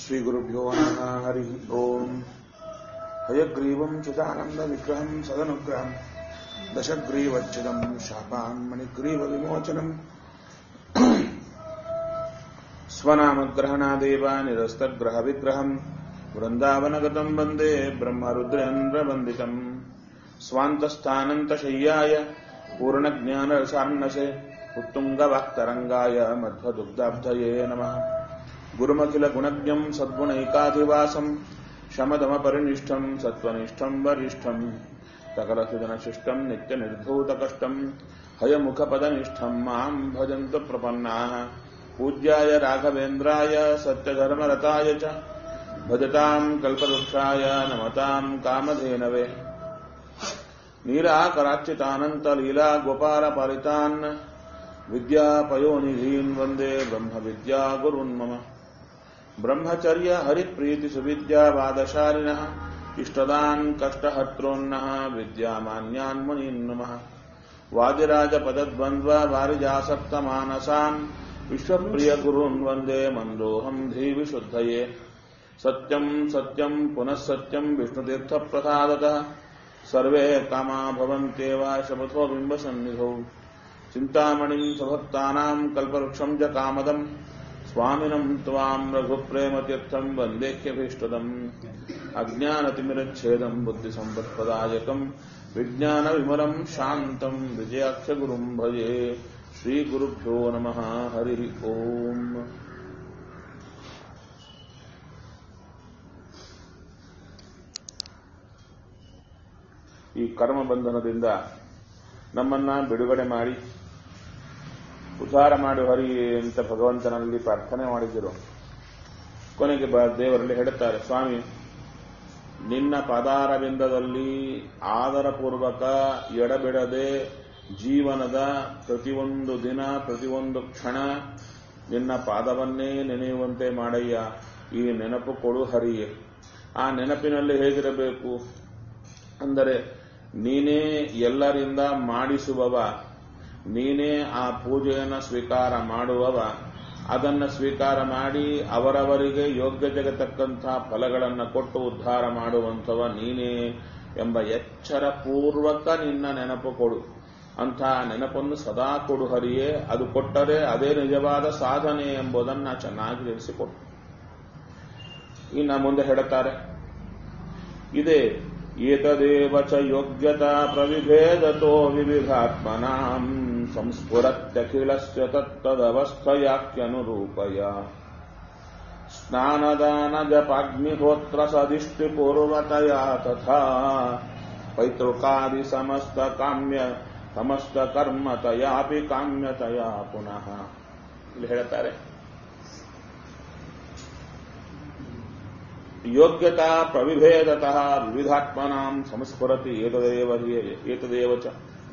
श्रीगुरुभ्यो नमः हरिः ओम् हयग्रीवम् चिदानन्दविग्रहम् सदनुग्रहम् दशग्रीवच्छिदम् शापान्मणिग्रीवविमोचनम् स्वनामग्रहणादेव निरस्तग्रहविग्रहम् वृन्दावनगतम् वन्दे ब्रह्मरुद्रेन्द्रवन्दितम् स्वान्तस्थानन्तशय्याय पूर्णज्ञानरसान्नसे उत्तुङ्गवाक्तरङ्गाय मध्वदुग्धाब्धये नमः गुरुमखिलगुणज्ञम् सद्गुणैकाधिवासम् शमदमपरिनिष्ठम् सत्त्वनिष्ठम् वरिष्ठम् सकलसुजनशिष्टम् नित्यनिर्धूतकष्टम् हयमुखपदनिष्ठम् माम् भजन्तु प्रपन्नाः पूज्याय राघवेन्द्राय सत्यधर्मरताय च भजताम् कल्पवृक्षाय नमताम् कामधेनवे नीराकराच्युतानन्तलीलागोपालपालितान् विद्यापयोनिधीन् वन्दे ब्रह्मविद्यागुरुन् मम ब्रह्मचर्य हरिप्रीतिसुविद्यावादशालिनः इष्टदान् कष्टहर्त्रोन्नः विद्यामान्यान् मुनीन् नमः वादिराजपदद्वन्द्वा वारिजासक्तमानसान् विश्वप्रियगुरून् वन्दे मन्दोऽहम् धीविशुद्धये सत्यम् सत्यम् पुनः सत्यम् विष्णुतीर्थप्रसादतः सर्वे कामा भवन्त्येव शपथो बिम्बसन्निधौ चिन्तामणिम् स्वभक्तानाम् कल्पवृक्षम् च कामदम् स्वामिनम् त्वाम् रघुप्रेमतीर्थम् वन्देह्यभीष्टदम् अज्ञानतिमिरच्छेदम् बुद्धिसम्पत्प्रदायकम् विज्ञानविमलम् शान्तम् विजयाक्षगुरुम् भजे श्रीगुरुभ्यो नमः हरिः ओम् ಈ ಕರ್ಮ ಬಂಧನದಿಂದ ನಮ್ಮನ್ನ ಬಿಡುಗಡೆ ಮಾಡಿ ಉದ್ಧಾರ ಮಾಡು ಹರಿ ಅಂತ ಭಗವಂತನಲ್ಲಿ ಪ್ರಾರ್ಥನೆ ಮಾಡಿದರು ಕೊನೆಗೆ ಬ ದೇವರಲ್ಲಿ ಹೇಳುತ್ತಾರೆ ಸ್ವಾಮಿ ನಿನ್ನ ಪಾದಾರವಿಂದದಲ್ಲಿ ಆದರಪೂರ್ವಕ ಎಡಬಿಡದೆ ಜೀವನದ ಪ್ರತಿಯೊಂದು ದಿನ ಪ್ರತಿಯೊಂದು ಕ್ಷಣ ನಿನ್ನ ಪಾದವನ್ನೇ ನೆನೆಯುವಂತೆ ಮಾಡಯ್ಯ ಈ ನೆನಪು ಕೊಡು ಹರಿಯೇ ಆ ನೆನಪಿನಲ್ಲಿ ಹೇಗಿರಬೇಕು ಅಂದರೆ ನೀನೇ ಎಲ್ಲರಿಂದ ಮಾಡಿಸುವವ ನೀನೇ ಆ ಪೂಜೆಯನ್ನು ಸ್ವೀಕಾರ ಮಾಡುವವ ಅದನ್ನು ಸ್ವೀಕಾರ ಮಾಡಿ ಅವರವರಿಗೆ ಯೋಗ್ಯತೆಗೆ ತಕ್ಕಂಥ ಫಲಗಳನ್ನು ಕೊಟ್ಟು ಉದ್ಧಾರ ಮಾಡುವಂಥವ ನೀನೇ ಎಂಬ ಎಚ್ಚರ ಪೂರ್ವಕ ನಿನ್ನ ನೆನಪು ಕೊಡು ಅಂಥ ನೆನಪನ್ನು ಸದಾ ಕೊಡು ಹರಿಯೇ ಅದು ಕೊಟ್ಟರೆ ಅದೇ ನಿಜವಾದ ಸಾಧನೆ ಎಂಬುದನ್ನು ಚೆನ್ನಾಗಿ ತಿಳಿಸಿಕೊಟ್ಟು ಇನ್ನು ಮುಂದೆ ಹೇಳುತ್ತಾರೆ ಇದೇ ಏತದೇವ ಚ ಯೋಗ್ಯತಾ ಪ್ರವಿಭೇದತೋ ವಿವಿಧಾತ್ಮನಾಂ ಸಂಸ್ಫುರತ್ಯಖಿಲಸ್ಯ ತತ್ತದವಸ್ಥಯಾಖ್ಯನುರೂಪಯ ಸ್ನಾನದಾನ ಜಪಾಗ್ನಿಹೋತ್ರ ಸದಿಷ್ಟಿಪೂರ್ವತಯ ತಥಾ ಪೈತೃಕಾದಿ ಸಮಸ್ತ ಕಾಮ್ಯ ಸಮಸ್ತ ಕರ್ಮತಯಾಪಿ ಕಾಮ್ಯತಯ ಪುನಃ ಇಲ್ಲಿ ಹೇಳ್ತಾರೆ ಯೋಗ್ಯತಾ ಪ್ರವಿಭೇದತಃ ವಿವಿಧಾತ್ಮನಾಂ ಸಂಸ್ಫುರತಿ ಏತದೇವ ಏತದೇವ ಚ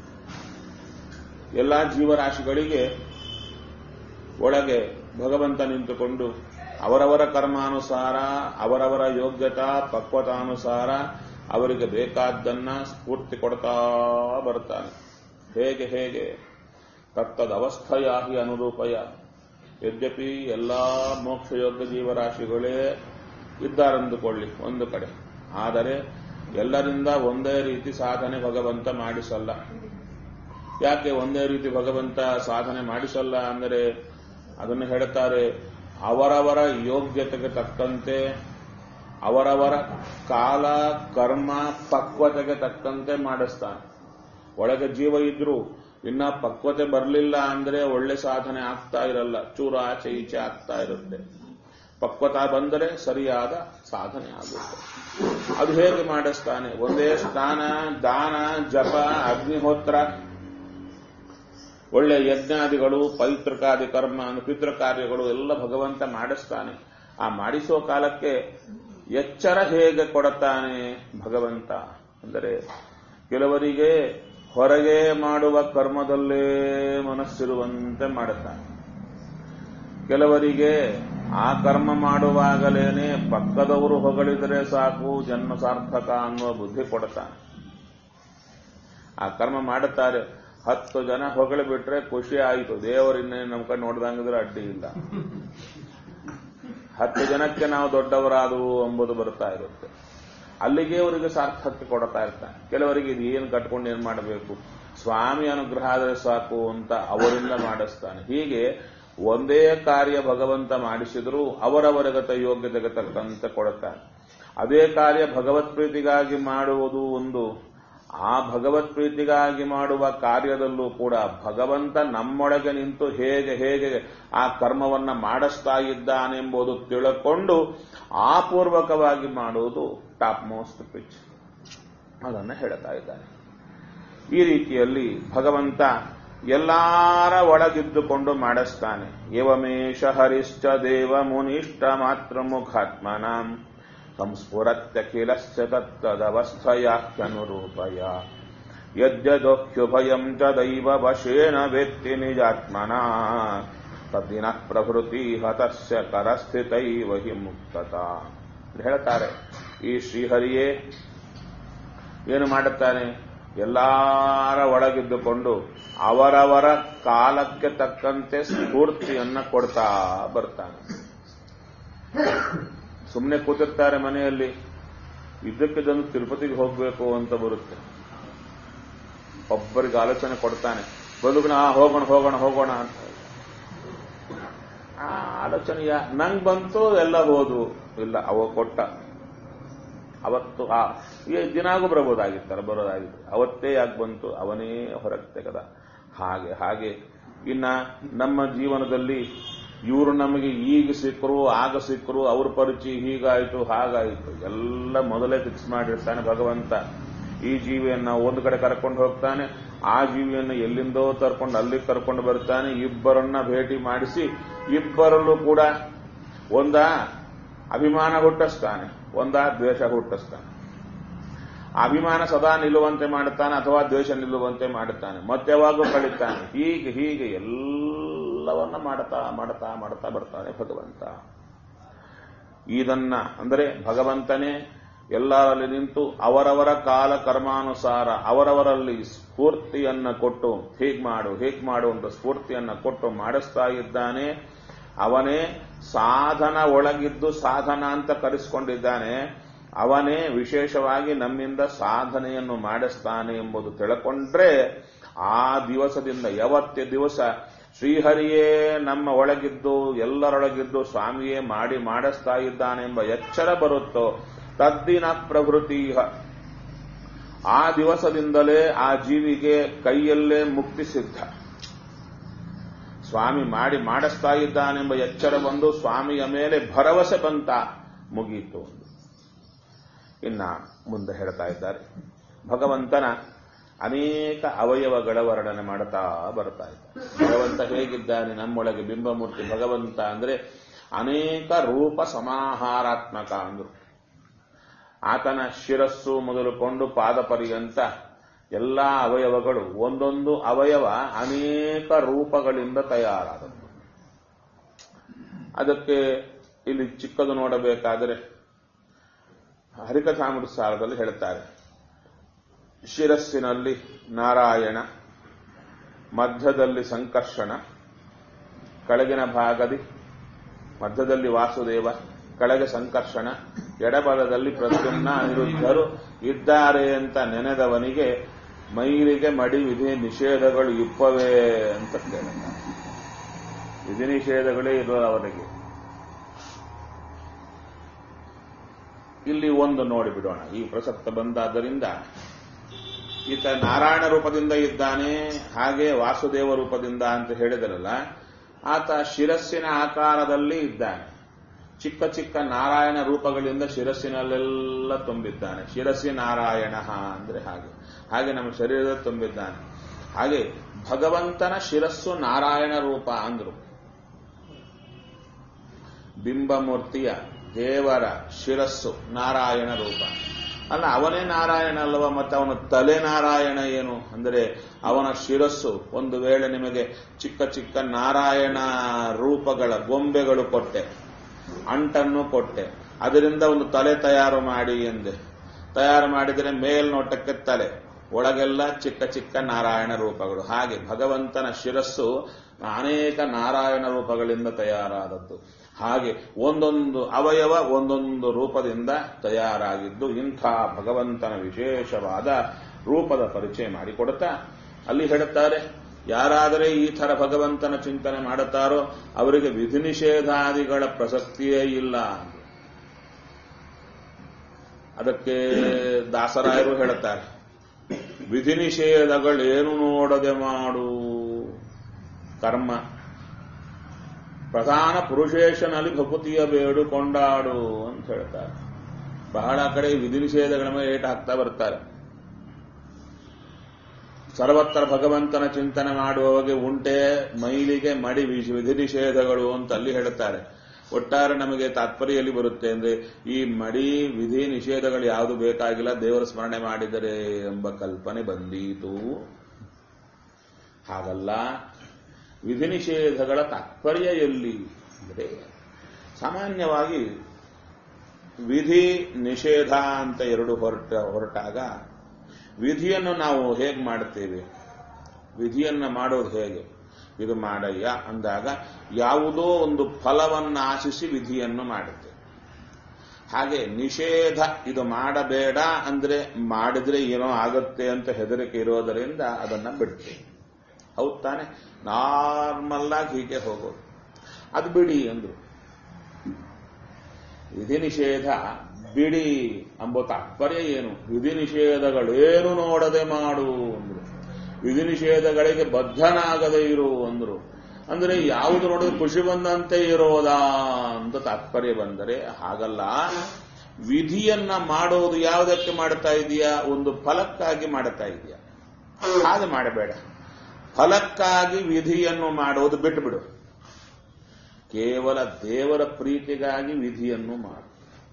ಎಲ್ಲ ಜೀವರಾಶಿಗಳಿಗೆ ಒಳಗೆ ಭಗವಂತ ನಿಂತುಕೊಂಡು ಅವರವರ ಕರ್ಮಾನುಸಾರ ಅವರವರ ಯೋಗ್ಯತಾ ಪಕ್ವತಾನುಸಾರ ಅವರಿಗೆ ಬೇಕಾದ್ದನ್ನ ಸ್ಫೂರ್ತಿ ಕೊಡ್ತಾ ಬರ್ತಾನೆ ಹೇಗೆ ಹೇಗೆ ತತ್ತದವಸ್ಥಯಾಹಿ ಅನುರೂಪಯ ಯದ್ಯಪಿ ಎಲ್ಲಾ ಮೋಕ್ಷಯೋಗ್ಯ ಜೀವರಾಶಿಗಳೇ ಇದ್ದಾರೆಂದುಕೊಳ್ಳಿ ಒಂದು ಕಡೆ ಆದರೆ ಎಲ್ಲರಿಂದ ಒಂದೇ ರೀತಿ ಸಾಧನೆ ಭಗವಂತ ಮಾಡಿಸಲ್ಲ ಯಾಕೆ ಒಂದೇ ರೀತಿ ಭಗವಂತ ಸಾಧನೆ ಮಾಡಿಸಲ್ಲ ಅಂದರೆ ಅದನ್ನು ಹೇಳುತ್ತಾರೆ ಅವರವರ ಯೋಗ್ಯತೆಗೆ ತಕ್ಕಂತೆ ಅವರವರ ಕಾಲ ಕರ್ಮ ಪಕ್ವತೆಗೆ ತಕ್ಕಂತೆ ಮಾಡಿಸ್ತಾನೆ ಒಳಗೆ ಜೀವ ಇದ್ರು ಇನ್ನ ಪಕ್ವತೆ ಬರಲಿಲ್ಲ ಅಂದ್ರೆ ಒಳ್ಳೆ ಸಾಧನೆ ಆಗ್ತಾ ಇರಲ್ಲ ಚೂರ ಆಚೆ ಈಚೆ ಆಗ್ತಾ ಇರುತ್ತೆ ಪಕ್ವತಾ ಬಂದರೆ ಸರಿಯಾದ ಸಾಧನೆ ಆಗುತ್ತೆ ಅದು ಹೇಗೆ ಮಾಡಿಸ್ತಾನೆ ಒಂದೇ ಸ್ನಾನ ದಾನ ಜಪ ಅಗ್ನಿಹೋತ್ರ ಒಳ್ಳೆ ಯಜ್ಞಾದಿಗಳು ಪೈತೃಕಾದಿ ಕರ್ಮ ಪಿತೃ ಕಾರ್ಯಗಳು ಎಲ್ಲ ಭಗವಂತ ಮಾಡಿಸ್ತಾನೆ ಆ ಮಾಡಿಸೋ ಕಾಲಕ್ಕೆ ಎಚ್ಚರ ಹೇಗೆ ಕೊಡುತ್ತಾನೆ ಭಗವಂತ ಅಂದರೆ ಕೆಲವರಿಗೆ ಹೊರಗೆ ಮಾಡುವ ಕರ್ಮದಲ್ಲೇ ಮನಸ್ಸಿರುವಂತೆ ಮಾಡುತ್ತಾನೆ ಕೆಲವರಿಗೆ ಆ ಕರ್ಮ ಮಾಡುವಾಗಲೇನೆ ಪಕ್ಕದವರು ಹೊಗಳಿದರೆ ಸಾಕು ಜನ್ಮ ಸಾರ್ಥಕ ಅನ್ನುವ ಬುದ್ಧಿ ಕೊಡುತ್ತಾನೆ ಆ ಕರ್ಮ ಮಾಡುತ್ತಾರೆ ಹತ್ತು ಜನ ಹೊಗಳು ಬಿಟ್ರೆ ಖುಷಿ ಆಯಿತು ದೇವರಿನ್ನೇ ನಮ್ಮ ಕಡೆ ನೋಡ್ದಂಗಿದ್ರೆ ಅಡ್ಡಿ ಇಲ್ಲ ಹತ್ತು ಜನಕ್ಕೆ ನಾವು ದೊಡ್ಡವರಾದವು ಎಂಬುದು ಬರ್ತಾ ಇರುತ್ತೆ ಅಲ್ಲಿಗೆ ಅವರಿಗೆ ಸಾರ್ಥಕ್ಕೆ ಕೊಡ್ತಾ ಇರ್ತಾನೆ ಕೆಲವರಿಗೆ ಇದು ಏನು ಕಟ್ಕೊಂಡು ಏನು ಮಾಡಬೇಕು ಸ್ವಾಮಿ ಅನುಗ್ರಹ ಆದರೆ ಸಾಕು ಅಂತ ಅವರಿಂದ ಮಾಡಿಸ್ತಾನೆ ಹೀಗೆ ಒಂದೇ ಕಾರ್ಯ ಭಗವಂತ ಮಾಡಿಸಿದರೂ ಅವರವರಗತ ಯೋಗ್ಯತೆಗೆ ತಕ್ಕಂತೆ ಕೊಡುತ್ತಾನೆ ಅದೇ ಕಾರ್ಯ ಭಗವತ್ ಪ್ರೀತಿಗಾಗಿ ಮಾಡುವುದು ಒಂದು ಆ ಭಗವತ್ ಪ್ರೀತಿಗಾಗಿ ಮಾಡುವ ಕಾರ್ಯದಲ್ಲೂ ಕೂಡ ಭಗವಂತ ನಮ್ಮೊಳಗೆ ನಿಂತು ಹೇಗೆ ಹೇಗೆ ಆ ಕರ್ಮವನ್ನ ಮಾಡಿಸ್ತಾ ಇದ್ದಾನೆಂಬುದು ತಿಳ್ಕೊಂಡು ಆಪೂರ್ವಕವಾಗಿ ಮಾಡುವುದು ಟಾಪ್ ಮೋಸ್ಟ್ ಪಿಚ್ ಅದನ್ನು ಹೇಳ್ತಾ ಇದ್ದಾನೆ ಈ ರೀತಿಯಲ್ಲಿ ಭಗವಂತ ಎಲ್ಲಾರ ಒಳಗಿದ್ದುಕೊಂಡು ಮಾಡಿಸ್ತಾನೆ ಏವಮೇಶ ಹರಿಶ್ಚ ದೇವ ಮುನಿಷ್ಠ ಮಾತ್ರ ಮುಖಾತ್ಮನಾಂ ಸಂಸ್ಫುರತ್ಯಖಿಲಶ್ಚ ತತ್ತದವಸ್ಥಯಾಖ್ಯನುರೂಪಯ ಯದ್ಯದೋಹ್ಯುಭಯಂ ಚ ದೈವ ವಶೇನ ವೇತ್ತಿ ನಿಜಾತ್ಮನ ತದ್ದಿನ ಪ್ರಭೃತಿ ಹತಸ್ಯ ಕರಸ್ಥಿತೈವ ಹಿ ಮುಕ್ತತ ಹೇಳ್ತಾರೆ ಈ ಶ್ರೀಹರಿಯೇ ಏನು ಮಾಡುತ್ತಾನೆ ಎಲ್ಲಾರ ಒಳಗಿದ್ದುಕೊಂಡು ಅವರವರ ಕಾಲಕ್ಕೆ ತಕ್ಕಂತೆ ಸ್ಫೂರ್ತಿಯನ್ನ ಕೊಡ್ತಾ ಬರ್ತಾನೆ ಸುಮ್ಮನೆ ಕೂತಿರ್ತಾರೆ ಮನೆಯಲ್ಲಿ ಇದ್ದಕ್ಕಿದ್ದಂದು ತಿರುಪತಿಗೆ ಹೋಗ್ಬೇಕು ಅಂತ ಬರುತ್ತೆ ಒಬ್ಬರಿಗೆ ಆಲೋಚನೆ ಕೊಡ್ತಾನೆ ಬದುಕಣ ಹೋಗೋಣ ಹೋಗೋಣ ಹೋಗೋಣ ಅಂತ ಆ ಆಲೋಚನೆಯ ನಂಗ್ ಬಂತು ಎಲ್ಲ ಹೋದು ಇಲ್ಲ ಅವ ಕೊಟ್ಟ ಅವತ್ತು ಆ ಈ ದಿನಾಗೂ ಬರಬಹುದಾಗಿತ್ತಾರೆ ಬರೋದಾಗಿತ್ತು ಅವತ್ತೇ ಯಾಕೆ ಬಂತು ಅವನೇ ಹೊರಗೆ ತೆಗೆದ ಹಾಗೆ ಹಾಗೆ ಇನ್ನ ನಮ್ಮ ಜೀವನದಲ್ಲಿ ಇವರು ನಮಗೆ ಈಗ ಸಿಕ್ಕರು ಆಗ ಸಿಕ್ಕರು ಅವ್ರ ಪರಿಚಯ ಹೀಗಾಯಿತು ಹಾಗಾಯಿತು ಎಲ್ಲ ಮೊದಲೇ ಫಿಕ್ಸ್ ಮಾಡಿರ್ತಾನೆ ಭಗವಂತ ಈ ಜೀವಿಯನ್ನ ಒಂದು ಕಡೆ ಕರ್ಕೊಂಡು ಹೋಗ್ತಾನೆ ಆ ಜೀವಿಯನ್ನು ಎಲ್ಲಿಂದೋ ತರ್ಕೊಂಡು ಅಲ್ಲಿಗೆ ಕರ್ಕೊಂಡು ಬರ್ತಾನೆ ಇಬ್ಬರನ್ನ ಭೇಟಿ ಮಾಡಿಸಿ ಇಬ್ಬರಲ್ಲೂ ಕೂಡ ಒಂದ ಅಭಿಮಾನ ಹುಟ್ಟಿಸ್ತಾನೆ ಒಂದ ದ್ವೇಷ ಹುಟ್ಟಿಸ್ತಾನೆ ಅಭಿಮಾನ ಸದಾ ನಿಲ್ಲುವಂತೆ ಮಾಡುತ್ತಾನೆ ಅಥವಾ ದ್ವೇಷ ನಿಲ್ಲುವಂತೆ ಮಾಡುತ್ತಾನೆ ಮತ್ತೆ ಯಾವಾಗೂ ಕಳೀತಾನೆ ಹೀಗೆ ಹೀಗೆ ಎಲ್ಲವನ್ನ ಮಾಡ್ತಾ ಮಾಡ್ತಾ ಮಾಡ್ತಾ ಬರ್ತಾನೆ ಭಗವಂತ ಇದನ್ನ ಅಂದರೆ ಭಗವಂತನೇ ಎಲ್ಲರಲ್ಲಿ ನಿಂತು ಅವರವರ ಕಾಲ ಕರ್ಮಾನುಸಾರ ಅವರವರಲ್ಲಿ ಸ್ಫೂರ್ತಿಯನ್ನ ಕೊಟ್ಟು ಹೀಗ್ ಮಾಡು ಹೀಗ್ ಮಾಡು ಅಂತ ಸ್ಫೂರ್ತಿಯನ್ನ ಕೊಟ್ಟು ಮಾಡಿಸ್ತಾ ಇದ್ದಾನೆ ಅವನೇ ಸಾಧನ ಒಳಗಿದ್ದು ಸಾಧನ ಅಂತ ಕರೆಸಿಕೊಂಡಿದ್ದಾನೆ ಅವನೇ ವಿಶೇಷವಾಗಿ ನಮ್ಮಿಂದ ಸಾಧನೆಯನ್ನು ಮಾಡಿಸ್ತಾನೆ ಎಂಬುದು ತಿಳ್ಕೊಂಡ್ರೆ ಆ ದಿವಸದಿಂದ ಯಾವತ್ತೇ ದಿವಸ ಶ್ರೀಹರಿಯೇ ನಮ್ಮ ಒಳಗಿದ್ದು ಎಲ್ಲರೊಳಗಿದ್ದು ಸ್ವಾಮಿಯೇ ಮಾಡಿ ಮಾಡಿಸ್ತಾ ಇದ್ದಾನೆಂಬ ಎಚ್ಚರ ಬರುತ್ತೋ ತದ್ದಿನ ಪ್ರಭೃತಿ ಆ ದಿವಸದಿಂದಲೇ ಆ ಜೀವಿಗೆ ಕೈಯಲ್ಲೇ ಮುಕ್ತಿ ಸಿದ್ಧ ಸ್ವಾಮಿ ಮಾಡಿ ಮಾಡಿಸ್ತಾ ಇದ್ದಾನೆಂಬ ಎಚ್ಚರ ಬಂದು ಸ್ವಾಮಿಯ ಮೇಲೆ ಭರವಸೆ ಬಂತ ಮುಗೀತು ಇನ್ನ ಮುಂದೆ ಹೇಳ್ತಾ ಇದ್ದಾರೆ ಭಗವಂತನ ಅನೇಕ ಅವಯವಗಳ ವರ್ಣನೆ ಮಾಡುತ್ತಾ ಬರ್ತಾ ಇದ್ದಾರೆ ಭಗವಂತ ಹೇಗಿದ್ದಾನೆ ನಮ್ಮೊಳಗೆ ಬಿಂಬಮೂರ್ತಿ ಭಗವಂತ ಅಂದ್ರೆ ಅನೇಕ ರೂಪ ಸಮಾಹಾರಾತ್ಮಕ ಅಂದ್ರು ಆತನ ಶಿರಸ್ಸು ಮೊದಲುಕೊಂಡು ಪಾದ ಪರ್ಯಂತ ಎಲ್ಲ ಅವಯವಗಳು ಒಂದೊಂದು ಅವಯವ ಅನೇಕ ರೂಪಗಳಿಂದ ತಯಾರಾದದ್ದು ಅದಕ್ಕೆ ಇಲ್ಲಿ ಚಿಕ್ಕದು ನೋಡಬೇಕಾದರೆ ಹರಿಕಥಾಮೃತ ಸಾರದಲ್ಲಿ ಹೇಳ್ತಾರೆ ಶಿರಸ್ಸಿನಲ್ಲಿ ನಾರಾಯಣ ಮಧ್ಯದಲ್ಲಿ ಸಂಕರ್ಷಣ ಕೆಳಗಿನ ಭಾಗದಿ ಮಧ್ಯದಲ್ಲಿ ವಾಸುದೇವ ಕೆಳಗೆ ಸಂಕರ್ಷಣ ಎಡಬಲದಲ್ಲಿ ಪ್ರದ್ಯುಮ್ನ ಅನಿರುದ್ಧರು ಇದ್ದಾರೆ ಅಂತ ನೆನೆದವನಿಗೆ ಮೈಲಿಗೆ ಮಡಿ ವಿಧಿ ನಿಷೇಧಗಳು ಇಪ್ಪವೇ ಅಂತ ಕೇಳುತ್ತಾರೆ ವಿಧಿ ನಿಷೇಧಗಳೇ ಇರೋದು ಅವನಿಗೆ ಇಲ್ಲಿ ಒಂದು ನೋಡಿಬಿಡೋಣ ಈ ಪ್ರಸಕ್ತ ಬಂದಾದ್ದರಿಂದ ಈತ ನಾರಾಯಣ ರೂಪದಿಂದ ಇದ್ದಾನೆ ಹಾಗೆ ವಾಸುದೇವ ರೂಪದಿಂದ ಅಂತ ಹೇಳಿದರಲ್ಲ ಆತ ಶಿರಸ್ಸಿನ ಆಕಾರದಲ್ಲಿ ಇದ್ದಾನೆ ಚಿಕ್ಕ ಚಿಕ್ಕ ನಾರಾಯಣ ರೂಪಗಳಿಂದ ಶಿರಸ್ಸಿನಲ್ಲೆಲ್ಲ ತುಂಬಿದ್ದಾನೆ ಶಿರಸ್ಸಿ ನಾರಾಯಣ ಅಂದ್ರೆ ಹಾಗೆ ಹಾಗೆ ನಮ್ಮ ಶರೀರದ ತುಂಬಿದ್ದಾನೆ ಹಾಗೆ ಭಗವಂತನ ಶಿರಸ್ಸು ನಾರಾಯಣ ರೂಪ ಅಂದ್ರು ಬಿಂಬಮೂರ್ತಿಯ ದೇವರ ಶಿರಸ್ಸು ನಾರಾಯಣ ರೂಪ ಅಲ್ಲ ಅವನೇ ನಾರಾಯಣ ಅಲ್ಲವ ಮತ್ತೆ ಅವನ ತಲೆ ನಾರಾಯಣ ಏನು ಅಂದರೆ ಅವನ ಶಿರಸ್ಸು ಒಂದು ವೇಳೆ ನಿಮಗೆ ಚಿಕ್ಕ ಚಿಕ್ಕ ನಾರಾಯಣ ರೂಪಗಳ ಗೊಂಬೆಗಳು ಕೊಟ್ಟೆ ಅಂಟನ್ನು ಕೊಟ್ಟೆ ಅದರಿಂದ ಒಂದು ತಲೆ ತಯಾರು ಮಾಡಿ ಎಂದೆ ತಯಾರು ಮಾಡಿದರೆ ಮೇಲ್ನೋಟಕ್ಕೆ ತಲೆ ಒಳಗೆಲ್ಲ ಚಿಕ್ಕ ಚಿಕ್ಕ ನಾರಾಯಣ ರೂಪಗಳು ಹಾಗೆ ಭಗವಂತನ ಶಿರಸ್ಸು ಅನೇಕ ನಾರಾಯಣ ರೂಪಗಳಿಂದ ತಯಾರಾದದ್ದು ಹಾಗೆ ಒಂದೊಂದು ಅವಯವ ಒಂದೊಂದು ರೂಪದಿಂದ ತಯಾರಾಗಿದ್ದು ಇಂಥ ಭಗವಂತನ ವಿಶೇಷವಾದ ರೂಪದ ಪರಿಚಯ ಮಾಡಿಕೊಡುತ್ತಾ ಅಲ್ಲಿ ಹೇಳುತ್ತಾರೆ ಯಾರಾದರೆ ಈ ಥರ ಭಗವಂತನ ಚಿಂತನೆ ಮಾಡುತ್ತಾರೋ ಅವರಿಗೆ ವಿಧಿ ನಿಷೇಧಾದಿಗಳ ಪ್ರಸಕ್ತಿಯೇ ಇಲ್ಲ ಅದಕ್ಕೆ ದಾಸರಾಯರು ಹೇಳುತ್ತಾರೆ ವಿಧಿ ನಿಷೇಧಗಳೇನು ನೋಡದೆ ಮಾಡು ಕರ್ಮ ಪ್ರಧಾನ ಪುರುಷೇಶನಲ್ಲಿ ಭಕುತಿಯ ಬೇಡು ಕೊಂಡಾಡು ಅಂತ ಹೇಳ್ತಾರೆ ಬಹಳ ಕಡೆ ವಿಧಿ ನಿಷೇಧಗಳ ಮೇಲೆ ಏಟ್ ಹಾಕ್ತಾ ಬರ್ತಾರೆ ಸರ್ವತ್ರ ಭಗವಂತನ ಚಿಂತನೆ ಮಾಡುವವಗೆ ಉಂಟೆ ಮೈಲಿಗೆ ಮಡಿ ವಿಧಿ ವಿಧಿ ನಿಷೇಧಗಳು ಅಂತ ಅಲ್ಲಿ ಹೇಳುತ್ತಾರೆ ಒಟ್ಟಾರೆ ನಮಗೆ ತಾತ್ಪರ್ಯಲ್ಲಿ ಬರುತ್ತೆ ಅಂದ್ರೆ ಈ ಮಡಿ ವಿಧಿ ನಿಷೇಧಗಳು ಯಾವುದು ಬೇಕಾಗಿಲ್ಲ ದೇವರ ಸ್ಮರಣೆ ಮಾಡಿದರೆ ಎಂಬ ಕಲ್ಪನೆ ಬಂದೀತು ಹಾಗಲ್ಲ ವಿಧಿ ನಿಷೇಧಗಳ ತಾತ್ಪರ್ಯ ಎಲ್ಲಿ ಅಂದರೆ ಸಾಮಾನ್ಯವಾಗಿ ವಿಧಿ ನಿಷೇಧ ಅಂತ ಎರಡು ಹೊರಟ ಹೊರಟಾಗ ವಿಧಿಯನ್ನು ನಾವು ಹೇಗೆ ಮಾಡ್ತೇವೆ ವಿಧಿಯನ್ನು ಮಾಡೋದು ಹೇಗೆ ಇದು ಮಾಡಯ್ಯ ಅಂದಾಗ ಯಾವುದೋ ಒಂದು ಫಲವನ್ನು ಆಶಿಸಿ ವಿಧಿಯನ್ನು ಮಾಡುತ್ತೇವೆ ಹಾಗೆ ನಿಷೇಧ ಇದು ಮಾಡಬೇಡ ಅಂದ್ರೆ ಮಾಡಿದ್ರೆ ಏನೋ ಆಗುತ್ತೆ ಅಂತ ಹೆದರಿಕೆ ಇರೋದರಿಂದ ಅದನ್ನ ಬಿಡ್ತೇವೆ ಹೌದು ತಾನೆ ನಾರ್ಮಲ್ ಆಗಿ ಹೀಗೆ ಹೋಗೋದು ಅದು ಬಿಡಿ ಅಂದ್ರು ವಿಧಿ ನಿಷೇಧ ಬಿಡಿ ಎಂಬ ತಾತ್ಪರ್ಯ ಏನು ವಿಧಿ ನಿಷೇಧಗಳೇನು ನೋಡದೆ ಮಾಡು ಅಂದ್ರು ವಿಧಿ ನಿಷೇಧಗಳಿಗೆ ಬದ್ಧನಾಗದೆ ಇರು ಅಂದ್ರು ಅಂದ್ರೆ ಯಾವುದು ನೋಡಿದ್ರೆ ಖುಷಿ ಬಂದಂತೆ ಇರೋದಾ ಅಂತ ತಾತ್ಪರ್ಯ ಬಂದರೆ ಹಾಗಲ್ಲ ವಿಧಿಯನ್ನ ಮಾಡೋದು ಯಾವುದಕ್ಕೆ ಮಾಡ್ತಾ ಇದೆಯಾ ಒಂದು ಫಲಕ್ಕಾಗಿ ಮಾಡ್ತಾ ಇದೆಯಾ ಹಾಗೆ ಮಾಡಬೇಡ ಫಲಕ್ಕಾಗಿ ವಿಧಿಯನ್ನು ಮಾಡೋದು ಬಿಟ್ಟುಬಿಡು ಕೇವಲ ದೇವರ ಪ್ರೀತಿಗಾಗಿ ವಿಧಿಯನ್ನು ಮಾಡು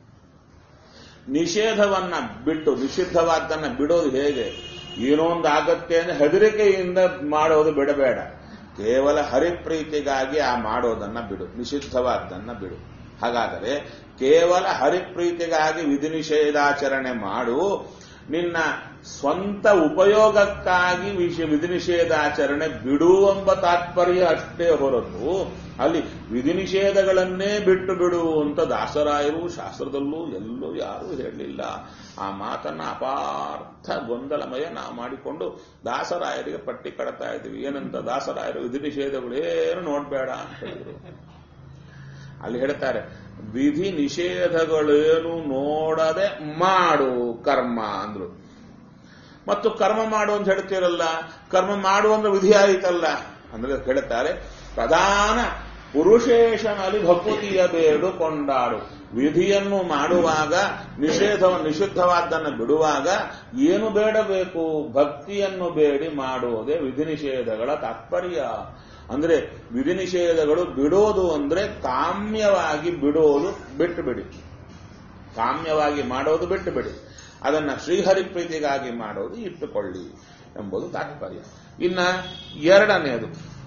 ನಿಷೇಧವನ್ನ ಬಿಟ್ಟು ನಿಷಿದ್ಧವಾದ್ದನ್ನ ಬಿಡೋದು ಹೇಗೆ ಏನೋ ಒಂದು ಆಗತ್ತೆ ಅಂದ್ರೆ ಹೆದರಿಕೆಯಿಂದ ಮಾಡೋದು ಬಿಡಬೇಡ ಕೇವಲ ಹರಿಪ್ರೀತಿಗಾಗಿ ಆ ಮಾಡೋದನ್ನ ಬಿಡು ನಿಷಿದ್ಧವಾದ್ದನ್ನ ಬಿಡು ಹಾಗಾದರೆ ಕೇವಲ ಹರಿಪ್ರೀತಿಗಾಗಿ ವಿಧಿ ನಿಷೇಧಾಚರಣೆ ಮಾಡು ನಿನ್ನ ಸ್ವಂತ ಉಪಯೋಗಕ್ಕಾಗಿ ವಿಷ ವಿಧಿ ನಿಷೇಧಾಚರಣೆ ಬಿಡು ಎಂಬ ತಾತ್ಪರ್ಯ ಅಷ್ಟೇ ಹೊರತು ಅಲ್ಲಿ ವಿಧಿ ನಿಷೇಧಗಳನ್ನೇ ಬಿಟ್ಟು ಬಿಡು ಅಂತ ದಾಸರಾಯರು ಶಾಸ್ತ್ರದಲ್ಲೂ ಎಲ್ಲೂ ಯಾರೂ ಹೇಳಲಿಲ್ಲ ಆ ಮಾತನ್ನ ಅಪಾರ್ಥ ಗೊಂದಲಮಯ ನಾವು ಮಾಡಿಕೊಂಡು ದಾಸರಾಯರಿಗೆ ಪಟ್ಟಿ ಕಡ್ತಾ ಇದ್ವಿ ಏನಂತ ದಾಸರಾಯರು ವಿಧಿ ನಿಷೇಧಗಳು ಏನು ನೋಡ್ಬೇಡ ಅಂತ ಹೇಳಿದ್ರು ಅಲ್ಲಿ ಹೇಳ್ತಾರೆ ವಿಧಿ ನಿಷೇಧಗಳೇನು ನೋಡದೆ ಮಾಡು ಕರ್ಮ ಅಂದ್ರು ಮತ್ತು ಕರ್ಮ ಮಾಡು ಅಂತ ಹೇಳ್ತೀರಲ್ಲ ಕರ್ಮ ಮಾಡು ಅಂದ್ರೆ ವಿಧಿ ಆಯಿತಲ್ಲ ಅಂದ್ರೆ ಹೇಳ್ತಾರೆ ಪ್ರಧಾನ ಪುರುಷೇಶನಲ್ಲಿ ಭಕುತಿಯ ಬೇಡು ಕೊಂಡಾಡು ವಿಧಿಯನ್ನು ಮಾಡುವಾಗ ನಿಷೇಧ ನಿಷಿದ್ಧವಾದ್ದನ್ನು ಬಿಡುವಾಗ ಏನು ಬೇಡಬೇಕು ಭಕ್ತಿಯನ್ನು ಬೇಡಿ ಮಾಡುವುದೇ ವಿಧಿ ನಿಷೇಧಗಳ ತಾತ್ಪರ್ಯ ಅಂದ್ರೆ ವಿಧಿ ನಿಷೇಧಗಳು ಬಿಡೋದು ಅಂದ್ರೆ ಕಾಮ್ಯವಾಗಿ ಬಿಡೋದು ಬಿಟ್ಟು ಬಿಡಿ ಕಾಮ್ಯವಾಗಿ ಮಾಡೋದು ಬಿಟ್ಟು ಬಿಡಿ ಅದನ್ನ ಶ್ರೀಹರಿ ಪ್ರೀತಿಗಾಗಿ ಮಾಡೋದು ಇಟ್ಟುಕೊಳ್ಳಿ ಎಂಬುದು ತಾತ್ಪರ್ಯ ಇನ್ನ ಎರಡನೆಯದು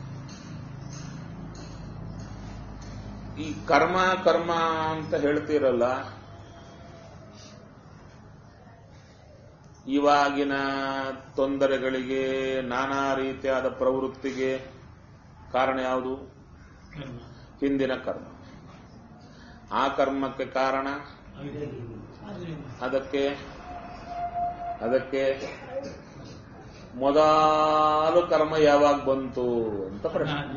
ಈ ಕರ್ಮ ಕರ್ಮ ಅಂತ ಹೇಳ್ತಿರಲ್ಲ ಇವಾಗಿನ ತೊಂದರೆಗಳಿಗೆ ನಾನಾ ರೀತಿಯಾದ ಪ್ರವೃತ್ತಿಗೆ ಕಾರಣ ಯಾವುದು ಹಿಂದಿನ ಕರ್ಮ ಆ ಕರ್ಮಕ್ಕೆ ಕಾರಣ ಅದಕ್ಕೆ ಅದಕ್ಕೆ ಮೊದಲು ಕರ್ಮ ಯಾವಾಗ ಬಂತು ಅಂತ ಪ್ರಶ್ನೆ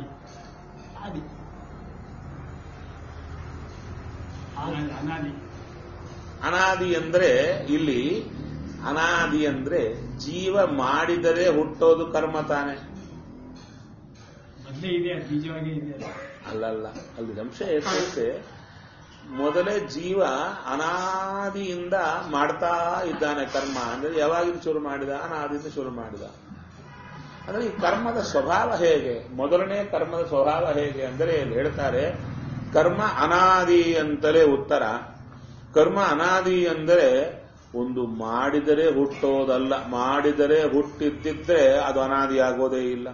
ಅನಾದಿ ಅನಾದಿ ಅಂದ್ರೆ ಇಲ್ಲಿ ಅನಾದಿ ಅಂದ್ರೆ ಜೀವ ಮಾಡಿದರೆ ಹುಟ್ಟೋದು ಕರ್ಮ ತಾನೆ ಮೊದಲೇ ಇದೆ ಅದು ಬೀಜವಾಗಿ ಇದೆ ಅದು. ಅಲ್ಲಲ್ಲ ಅಲ್ಲಿ ಅಂಶ ಎಷ್ಟೈತೆ ಮೊದಲೇ ಜೀವ ಅನಾದಿಯಿಂದ ಮಾಡ್ತಾ ಇದ್ದಾನೆ ಕರ್ಮ ಅಂದ್ರೆ ಯಾವಾಗಿಂದ ಶುರು ಮಾಡಿದ ಅನಾದಿಯಿಂದ ಶುರು ಮಾಡಿದ ಅಂದ್ರೆ ಈ ಕರ್ಮದ ಸ್ವಭಾವ ಹೇಗೆ ಮೊದಲನೇ ಕರ್ಮದ ಸ್ವಭಾವ ಹೇಗೆ ಅಂದರೆ ಇಲ್ಲಿ ಹೇಳ್ತಾರೆ ಕರ್ಮ ಅನಾದಿ ಅಂತಲೇ ಉತ್ತರ ಕರ್ಮ ಅನಾದಿ ಅಂದರೆ ಒಂದು ಮಾಡಿದರೆ ಹುಟ್ಟೋದಲ್ಲ ಮಾಡಿದರೆ ಹುಟ್ಟಿದ್ದಿದ್ರೆ ಅದು ಅನಾದಿ ಆಗೋದೇ ಇಲ್ಲ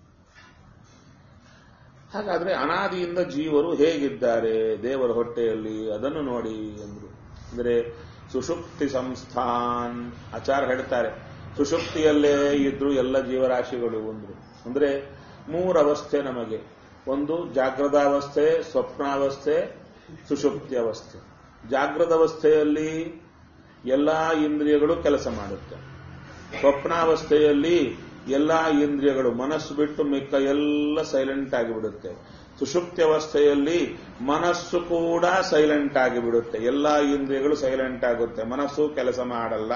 ಹಾಗಾದ್ರೆ ಅನಾದಿಯಿಂದ ಜೀವರು ಹೇಗಿದ್ದಾರೆ ದೇವರ ಹೊಟ್ಟೆಯಲ್ಲಿ ಅದನ್ನು ನೋಡಿ ಎಂದ್ರು ಅಂದ್ರೆ ಸುಷುಪ್ತಿ ಸಂಸ್ಥಾನ್ ಆಚಾರ ಹೇಳ್ತಾರೆ ಸುಷುಪ್ತಿಯಲ್ಲೇ ಇದ್ರು ಎಲ್ಲ ಜೀವರಾಶಿಗಳು ಅಂದ್ರು ಅಂದ್ರೆ ಮೂರು ಅವಸ್ಥೆ ನಮಗೆ ಒಂದು ಜಾಗೃತಾವಸ್ಥೆ ಸ್ವಪ್ನಾವಸ್ಥೆ ಸುಷುಪ್ತಿ ಅವಸ್ಥೆ ಜಾಗೃತಾವಸ್ಥೆಯಲ್ಲಿ ಎಲ್ಲಾ ಇಂದ್ರಿಯಗಳು ಕೆಲಸ ಮಾಡುತ್ತೆ ಸ್ವಪ್ನಾವಸ್ಥೆಯಲ್ಲಿ ಎಲ್ಲಾ ಇಂದ್ರಿಯಗಳು ಮನಸ್ಸು ಬಿಟ್ಟು ಮಿಕ್ಕ ಎಲ್ಲ ಸೈಲೆಂಟ್ ಆಗಿಬಿಡುತ್ತೆ ಸುಷುಪ್ತಿ ಅವಸ್ಥೆಯಲ್ಲಿ ಮನಸ್ಸು ಕೂಡ ಸೈಲೆಂಟ್ ಆಗಿಬಿಡುತ್ತೆ ಎಲ್ಲಾ ಇಂದ್ರಿಯಗಳು ಸೈಲೆಂಟ್ ಆಗುತ್ತೆ ಮನಸ್ಸು ಕೆಲಸ ಮಾಡಲ್ಲ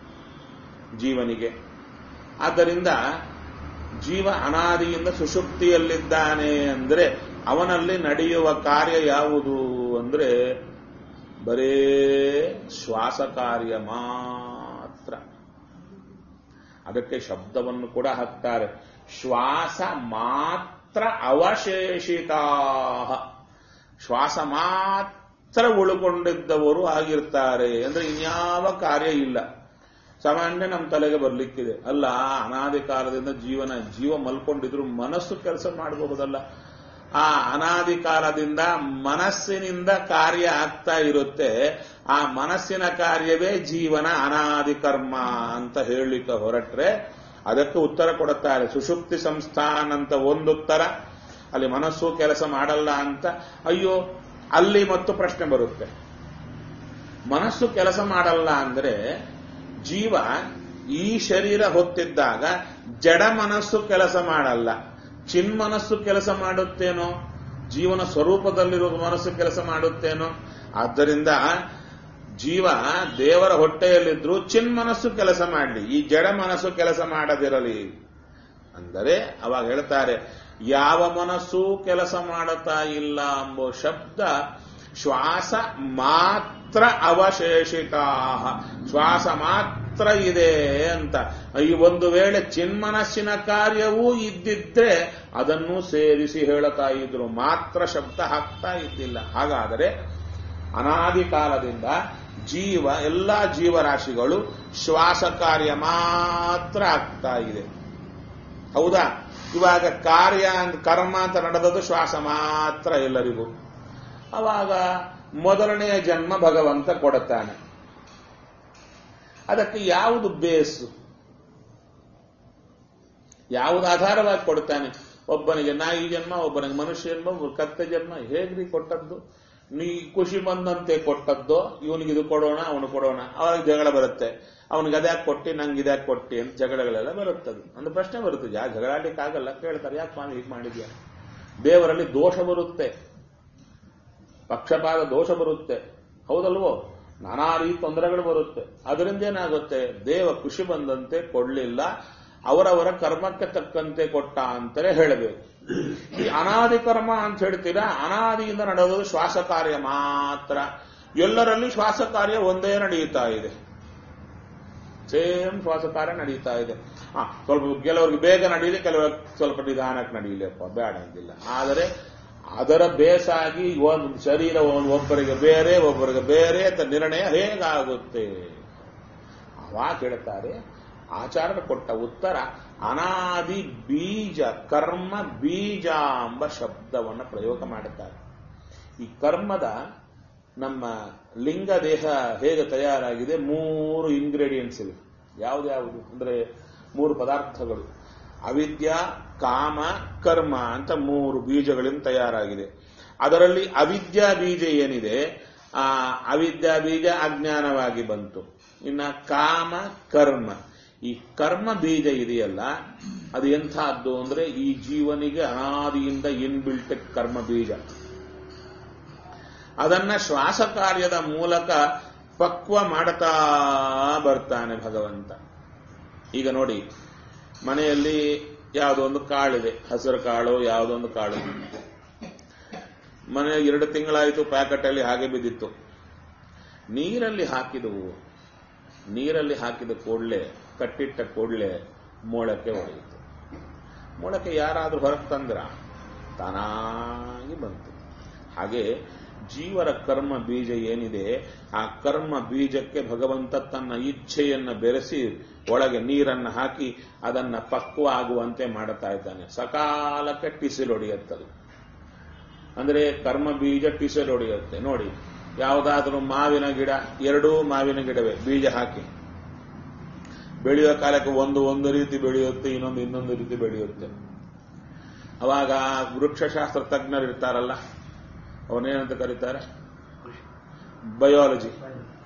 ಜೀವನಿಗೆ ಆದ್ದರಿಂದ ಜೀವ ಅನಾದಿಯಿಂದ ಸುಷುಪ್ತಿಯಲ್ಲಿದ್ದಾನೆ ಅಂದ್ರೆ ಅವನಲ್ಲಿ ನಡೆಯುವ ಕಾರ್ಯ ಯಾವುದು ಅಂದ್ರೆ ಬರೇ ಶ್ವಾಸ ಕಾರ್ಯ ಮಾತ್ರ ಅದಕ್ಕೆ ಶಬ್ದವನ್ನು ಕೂಡ ಹಾಕ್ತಾರೆ ಶ್ವಾಸ ಮಾತ್ರ ಅವಶೇಷಿತಾ ಶ್ವಾಸ ಮಾತ್ರ ಉಳ್ಕೊಂಡಿದ್ದವರು ಆಗಿರ್ತಾರೆ ಅಂದ್ರೆ ಇನ್ಯಾವ ಕಾರ್ಯ ಇಲ್ಲ ಸಾಮಾನ್ಯ ನಮ್ಮ ತಲೆಗೆ ಬರ್ಲಿಕ್ಕಿದೆ ಅಲ್ಲ ಅನಾದಿ ಕಾಲದಿಂದ ಜೀವನ ಜೀವ ಮಲ್ಕೊಂಡಿದ್ರು ಮನಸ್ಸು ಕೆಲಸ ಮಾಡಬಹುದಲ್ಲ ಆ ಅನಾದಿ ಕಾಲದಿಂದ ಮನಸ್ಸಿನಿಂದ ಕಾರ್ಯ ಆಗ್ತಾ ಇರುತ್ತೆ ಆ ಮನಸ್ಸಿನ ಕಾರ್ಯವೇ ಜೀವನ ಅನಾದಿ ಕರ್ಮ ಅಂತ ಹೇಳಲಿಕ್ಕೆ ಹೊರಟ್ರೆ ಅದಕ್ಕೆ ಉತ್ತರ ಕೊಡುತ್ತಾರೆ ಸುಷುಪ್ತಿ ಸಂಸ್ಥಾನ ಅಂತ ಒಂದು ಉತ್ತರ ಅಲ್ಲಿ ಮನಸ್ಸು ಕೆಲಸ ಮಾಡಲ್ಲ ಅಂತ ಅಯ್ಯೋ ಅಲ್ಲಿ ಮತ್ತು ಪ್ರಶ್ನೆ ಬರುತ್ತೆ ಮನಸ್ಸು ಕೆಲಸ ಮಾಡಲ್ಲ ಅಂದ್ರೆ ಜೀವ ಈ ಶರೀರ ಹೊತ್ತಿದ್ದಾಗ ಜಡ ಮನಸ್ಸು ಕೆಲಸ ಮಾಡಲ್ಲ ಚಿನ್ಮನಸ್ಸು ಕೆಲಸ ಮಾಡುತ್ತೇನೋ ಜೀವನ ಸ್ವರೂಪದಲ್ಲಿರುವ ಮನಸ್ಸು ಕೆಲಸ ಮಾಡುತ್ತೇನೋ ಆದ್ದರಿಂದ ಜೀವ ದೇವರ ಹೊಟ್ಟೆಯಲ್ಲಿದ್ರು ಚಿನ್ಮನಸ್ಸು ಕೆಲಸ ಮಾಡಲಿ ಈ ಜಡ ಮನಸ್ಸು ಕೆಲಸ ಮಾಡದಿರಲಿ ಅಂದರೆ ಅವಾಗ ಹೇಳ್ತಾರೆ ಯಾವ ಮನಸ್ಸು ಕೆಲಸ ಮಾಡುತ್ತಾ ಇಲ್ಲ ಎಂಬ ಶಬ್ದ ಶ್ವಾಸ ಮಾತ್ರ ಅವಶೇಷಿತ ಶ್ವಾಸ ಮಾತ್ರ ಇದೆ ಅಂತ ಈ ಒಂದು ವೇಳೆ ಚಿನ್ಮನಸ್ಸಿನ ಕಾರ್ಯವೂ ಇದ್ದಿದ್ರೆ ಅದನ್ನು ಸೇರಿಸಿ ಹೇಳುತ್ತಾ ಇದ್ರು ಮಾತ್ರ ಶಬ್ದ ಹಾಕ್ತಾ ಇದ್ದಿಲ್ಲ ಹಾಗಾದರೆ ಅನಾದಿ ಕಾಲದಿಂದ ಜೀವ ಎಲ್ಲ ಜೀವರಾಶಿಗಳು ಶ್ವಾಸ ಕಾರ್ಯ ಮಾತ್ರ ಆಗ್ತಾ ಇದೆ ಹೌದಾ ಇವಾಗ ಕಾರ್ಯ ಅಂತ ಕರ್ಮ ಅಂತ ನಡೆದದ್ದು ಶ್ವಾಸ ಮಾತ್ರ ಎಲ್ಲರಿಗೂ ಅವಾಗ ಮೊದಲನೆಯ ಜನ್ಮ ಭಗವಂತ ಕೊಡುತ್ತಾನೆ ಅದಕ್ಕೆ ಯಾವುದು ಬೇಸು ಯಾವುದು ಆಧಾರವಾಗಿ ಕೊಡ್ತಾನೆ ಒಬ್ಬನಿಗೆ ನಾಯಿ ಜನ್ಮ ಒಬ್ಬನಿಗೆ ಮನುಷ್ಯ ಜನ್ಮ ಒಬ್ಬ ಕತ್ತೆ ಜನ್ಮ ಹೇಗ್ರಿ ಕೊಟ್ಟದ್ದು ನೀ ಖುಷಿ ಬಂದಂತೆ ಕೊಟ್ಟದ್ದೋ ಇವನಿಗೆ ಇದು ಕೊಡೋಣ ಅವನು ಕೊಡೋಣ ಅವಾಗ ಜಗಳ ಬರುತ್ತೆ ಅವನಿಗೆ ಅದ್ಯಾಕೆ ಕೊಟ್ಟಿ ನಂಗೆ ಇದ್ಯಾಕೆ ಕೊಟ್ಟಿ ಅಂತ ಜಗಳಗಳೆಲ್ಲ ಬರುತ್ತದೆ ಒಂದು ಪ್ರಶ್ನೆ ಬರುತ್ತೆ ಯಾ ಜಗಳಾಡ್ಲಿಕ್ಕೆ ಆಗಲ್ಲ ಕೇಳ್ತಾರೆ ಯಾಕೆ ಸ್ವಾಮಿ ಹೀಗೆ ಮಾಡಿದ್ಯಾ ದೇವರಲ್ಲಿ ದೋಷ ಬರುತ್ತೆ ಪಕ್ಷಪಾತ ದೋಷ ಬರುತ್ತೆ ಹೌದಲ್ವೋ ನಾನಾ ರೀತಿ ತೊಂದರೆಗಳು ಬರುತ್ತೆ ಅದರಿಂದ ಏನಾಗುತ್ತೆ ದೇವ ಖುಷಿ ಬಂದಂತೆ ಕೊಡ್ಲಿಲ್ಲ ಅವರವರ ಕರ್ಮಕ್ಕೆ ತಕ್ಕಂತೆ ಕೊಟ್ಟ ಅಂತಲೇ ಹೇಳಬೇಕು ಈ ಅನಾದಿ ಕರ್ಮ ಅಂತ ಹೇಳ್ತೀರಾ ಅನಾದಿಯಿಂದ ನಡೆಯೋದು ಶ್ವಾಸ ಕಾರ್ಯ ಮಾತ್ರ ಎಲ್ಲರಲ್ಲಿ ಶ್ವಾಸ ಕಾರ್ಯ ಒಂದೇ ನಡೆಯುತ್ತಾ ಇದೆ ಸೇಮ್ ಶ್ವಾಸ ಕಾರ್ಯ ನಡೀತಾ ಇದೆ ಆ, ಸ್ವಲ್ಪ ಕೆಲವರಿಗೆ ಬೇಗ ನಡೀಲಿ ಕೆಲವರಿಗೆ ಸ್ವಲ್ಪ ನಿಧಾನಕ್ಕೆ ನಡೀಲಿಪ್ಪ ಬೇಡ ಅಂತಿಲ್ಲ ಆದರೆ ಅದರ ಬೇಸಾಗಿ ಒಂದು ಶರೀರ ಒಂದು ಒಬ್ಬರಿಗೆ ಬೇರೆ ಒಬ್ಬರಿಗೆ ಬೇರೆ ಅಂತ ನಿರ್ಣಯ ಹೇಗಾಗುತ್ತೆ ಅವಾಗ ಹೇಳ್ತಾರೆ ಆಚಾರ್ಯ ಕೊಟ್ಟ ಉತ್ತರ ಅನಾದಿ ಬೀಜ ಕರ್ಮ ಬೀಜ ಎಂಬ ಶಬ್ದವನ್ನು ಪ್ರಯೋಗ ಮಾಡುತ್ತಾರೆ ಈ ಕರ್ಮದ ನಮ್ಮ ಲಿಂಗ ದೇಹ ಹೇಗೆ ತಯಾರಾಗಿದೆ ಮೂರು ಇಂಗ್ರೀಡಿಯೆಂಟ್ಸ್ ಇವೆ ಯಾವ್ದ್ಯಾವುದು ಅಂದ್ರೆ ಮೂರು ಪದಾರ್ಥಗಳು ಅವಿದ್ಯ ಕಾಮ ಕರ್ಮ ಅಂತ ಮೂರು ಬೀಜಗಳಿಂದ ತಯಾರಾಗಿದೆ ಅದರಲ್ಲಿ ಅವಿದ್ಯಾ ಬೀಜ ಏನಿದೆ ಆ ಅವಿದ್ಯಾ ಬೀಜ ಅಜ್ಞಾನವಾಗಿ ಬಂತು ಇನ್ನ ಕಾಮ ಕರ್ಮ ಈ ಕರ್ಮ ಬೀಜ ಇದೆಯಲ್ಲ ಅದು ಎಂಥದ್ದು ಅಂದ್ರೆ ಈ ಜೀವನಿಗೆ ಅನಾದಿಯಿಂದ ಇನ್ಬಿಲ್ಟ್ ಕರ್ಮ ಬೀಜ ಅದನ್ನ ಶ್ವಾಸ ಕಾರ್ಯದ ಮೂಲಕ ಪಕ್ವ ಮಾಡ್ತಾ ಬರ್ತಾನೆ ಭಗವಂತ ಈಗ ನೋಡಿ ಮನೆಯಲ್ಲಿ ಯಾವುದೋ ಒಂದು ಕಾಳಿದೆ ಹಸಿರು ಕಾಳು ಯಾವುದೋ ಒಂದು ಕಾಳು ಮನೆ ಎರಡು ತಿಂಗಳಾಯಿತು ಪ್ಯಾಕೆಟಲ್ಲಿ ಹಾಗೆ ಬಿದ್ದಿತ್ತು ನೀರಲ್ಲಿ ಹಾಕಿದವು ನೀರಲ್ಲಿ ಹಾಕಿದ ಕೂಡಲೇ ಕಟ್ಟಿಟ್ಟ ಕೂಡಲೇ ಮೊಳಕೆ ಹೊಡೆಯಿತು ಮೊಳಕೆ ಯಾರಾದ್ರೂ ಹೊರಗೆ ತಂದ್ರ ತಾನಾಗಿ ಬಂತು ಹಾಗೆ ಜೀವರ ಕರ್ಮ ಬೀಜ ಏನಿದೆ ಆ ಕರ್ಮ ಬೀಜಕ್ಕೆ ಭಗವಂತ ತನ್ನ ಇಚ್ಛೆಯನ್ನು ಬೆರೆಸಿ ಒಳಗೆ ನೀರನ್ನು ಹಾಕಿ ಅದನ್ನ ಪಕ್ವ ಆಗುವಂತೆ ಮಾಡುತ್ತಾ ಇದ್ದಾನೆ ಸಕಾಲಕ್ಕೆ ಟಿಸಿಲ್ ಹೊಡೆಯುತ್ತದೆ ಅಂದ್ರೆ ಕರ್ಮ ಬೀಜ ಟಿಸಿಲ್ ಹೊಡೆಯುತ್ತೆ ನೋಡಿ ಯಾವುದಾದ್ರೂ ಮಾವಿನ ಗಿಡ ಎರಡೂ ಮಾವಿನ ಗಿಡವೇ ಬೀಜ ಹಾಕಿ ಬೆಳೆಯುವ ಕಾಲಕ್ಕೆ ಒಂದು ಒಂದು ರೀತಿ ಬೆಳೆಯುತ್ತೆ ಇನ್ನೊಂದು ಇನ್ನೊಂದು ರೀತಿ ಬೆಳೆಯುತ್ತೆ ಅವಾಗ ವೃಕ್ಷಶಾಸ್ತ್ರ ತಜ್ಞರು ಇರ್ತಾರಲ್ಲ ಅವನೇನಂತ ಕರೀತಾರೆ ಬಯಾಲಜಿ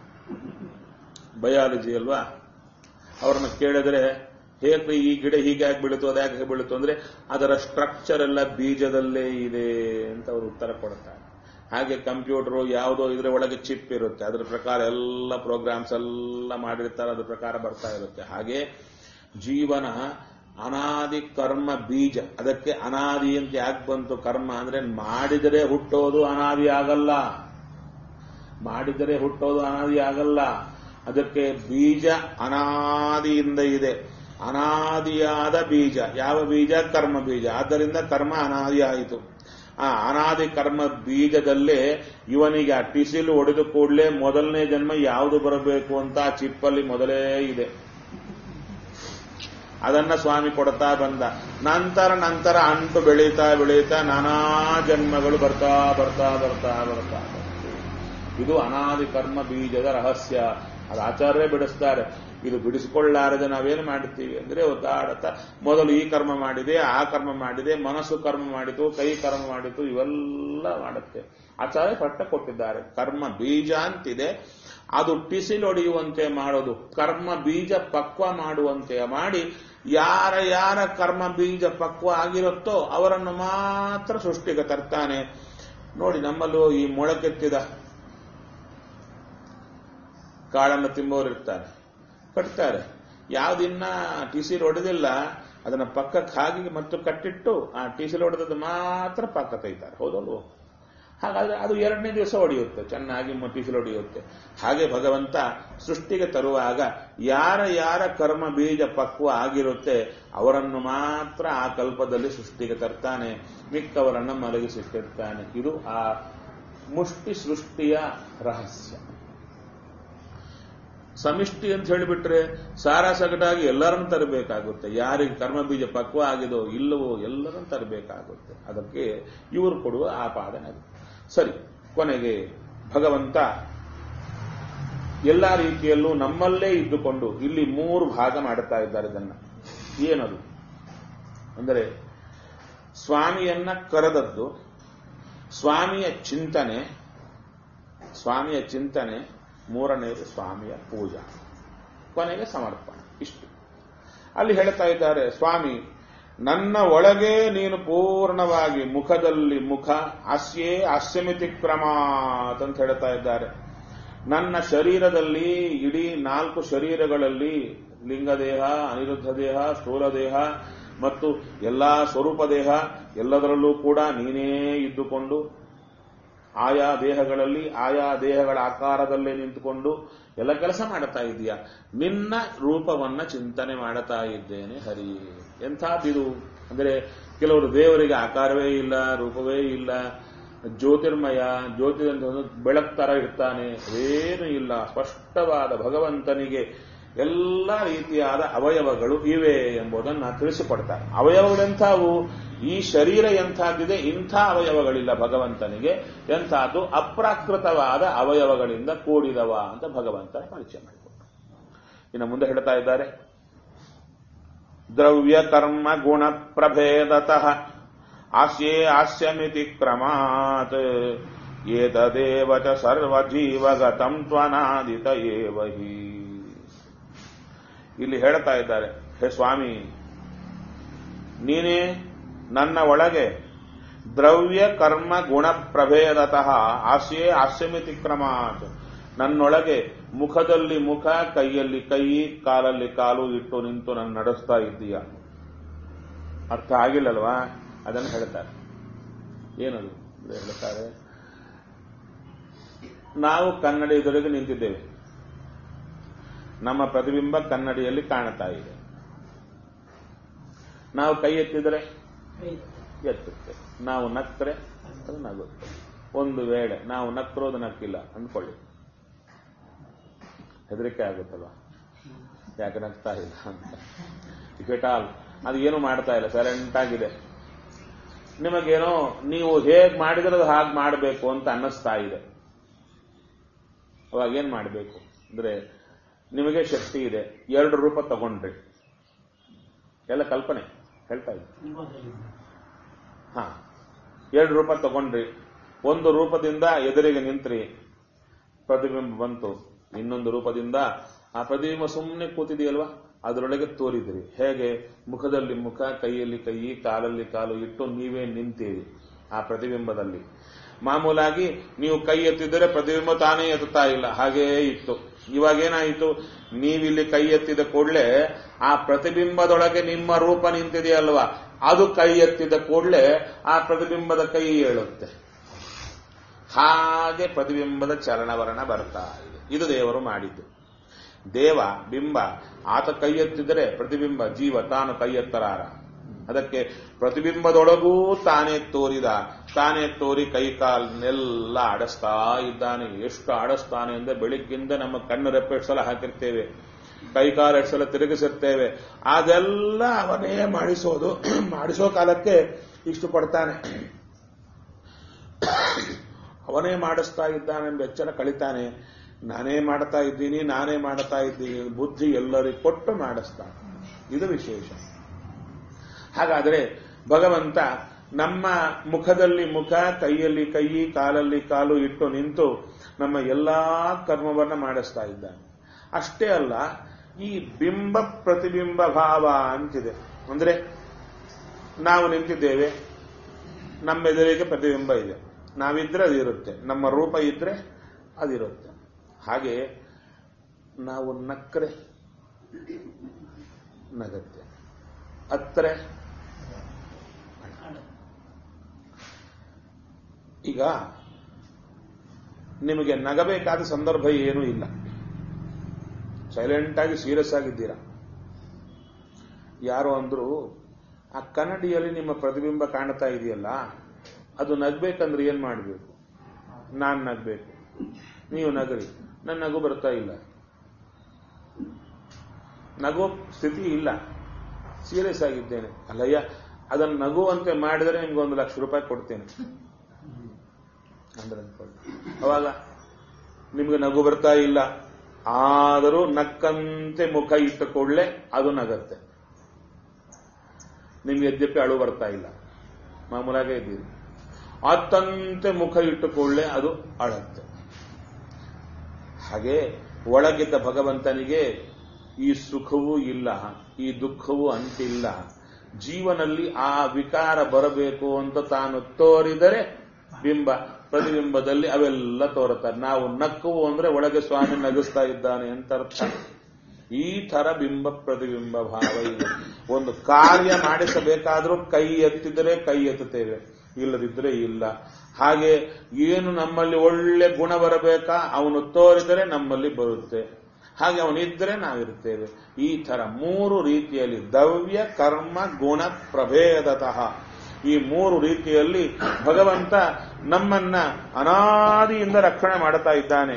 ಬಯಾಲಜಿ ಅಲ್ವಾ ಅವ್ರನ್ನ ಕೇಳಿದ್ರೆ ಹೇಗೆ ಈ ಗಿಡ ಹೀಗೆ ಯಾಕೆ ಬೀಳುತ್ತೋ ಅದು ಯಾಕೆ ಬೀಳುತ್ತೋ ಅಂದ್ರೆ ಅದರ ಸ್ಟ್ರಕ್ಚರ್ ಎಲ್ಲ ಬೀಜದಲ್ಲೇ ಇದೆ ಅಂತ ಅವರು ಉತ್ತರ ಕೊಡ್ತಾರೆ ಹಾಗೆ ಕಂಪ್ಯೂಟರ್ ಯಾವುದೋ ಇದ್ರ ಒಳಗೆ ಚಿಪ್ ಇರುತ್ತೆ ಅದ್ರ ಪ್ರಕಾರ ಎಲ್ಲ ಪ್ರೋಗ್ರಾಮ್ಸ್ ಎಲ್ಲ ಮಾಡಿರ್ತಾರೆ ಅದ್ರ ಪ್ರಕಾರ ಬರ್ತಾ ಇರುತ್ತೆ ಹಾಗೆ ಜೀವನ ಅನಾದಿ ಕರ್ಮ ಬೀಜ ಅದಕ್ಕೆ ಅನಾದಿ ಅಂತ ಯಾಕೆ ಬಂತು ಕರ್ಮ ಅಂದ್ರೆ ಮಾಡಿದರೆ ಹುಟ್ಟೋದು ಅನಾದಿ ಆಗಲ್ಲ ಮಾಡಿದರೆ ಹುಟ್ಟೋದು ಅನಾದಿ ಆಗಲ್ಲ ಅದಕ್ಕೆ ಬೀಜ ಅನಾದಿಯಿಂದ ಇದೆ ಅನಾದಿಯಾದ ಬೀಜ ಯಾವ ಬೀಜ ಕರ್ಮ ಬೀಜ ಆದ್ದರಿಂದ ಕರ್ಮ ಅನಾದಿ ಆಯಿತು ಆ ಅನಾದಿ ಕರ್ಮ ಬೀಜದಲ್ಲೇ ಇವನಿಗೆ ಆ ಟಿಸಿಲು ಹೊಡೆದು ಕೂಡಲೇ ಮೊದಲನೇ ಜನ್ಮ ಯಾವುದು ಬರಬೇಕು ಅಂತ ಆ ಚಿಪ್ಪಲ್ಲಿ ಮೊದಲೇ ಇದೆ ಅದನ್ನ ಸ್ವಾಮಿ ಕೊಡ್ತಾ ಬಂದ ನಂತರ ನಂತರ ಅಂಟು ಬೆಳೀತಾ ಬೆಳೀತಾ ನಾನಾ ಜನ್ಮಗಳು ಬರ್ತಾ ಬರ್ತಾ ಬರ್ತಾ ಬರ್ತಾ ಇದು ಅನಾದಿ ಕರ್ಮ ಬೀಜದ ರಹಸ್ಯ ಅದು ಆಚಾರ್ಯ ಬಿಡಿಸ್ತಾರೆ ಇದು ಬಿಡಿಸಿಕೊಳ್ಳಾರದೆ ನಾವೇನು ಮಾಡುತ್ತೀವಿ ಅಂದ್ರೆ ಒದ್ದಾಡತ್ತ ಮೊದಲು ಈ ಕರ್ಮ ಮಾಡಿದೆ ಆ ಕರ್ಮ ಮಾಡಿದೆ ಮನಸ್ಸು ಕರ್ಮ ಮಾಡಿತು ಕೈ ಕರ್ಮ ಮಾಡಿತು ಇವೆಲ್ಲ ಮಾಡುತ್ತೆ ಆಚಾರ್ಯ ಪಟ್ಟ ಕೊಟ್ಟಿದ್ದಾರೆ ಕರ್ಮ ಬೀಜ ಅಂತಿದೆ ಅದು ಟಿಸಿಲೊಡೆಯುವಂತೆ ಮಾಡೋದು ಕರ್ಮ ಬೀಜ ಪಕ್ವ ಮಾಡುವಂತೆ ಮಾಡಿ ಯಾರ ಯಾರ ಕರ್ಮ ಬೀಜ ಪಕ್ವ ಆಗಿರುತ್ತೋ ಅವರನ್ನು ಮಾತ್ರ ಸೃಷ್ಟಿಗೆ ತರ್ತಾನೆ ನೋಡಿ ನಮ್ಮಲ್ಲೂ ಈ ಮೊಳಕೆತ್ತಿದ ಕಾಳನ್ನು ತಿಂಬೋರು ಇರ್ತಾರೆ ಕಟ್ತಾರೆ ಯಾವ್ದಿನ್ನ ಟಿಸಿಲ್ ಹೊಡೆದಿಲ್ಲ ಅದನ್ನ ಪಕ್ಕಕ್ಕೆ ಹಾಕಿ ಮತ್ತು ಕಟ್ಟಿಟ್ಟು ಆ ಟಿಸಿಲ್ ಹೊಡೆದದ್ದು ಮಾತ್ರ ಪಕ್ಕ ತೆಗಿತಾರೆ ಹೌದಲ್ವೋ ಹಾಗಾದ್ರೆ ಅದು ಎರಡನೇ ದಿವಸ ಹೊಡೆಯುತ್ತೆ ಚೆನ್ನಾಗಿ ಟಿಸಿಲ್ ಹೊಡೆಯುತ್ತೆ ಹಾಗೆ ಭಗವಂತ ಸೃಷ್ಟಿಗೆ ತರುವಾಗ ಯಾರ ಯಾರ ಕರ್ಮ ಬೀಜ ಪಕ್ವ ಆಗಿರುತ್ತೆ ಅವರನ್ನು ಮಾತ್ರ ಆ ಕಲ್ಪದಲ್ಲಿ ಸೃಷ್ಟಿಗೆ ತರ್ತಾನೆ ಮಿಕ್ಕವರನ್ನ ಮಲಗಿಸಿಟ್ಟಿರ್ತಾನೆ ಇದು ಆ ಮುಷ್ಟಿ ಸೃಷ್ಟಿಯ ರಹಸ್ಯ ಸಮಿಷ್ಟಿ ಅಂತ ಹೇಳಿಬಿಟ್ರೆ ಸಾರ ಸಗಟಾಗಿ ಎಲ್ಲರನ್ನು ತರಬೇಕಾಗುತ್ತೆ ಯಾರಿಗೆ ಕರ್ಮ ಬೀಜ ಪಕ್ವ ಆಗಿದೋ ಇಲ್ಲವೋ ಎಲ್ಲರನ್ನು ತರಬೇಕಾಗುತ್ತೆ ಅದಕ್ಕೆ ಇವರು ಕೊಡುವ ಆಪಾದನೆ ಅದು ಸರಿ ಕೊನೆಗೆ ಭಗವಂತ ಎಲ್ಲ ರೀತಿಯಲ್ಲೂ ನಮ್ಮಲ್ಲೇ ಇದ್ದುಕೊಂಡು ಇಲ್ಲಿ ಮೂರು ಭಾಗ ಮಾಡುತ್ತಾ ಇದ್ದಾರೆ ಇದನ್ನ ಏನದು ಅಂದರೆ ಸ್ವಾಮಿಯನ್ನ ಕರೆದದ್ದು ಸ್ವಾಮಿಯ ಚಿಂತನೆ ಸ್ವಾಮಿಯ ಚಿಂತನೆ ಮೂರನೇದು ಸ್ವಾಮಿಯ ಪೂಜಾ ಕೊನೆಗೆ ಸಮರ್ಪಣೆ ಇಷ್ಟು ಅಲ್ಲಿ ಹೇಳ್ತಾ ಇದ್ದಾರೆ ಸ್ವಾಮಿ ನನ್ನ ಒಳಗೆ ನೀನು ಪೂರ್ಣವಾಗಿ ಮುಖದಲ್ಲಿ ಮುಖ ಹಾಸ್ಯೇ ಹಾಸ್ಯಮಿತಿ ಕ್ರಮಾತ್ ಅಂತ ಹೇಳ್ತಾ ಇದ್ದಾರೆ ನನ್ನ ಶರೀರದಲ್ಲಿ ಇಡೀ ನಾಲ್ಕು ಶರೀರಗಳಲ್ಲಿ ಲಿಂಗದೇಹ ಅನಿರುದ್ಧ ದೇಹ ಸ್ಥೂಲ ದೇಹ ಮತ್ತು ಎಲ್ಲಾ ಸ್ವರೂಪ ದೇಹ ಎಲ್ಲದರಲ್ಲೂ ಕೂಡ ನೀನೇ ಇದ್ದುಕೊಂಡು ಆಯಾ ದೇಹಗಳಲ್ಲಿ ಆಯಾ ದೇಹಗಳ ಆಕಾರದಲ್ಲೇ ನಿಂತುಕೊಂಡು ಎಲ್ಲ ಕೆಲಸ ಮಾಡುತ್ತಾ ಇದೆಯಾ ನಿನ್ನ ರೂಪವನ್ನ ಚಿಂತನೆ ಮಾಡುತ್ತಾ ಇದ್ದೇನೆ ಹರಿ ಎಂಥದ್ದಿದು ಅಂದರೆ ಕೆಲವರು ದೇವರಿಗೆ ಆಕಾರವೇ ಇಲ್ಲ ರೂಪವೇ ಇಲ್ಲ ಜ್ಯೋತಿರ್ಮಯ ಜ್ಯೋತಿ ಬೆಳಕ್ ತರ ಇರ್ತಾನೆ ಏನು ಇಲ್ಲ ಸ್ಪಷ್ಟವಾದ ಭಗವಂತನಿಗೆ ಎಲ್ಲ ರೀತಿಯಾದ ಅವಯವಗಳು ಇವೆ ಎಂಬುದನ್ನು ತಿಳಿಸಿಕೊಡ್ತಾರೆ ಅವಯವಗಳೆಂಥವು ಈ ಶರೀರ ಎಂಥದ್ದಿದೆ ಇಂಥ ಅವಯವಗಳಿಲ್ಲ ಭಗವಂತನಿಗೆ ಎಂಥದ್ದು ಅಪ್ರಾಕೃತವಾದ ಅವಯವಗಳಿಂದ ಕೂಡಿದವ ಅಂತ ಭಗವಂತ ಪರಿಚಯ ಮಾಡಿಕೊಟ್ರು ಇನ್ನು ಮುಂದೆ ಹೇಳ್ತಾ ಇದ್ದಾರೆ ದ್ರವ್ಯ ಕರ್ಮ ಗುಣ ಪ್ರಭೇದತಃ ಆಸ್ಯೇ ಆಸ್ಯಮಿತಿ ಕ್ರಮಾತ್ ಏತದೇವ ಚ ಸರ್ವಜೀವಗತಂ ತ್ವನಾದಿತ ಏವ ಹಿ ಇಲ್ಲಿ ಹೇಳ್ತಾ ಇದ್ದಾರೆ ಹೇ ಸ್ವಾಮಿ ನೀನೇ ನನ್ನ ಒಳಗೆ ದ್ರವ್ಯ ಕರ್ಮ ಗುಣ ಪ್ರಭೇದತಃ ಆಸ್ಯೇ ಆಸ್ಯಮಿತಿ ಕ್ರಮಾತ್ ನನ್ನೊಳಗೆ ಮುಖದಲ್ಲಿ ಮುಖ ಕೈಯಲ್ಲಿ ಕೈ ಕಾಲಲ್ಲಿ ಕಾಲು ಇಟ್ಟು ನಿಂತು ನನ್ನ ನಡೆಸ್ತಾ ಇದ್ದೀಯ ಅರ್ಥ ಆಗಿಲ್ಲಲ್ವಾ ಅದನ್ನು ಹೇಳ್ತಾರೆ ಏನದು ಅಂದ್ರೆ ಹೇಳ್ತಾರೆ ನಾವು ಕನ್ನಡಿ ಎದುರಿಗೆ ನಿಂತಿದ್ದೇವೆ ನಮ್ಮ ಪ್ರತಿಬಿಂಬ ಕನ್ನಡಿಯಲ್ಲಿ ಕಾಣ್ತಾ ಇದೆ ನಾವು ಕೈ ಎತ್ತಿದರೆ ಎತ್ತುತ್ತೆ ನಾವು ನಕ್ಕರೆ ಅದು ನಗುತ್ತೆ ಒಂದು ವೇಳೆ ನಾವು ನಕ್ಕರೋದು ನಕ್ಕಿಲ್ಲ ಅಂದ್ಕೊಳ್ಳಿ ಹೆದರಿಕೆ ಆಗುತ್ತಲ್ವ ಯಾಕೆ ನಗ್ತಾ ಇಲ್ಲ ಅಂತ ಇಫೆಟಾಲ್ ಅದು ಏನು ಮಾಡ್ತಾ ಇಲ್ಲ ಸೈಲೆಂಟ್ ಆಗಿದೆ ನಿಮಗೇನೋ ನೀವು ಹೇಗ್ ಮಾಡಿದ್ರೆ ಅದು ಹಾಗೆ ಮಾಡಬೇಕು ಅಂತ ಅನ್ನಿಸ್ತಾ ಇದೆ ಅವಾಗ ಏನ್ ಮಾಡಬೇಕು ಅಂದ್ರೆ ನಿಮಗೆ ಶಕ್ತಿ ಇದೆ ಎರಡು ರೂಪ ತಗೊಂಡ್ರಿ ಎಲ್ಲ ಕಲ್ಪನೆ ಹೇಳ್ತಾ ಇದ್ದೆ ಹಾ ಎರಡು ರೂಪ ತಗೊಂಡ್ರಿ ಒಂದು ರೂಪದಿಂದ ಎದುರಿಗೆ ನಿಂತ್ರಿ ಪ್ರತಿಬಿಂಬ ಬಂತು ಇನ್ನೊಂದು ರೂಪದಿಂದ ಆ ಪ್ರತಿಬಿಂಬ ಸುಮ್ಮನೆ ಕೂತಿದೆಯಲ್ವಾ ಅದರೊಳಗೆ ತೋರಿದ್ರಿ ಹೇಗೆ ಮುಖದಲ್ಲಿ ಮುಖ ಕೈಯಲ್ಲಿ ಕೈ ಕಾಲಲ್ಲಿ ಕಾಲು ಇಟ್ಟು ನೀವೇ ನಿಂತೀರಿ ಆ ಪ್ರತಿಬಿಂಬದಲ್ಲಿ ಮಾಮೂಲಾಗಿ ನೀವು ಕೈ ಎತ್ತಿದರೆ ಪ್ರತಿಬಿಂಬ ತಾನೇ ಎತ್ತುತ್ತಾ ಇಲ್ಲ ಹಾಗೇ ಇತ್ತು ಇವಾಗೇನಾಯಿತು ನೀವಿಲ್ಲಿ ಕೈ ಎತ್ತಿದ ಕೂಡಲೇ ಆ ಪ್ರತಿಬಿಂಬದೊಳಗೆ ನಿಮ್ಮ ರೂಪ ನಿಂತಿದೆಯಲ್ವಾ ಅದು ಕೈ ಎತ್ತಿದ ಕೂಡಲೇ ಆ ಪ್ರತಿಬಿಂಬದ ಕೈ ಹೇಳುತ್ತೆ ಹಾಗೆ ಪ್ರತಿಬಿಂಬದ ಚಲನವರಣ ಬರ್ತಾ ಇದೆ ಇದು ದೇವರು ಮಾಡಿದ್ದು ದೇವ ಬಿಂಬ ಆತ ಕೈ ಎತ್ತಿದರೆ ಪ್ರತಿಬಿಂಬ ಜೀವ ತಾನು ಕೈ ಎತ್ತರಾರ ಅದಕ್ಕೆ ಪ್ರತಿಬಿಂಬದೊಳಗೂ ತಾನೇ ತೋರಿದ ತಾನೇ ತೋರಿ ಕೈ ಕಾಲನ್ನೆಲ್ಲ ಆಡಿಸ್ತಾ ಇದ್ದಾನೆ ಎಷ್ಟು ಆಡಿಸ್ತಾನೆ ಅಂದ್ರೆ ಬೆಳಿಗ್ಗಿಂದ ನಮ್ಮ ಕಣ್ಣು ರೆಪ್ಪೆ ಎಷ್ಟು ಸಲ ಹಾಕಿರ್ತೇವೆ ಕೈ ಕಾಲು ಎಷ್ಟು ಸಲ ತಿರುಗಿಸಿರ್ತೇವೆ ಅದೆಲ್ಲ ಅವನೇ ಮಾಡಿಸೋದು ಮಾಡಿಸೋ ಕಾಲಕ್ಕೆ ಇಷ್ಟು ಪಡ್ತಾನೆ ಅವನೇ ಮಾಡಿಸ್ತಾ ಇದ್ದಾನೆಂಬ ಎಚ್ಚರ ಕಳಿತಾನೆ ನಾನೇ ಮಾಡ್ತಾ ಇದ್ದೀನಿ ನಾನೇ ಮಾಡ್ತಾ ಇದ್ದೀನಿ ಬುದ್ಧಿ ಎಲ್ಲರಿಗೂ ಕೊಟ್ಟು ಮಾಡಿಸ್ತಾನೆ ಇದು ವಿಶೇಷ ಹಾಗಾದರೆ ಭಗವಂತ ನಮ್ಮ ಮುಖದಲ್ಲಿ ಮುಖ ಕೈಯಲ್ಲಿ ಕೈ ಕಾಲಲ್ಲಿ ಕಾಲು ಇಟ್ಟು ನಿಂತು ನಮ್ಮ ಎಲ್ಲಾ ಕರ್ಮವನ್ನ ಮಾಡಿಸ್ತಾ ಇದ್ದಾನೆ ಅಷ್ಟೇ ಅಲ್ಲ ಈ ಬಿಂಬ ಪ್ರತಿಬಿಂಬ ಭಾವ ಅಂತಿದೆ ಅಂದ್ರೆ ನಾವು ನಿಂತಿದ್ದೇವೆ ನಮ್ಮ ಎದುರಿಗೆ ಪ್ರತಿಬಿಂಬ ಇದೆ ನಾವಿದ್ರೆ ಅದಿರುತ್ತೆ ನಮ್ಮ ರೂಪ ಇದ್ರೆ ಅದಿರುತ್ತೆ ಹಾಗೆ ನಾವು ನಕ್ಕರೆ ನಗತ್ತೆ ಅತ್ತರೆ ಈಗ ನಿಮಗೆ ನಗಬೇಕಾದ ಸಂದರ್ಭ ಏನೂ ಇಲ್ಲ ಸೈಲೆಂಟ್ ಆಗಿ ಸೀರಿಯಸ್ ಆಗಿದ್ದೀರಾ ಯಾರೋ ಅಂದ್ರು ಆ ಕನ್ನಡಿಯಲ್ಲಿ ನಿಮ್ಮ ಪ್ರತಿಬಿಂಬ ಕಾಣ್ತಾ ಇದೆಯಲ್ಲ ಅದು ನಗ್ಬೇಕಂದ್ರೆ ಏನ್ ಮಾಡಬೇಕು ನಾನ್ ನಗ್ಬೇಕು ನೀವು ನಗರಿ ನನ್ನ ನಗು ಬರ್ತಾ ಇಲ್ಲ ನಗು ಸ್ಥಿತಿ ಇಲ್ಲ ಸೀರಿಯಸ್ ಆಗಿದ್ದೇನೆ ಅಲ್ಲಯ್ಯ ಅದನ್ನು ನಗುವಂತೆ ಮಾಡಿದರೆ ನಿಮ್ಗೆ ಒಂದು ಲಕ್ಷ ರೂಪಾಯಿ ಕೊಡ್ತೇನೆ ಅಂದ್ರೆ ಅನ್ಕೊಳ್ಳಿ ಅವಾಗ ನಿಮ್ಗೆ ನಗು ಬರ್ತಾ ಇಲ್ಲ ಆದರೂ ನಕ್ಕಂತೆ ಮುಖ ಇಟ್ಟ ಕೂಡಲೇ ಅದು ನಗತ್ತೆ ನಿಮ್ಗೆ ಯದ್ಯಪಿ ಅಳು ಬರ್ತಾ ಇಲ್ಲ ಮಾಮೂಲಾಗೇ ಇದ್ದೀರಿ ಅತ್ತಂತೆ ಮುಖ ಇಟ್ಟ ಕೂಡಲೇ ಅದು ಅಳತ್ತೆ ಹಾಗೆ ಒಳಗಿದ್ದ ಭಗವಂತನಿಗೆ ಈ ಸುಖವೂ ಇಲ್ಲ ಈ ದುಃಖವೂ ಅಂಟಿಲ್ಲ ಜೀವನಲ್ಲಿ ಆ ವಿಕಾರ ಬರಬೇಕು ಅಂತ ತಾನು ತೋರಿದರೆ ಬಿಂಬ ಪ್ರತಿಬಿಂಬದಲ್ಲಿ ಅವೆಲ್ಲ ತೋರುತ್ತಾರೆ ನಾವು ನಕ್ಕವು ಅಂದ್ರೆ ಒಳಗೆ ಸ್ವಾಮಿ ನಗಿಸ್ತಾ ಇದ್ದಾನೆ ಅಂತ ಅರ್ಥ ಈ ತರ ಬಿಂಬ ಪ್ರತಿಬಿಂಬ ಭಾವ ಇದೆ ಒಂದು ಕಾರ್ಯ ಮಾಡಿಸಬೇಕಾದ್ರೂ ಕೈ ಎತ್ತಿದರೆ ಕೈ ಎತ್ತುತ್ತೇವೆ ಇಲ್ಲದಿದ್ರೆ ಇಲ್ಲ ಹಾಗೆ ಏನು ನಮ್ಮಲ್ಲಿ ಒಳ್ಳೆ ಗುಣ ಬರಬೇಕಾ ಅವನು ತೋರಿದರೆ ನಮ್ಮಲ್ಲಿ ಬರುತ್ತೆ ಹಾಗೆ ಅವನಿದ್ರೆ ನಾವಿರುತ್ತೇವೆ ಈ ತರ ಮೂರು ರೀತಿಯಲ್ಲಿ ದವ್ಯ ಕರ್ಮ ಗುಣ ಪ್ರಭೇದತಃ ಈ ಮೂರು ರೀತಿಯಲ್ಲಿ ಭಗವಂತ ನಮ್ಮನ್ನ ಅನಾದಿಯಿಂದ ರಕ್ಷಣೆ ಮಾಡುತ್ತಾ ಇದ್ದಾನೆ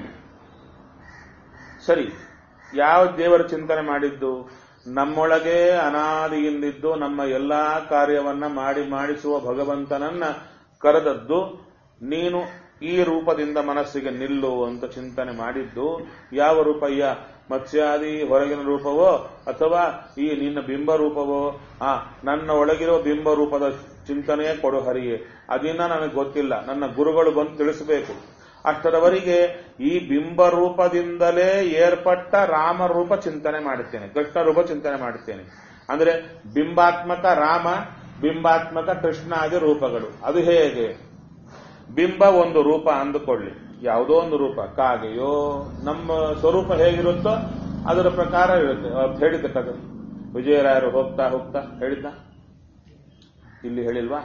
ಸರಿ ಯಾವ ದೇವರ ಚಿಂತನೆ ಮಾಡಿದ್ದು ನಮ್ಮೊಳಗೆ ಅನಾದಿಯಿಂದಿದ್ದು ನಮ್ಮ ಎಲ್ಲಾ ಕಾರ್ಯವನ್ನ ಮಾಡಿ ಮಾಡಿಸುವ ಭಗವಂತನನ್ನ ಕರೆದದ್ದು ನೀನು ಈ ರೂಪದಿಂದ ಮನಸ್ಸಿಗೆ ನಿಲ್ಲು ಅಂತ ಚಿಂತನೆ ಮಾಡಿದ್ದು ಯಾವ ರೂಪಯ್ಯ ಮತ್ಸ್ಯಾದಿ ಹೊರಗಿನ ರೂಪವೋ ಅಥವಾ ಈ ನಿನ್ನ ಬಿಂಬ ರೂಪವೋ ಆ ನನ್ನ ಒಳಗಿರೋ ಬಿಂಬ ರೂಪದ ಚಿಂತನೆಯೇ ಕೊಡು ಹರಿಯೇ ಅದಿನ್ನ ನನಗೆ ಗೊತ್ತಿಲ್ಲ ನನ್ನ ಗುರುಗಳು ಬಂದು ತಿಳಿಸಬೇಕು ಅಷ್ಟರವರೆಗೆ ಈ ಬಿಂಬ ರೂಪದಿಂದಲೇ ಏರ್ಪಟ್ಟ ರಾಮ ರೂಪ ಚಿಂತನೆ ಮಾಡುತ್ತೇನೆ ಕೃಷ್ಣ ರೂಪ ಚಿಂತನೆ ಮಾಡುತ್ತೇನೆ ಅಂದ್ರೆ ಬಿಂಬಾತ್ಮಕ ರಾಮ ಬಿಂಬಾತ್ಮಕ ಕೃಷ್ಣಾದಿ ರೂಪಗಳು ಅದು ಹೇಗೆ ಬಿಂಬ ಒಂದು ರೂಪ ಅಂದುಕೊಳ್ಳಿ ಯಾವುದೋ ಒಂದು ರೂಪ ಕಾಗೆಯೋ ನಮ್ಮ ಸ್ವರೂಪ ಹೇಗಿರುತ್ತೋ ಅದರ ಪ್ರಕಾರ ಇರುತ್ತೆ ಅವತ್ತು ಹೇಳಿದ್ದ ಕಥೆ ವಿಜಯರಾಯರು ಹೋಗ್ತಾ ಹೋಗ್ತಾ ಹೇಳಿದ್ದ ಇಲ್ಲಿ ಹೇಳಿಲ್ವಾ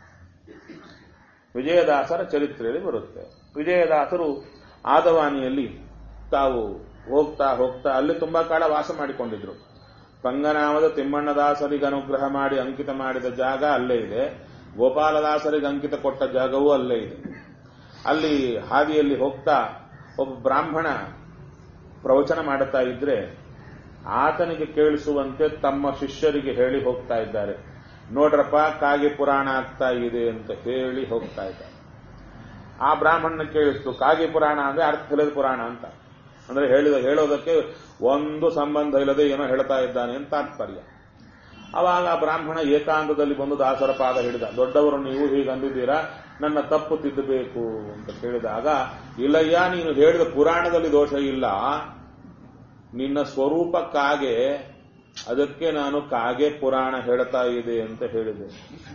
ವಿಜಯದಾಸರ ಚರಿತ್ರೆಯಲ್ಲಿ ಬರುತ್ತೆ ವಿಜಯದಾಸರು ಆದವಾನಿಯಲ್ಲಿ ತಾವು ಹೋಗ್ತಾ ಹೋಗ್ತಾ ಅಲ್ಲಿ ತುಂಬಾ ಕಾಲ ವಾಸ ಮಾಡಿಕೊಂಡಿದ್ರು ಪಂಗನಾಮದ ತಿಮ್ಮಣ್ಣದಾಸರಿಗೆ ಅನುಗ್ರಹ ಮಾಡಿ ಅಂಕಿತ ಮಾಡಿದ ಜಾಗ ಅಲ್ಲೇ ಇದೆ ಗೋಪಾಲದಾಸರಿಗೆ ಅಂಕಿತ ಕೊಟ್ಟ ಜಾಗವೂ ಅಲ್ಲೇ ಇದೆ ಅಲ್ಲಿ ಹಾದಿಯಲ್ಲಿ ಹೋಗ್ತಾ ಒಬ್ಬ ಬ್ರಾಹ್ಮಣ ಪ್ರವಚನ ಮಾಡುತ್ತಾ ಇದ್ರೆ ಆತನಿಗೆ ಕೇಳಿಸುವಂತೆ ತಮ್ಮ ಶಿಷ್ಯರಿಗೆ ಹೇಳಿ ಹೋಗ್ತಾ ಇದ್ದಾರೆ ನೋಡ್ರಪ್ಪ ಕಾಗೆ ಪುರಾಣ ಆಗ್ತಾ ಇದೆ ಅಂತ ಹೇಳಿ ಹೋಗ್ತಾ ಇದ್ದಾರೆ ಆ ಬ್ರಾಹ್ಮಣನ ಕೇಳಿಸ್ತು ಕಾಗೆ ಪುರಾಣ ಅಂದ್ರೆ ಅರ್ಥ ಇಲ್ಲದ ಪುರಾಣ ಅಂತ ಅಂದ್ರೆ ಹೇಳಿದ ಹೇಳೋದಕ್ಕೆ ಒಂದು ಸಂಬಂಧ ಇಲ್ಲದೆ ಏನೋ ಹೇಳ್ತಾ ಇದ್ದಾನೆ ಅಂತ ತಾತ್ಪರ್ಯ ಅವಾಗ ಆ ಬ್ರಾಹ್ಮಣ ಏಕಾಂತದಲ್ಲಿ ಬಂದು ದಾಸರ ಪಾದ ಹಿಡಿದ ದೊಡ್ಡವರು ನೀವು ಹೀಗೆ ಅಂದಿದ್ದೀರಾ ನನ್ನ ತಪ್ಪು ತಿದ್ದಬೇಕು ಅಂತ ಕೇಳಿದಾಗ ಇಲ್ಲಯ್ಯ ನೀನು ಹೇಳಿದ ಪುರಾಣದಲ್ಲಿ ದೋಷ ಇಲ್ಲ ನಿನ್ನ ಸ್ವರೂಪ ಕಾಗೆ ಅದಕ್ಕೆ ನಾನು ಕಾಗೆ ಪುರಾಣ ಹೇಳ್ತಾ ಇದೆ ಅಂತ ಹೇಳಿದೆ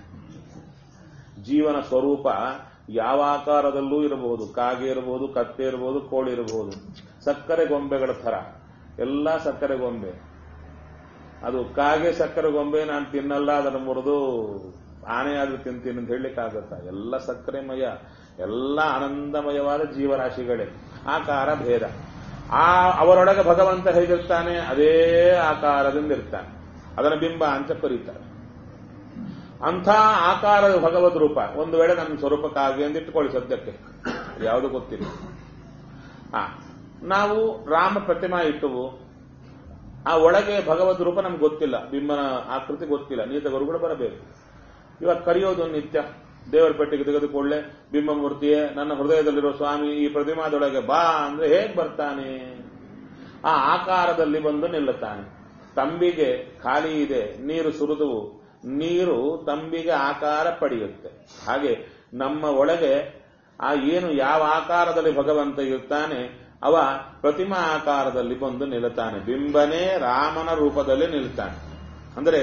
ಜೀವನ ಸ್ವರೂಪ ಯಾವ ಆಕಾರದಲ್ಲೂ ಇರಬಹುದು ಕಾಗೆ ಇರಬಹುದು ಕತ್ತೆ ಇರಬಹುದು ಕೋಳಿ ಇರಬಹುದು ಸಕ್ಕರೆ ಗೊಂಬೆಗಳ ಥರ ಎಲ್ಲ ಸಕ್ಕರೆ ಗೊಂಬೆ ಅದು ಕಾಗೆ ಸಕ್ಕರೆ ಗೊಂಬೆ ನಾನು ತಿನ್ನಲ್ಲ ಅದನ್ನು ಮುರಿದು ಆನೆ ಆದ್ರೂ ತಿಂತೀನಿ ಅಂತ ಹೇಳಲಿಕ್ಕಾಗತ್ತ ಎಲ್ಲ ಸಕ್ಕರೆಮಯ ಎಲ್ಲ ಆನಂದಮಯವಾದ ಜೀವರಾಶಿಗಳೇ ಆಕಾರ ಭೇದ ಆ ಅವರೊಳಗೆ ಭಗವಂತ ಹೇಗಿರ್ತಾನೆ ಅದೇ ಆಕಾರದಿಂದ ಇರ್ತಾನೆ ಅದನ್ನ ಬಿಂಬ ಅಂತ ಕರೀತಾರೆ ಅಂಥ ಆಕಾರದ ಭಗವದ್ ರೂಪ ಒಂದು ವೇಳೆ ನನ್ನ ಸ್ವರೂಪಕ್ಕಾಗಿ ಅಂತ ಇಟ್ಟುಕೊಳ್ಳಿ ಸದ್ಯಕ್ಕೆ ಯಾವುದು ಗೊತ್ತಿಲ್ಲ ಆ ನಾವು ರಾಮ ಪ್ರತಿಮಾ ಇಟ್ಟುವು ಆ ಒಳಗೆ ಭಗವದ್ ರೂಪ ನಮ್ಗೆ ಗೊತ್ತಿಲ್ಲ ಬಿಂಬನ ಆಕೃತಿ ಗೊತ್ತಿಲ್ಲ ನೀತ ಗುರುಗಳು ಬರಬೇಕು ಇವಾಗ ಕರೆಯೋದು ನಿತ್ಯ ದೇವರ ಪೆಟ್ಟಿಗೆ ತೆಗೆದುಕೊಳ್ಳೆ ಬಿಂಬಮೂರ್ತಿಯೇ ನನ್ನ ಹೃದಯದಲ್ಲಿರೋ ಸ್ವಾಮಿ ಈ ಪ್ರತಿಮಾದೊಳಗೆ ಬಾ ಅಂದ್ರೆ ಹೇಗ್ ಬರ್ತಾನೆ ಆ ಆಕಾರದಲ್ಲಿ ಬಂದು ನಿಲ್ಲುತ್ತಾನೆ ತಂಬಿಗೆ ಖಾಲಿ ಇದೆ ನೀರು ಸುರಿದುವು ನೀರು ತಂಬಿಗೆ ಆಕಾರ ಪಡೆಯುತ್ತೆ ಹಾಗೆ ನಮ್ಮ ಒಳಗೆ ಆ ಏನು ಯಾವ ಆಕಾರದಲ್ಲಿ ಭಗವಂತ ಇರ್ತಾನೆ ಅವ ಪ್ರತಿಮಾ ಆಕಾರದಲ್ಲಿ ಬಂದು ನಿಲ್ಲುತ್ತಾನೆ ಬಿಂಬನೇ ರಾಮನ ರೂಪದಲ್ಲಿ ನಿಲ್ತಾನೆ ಅಂದರೆ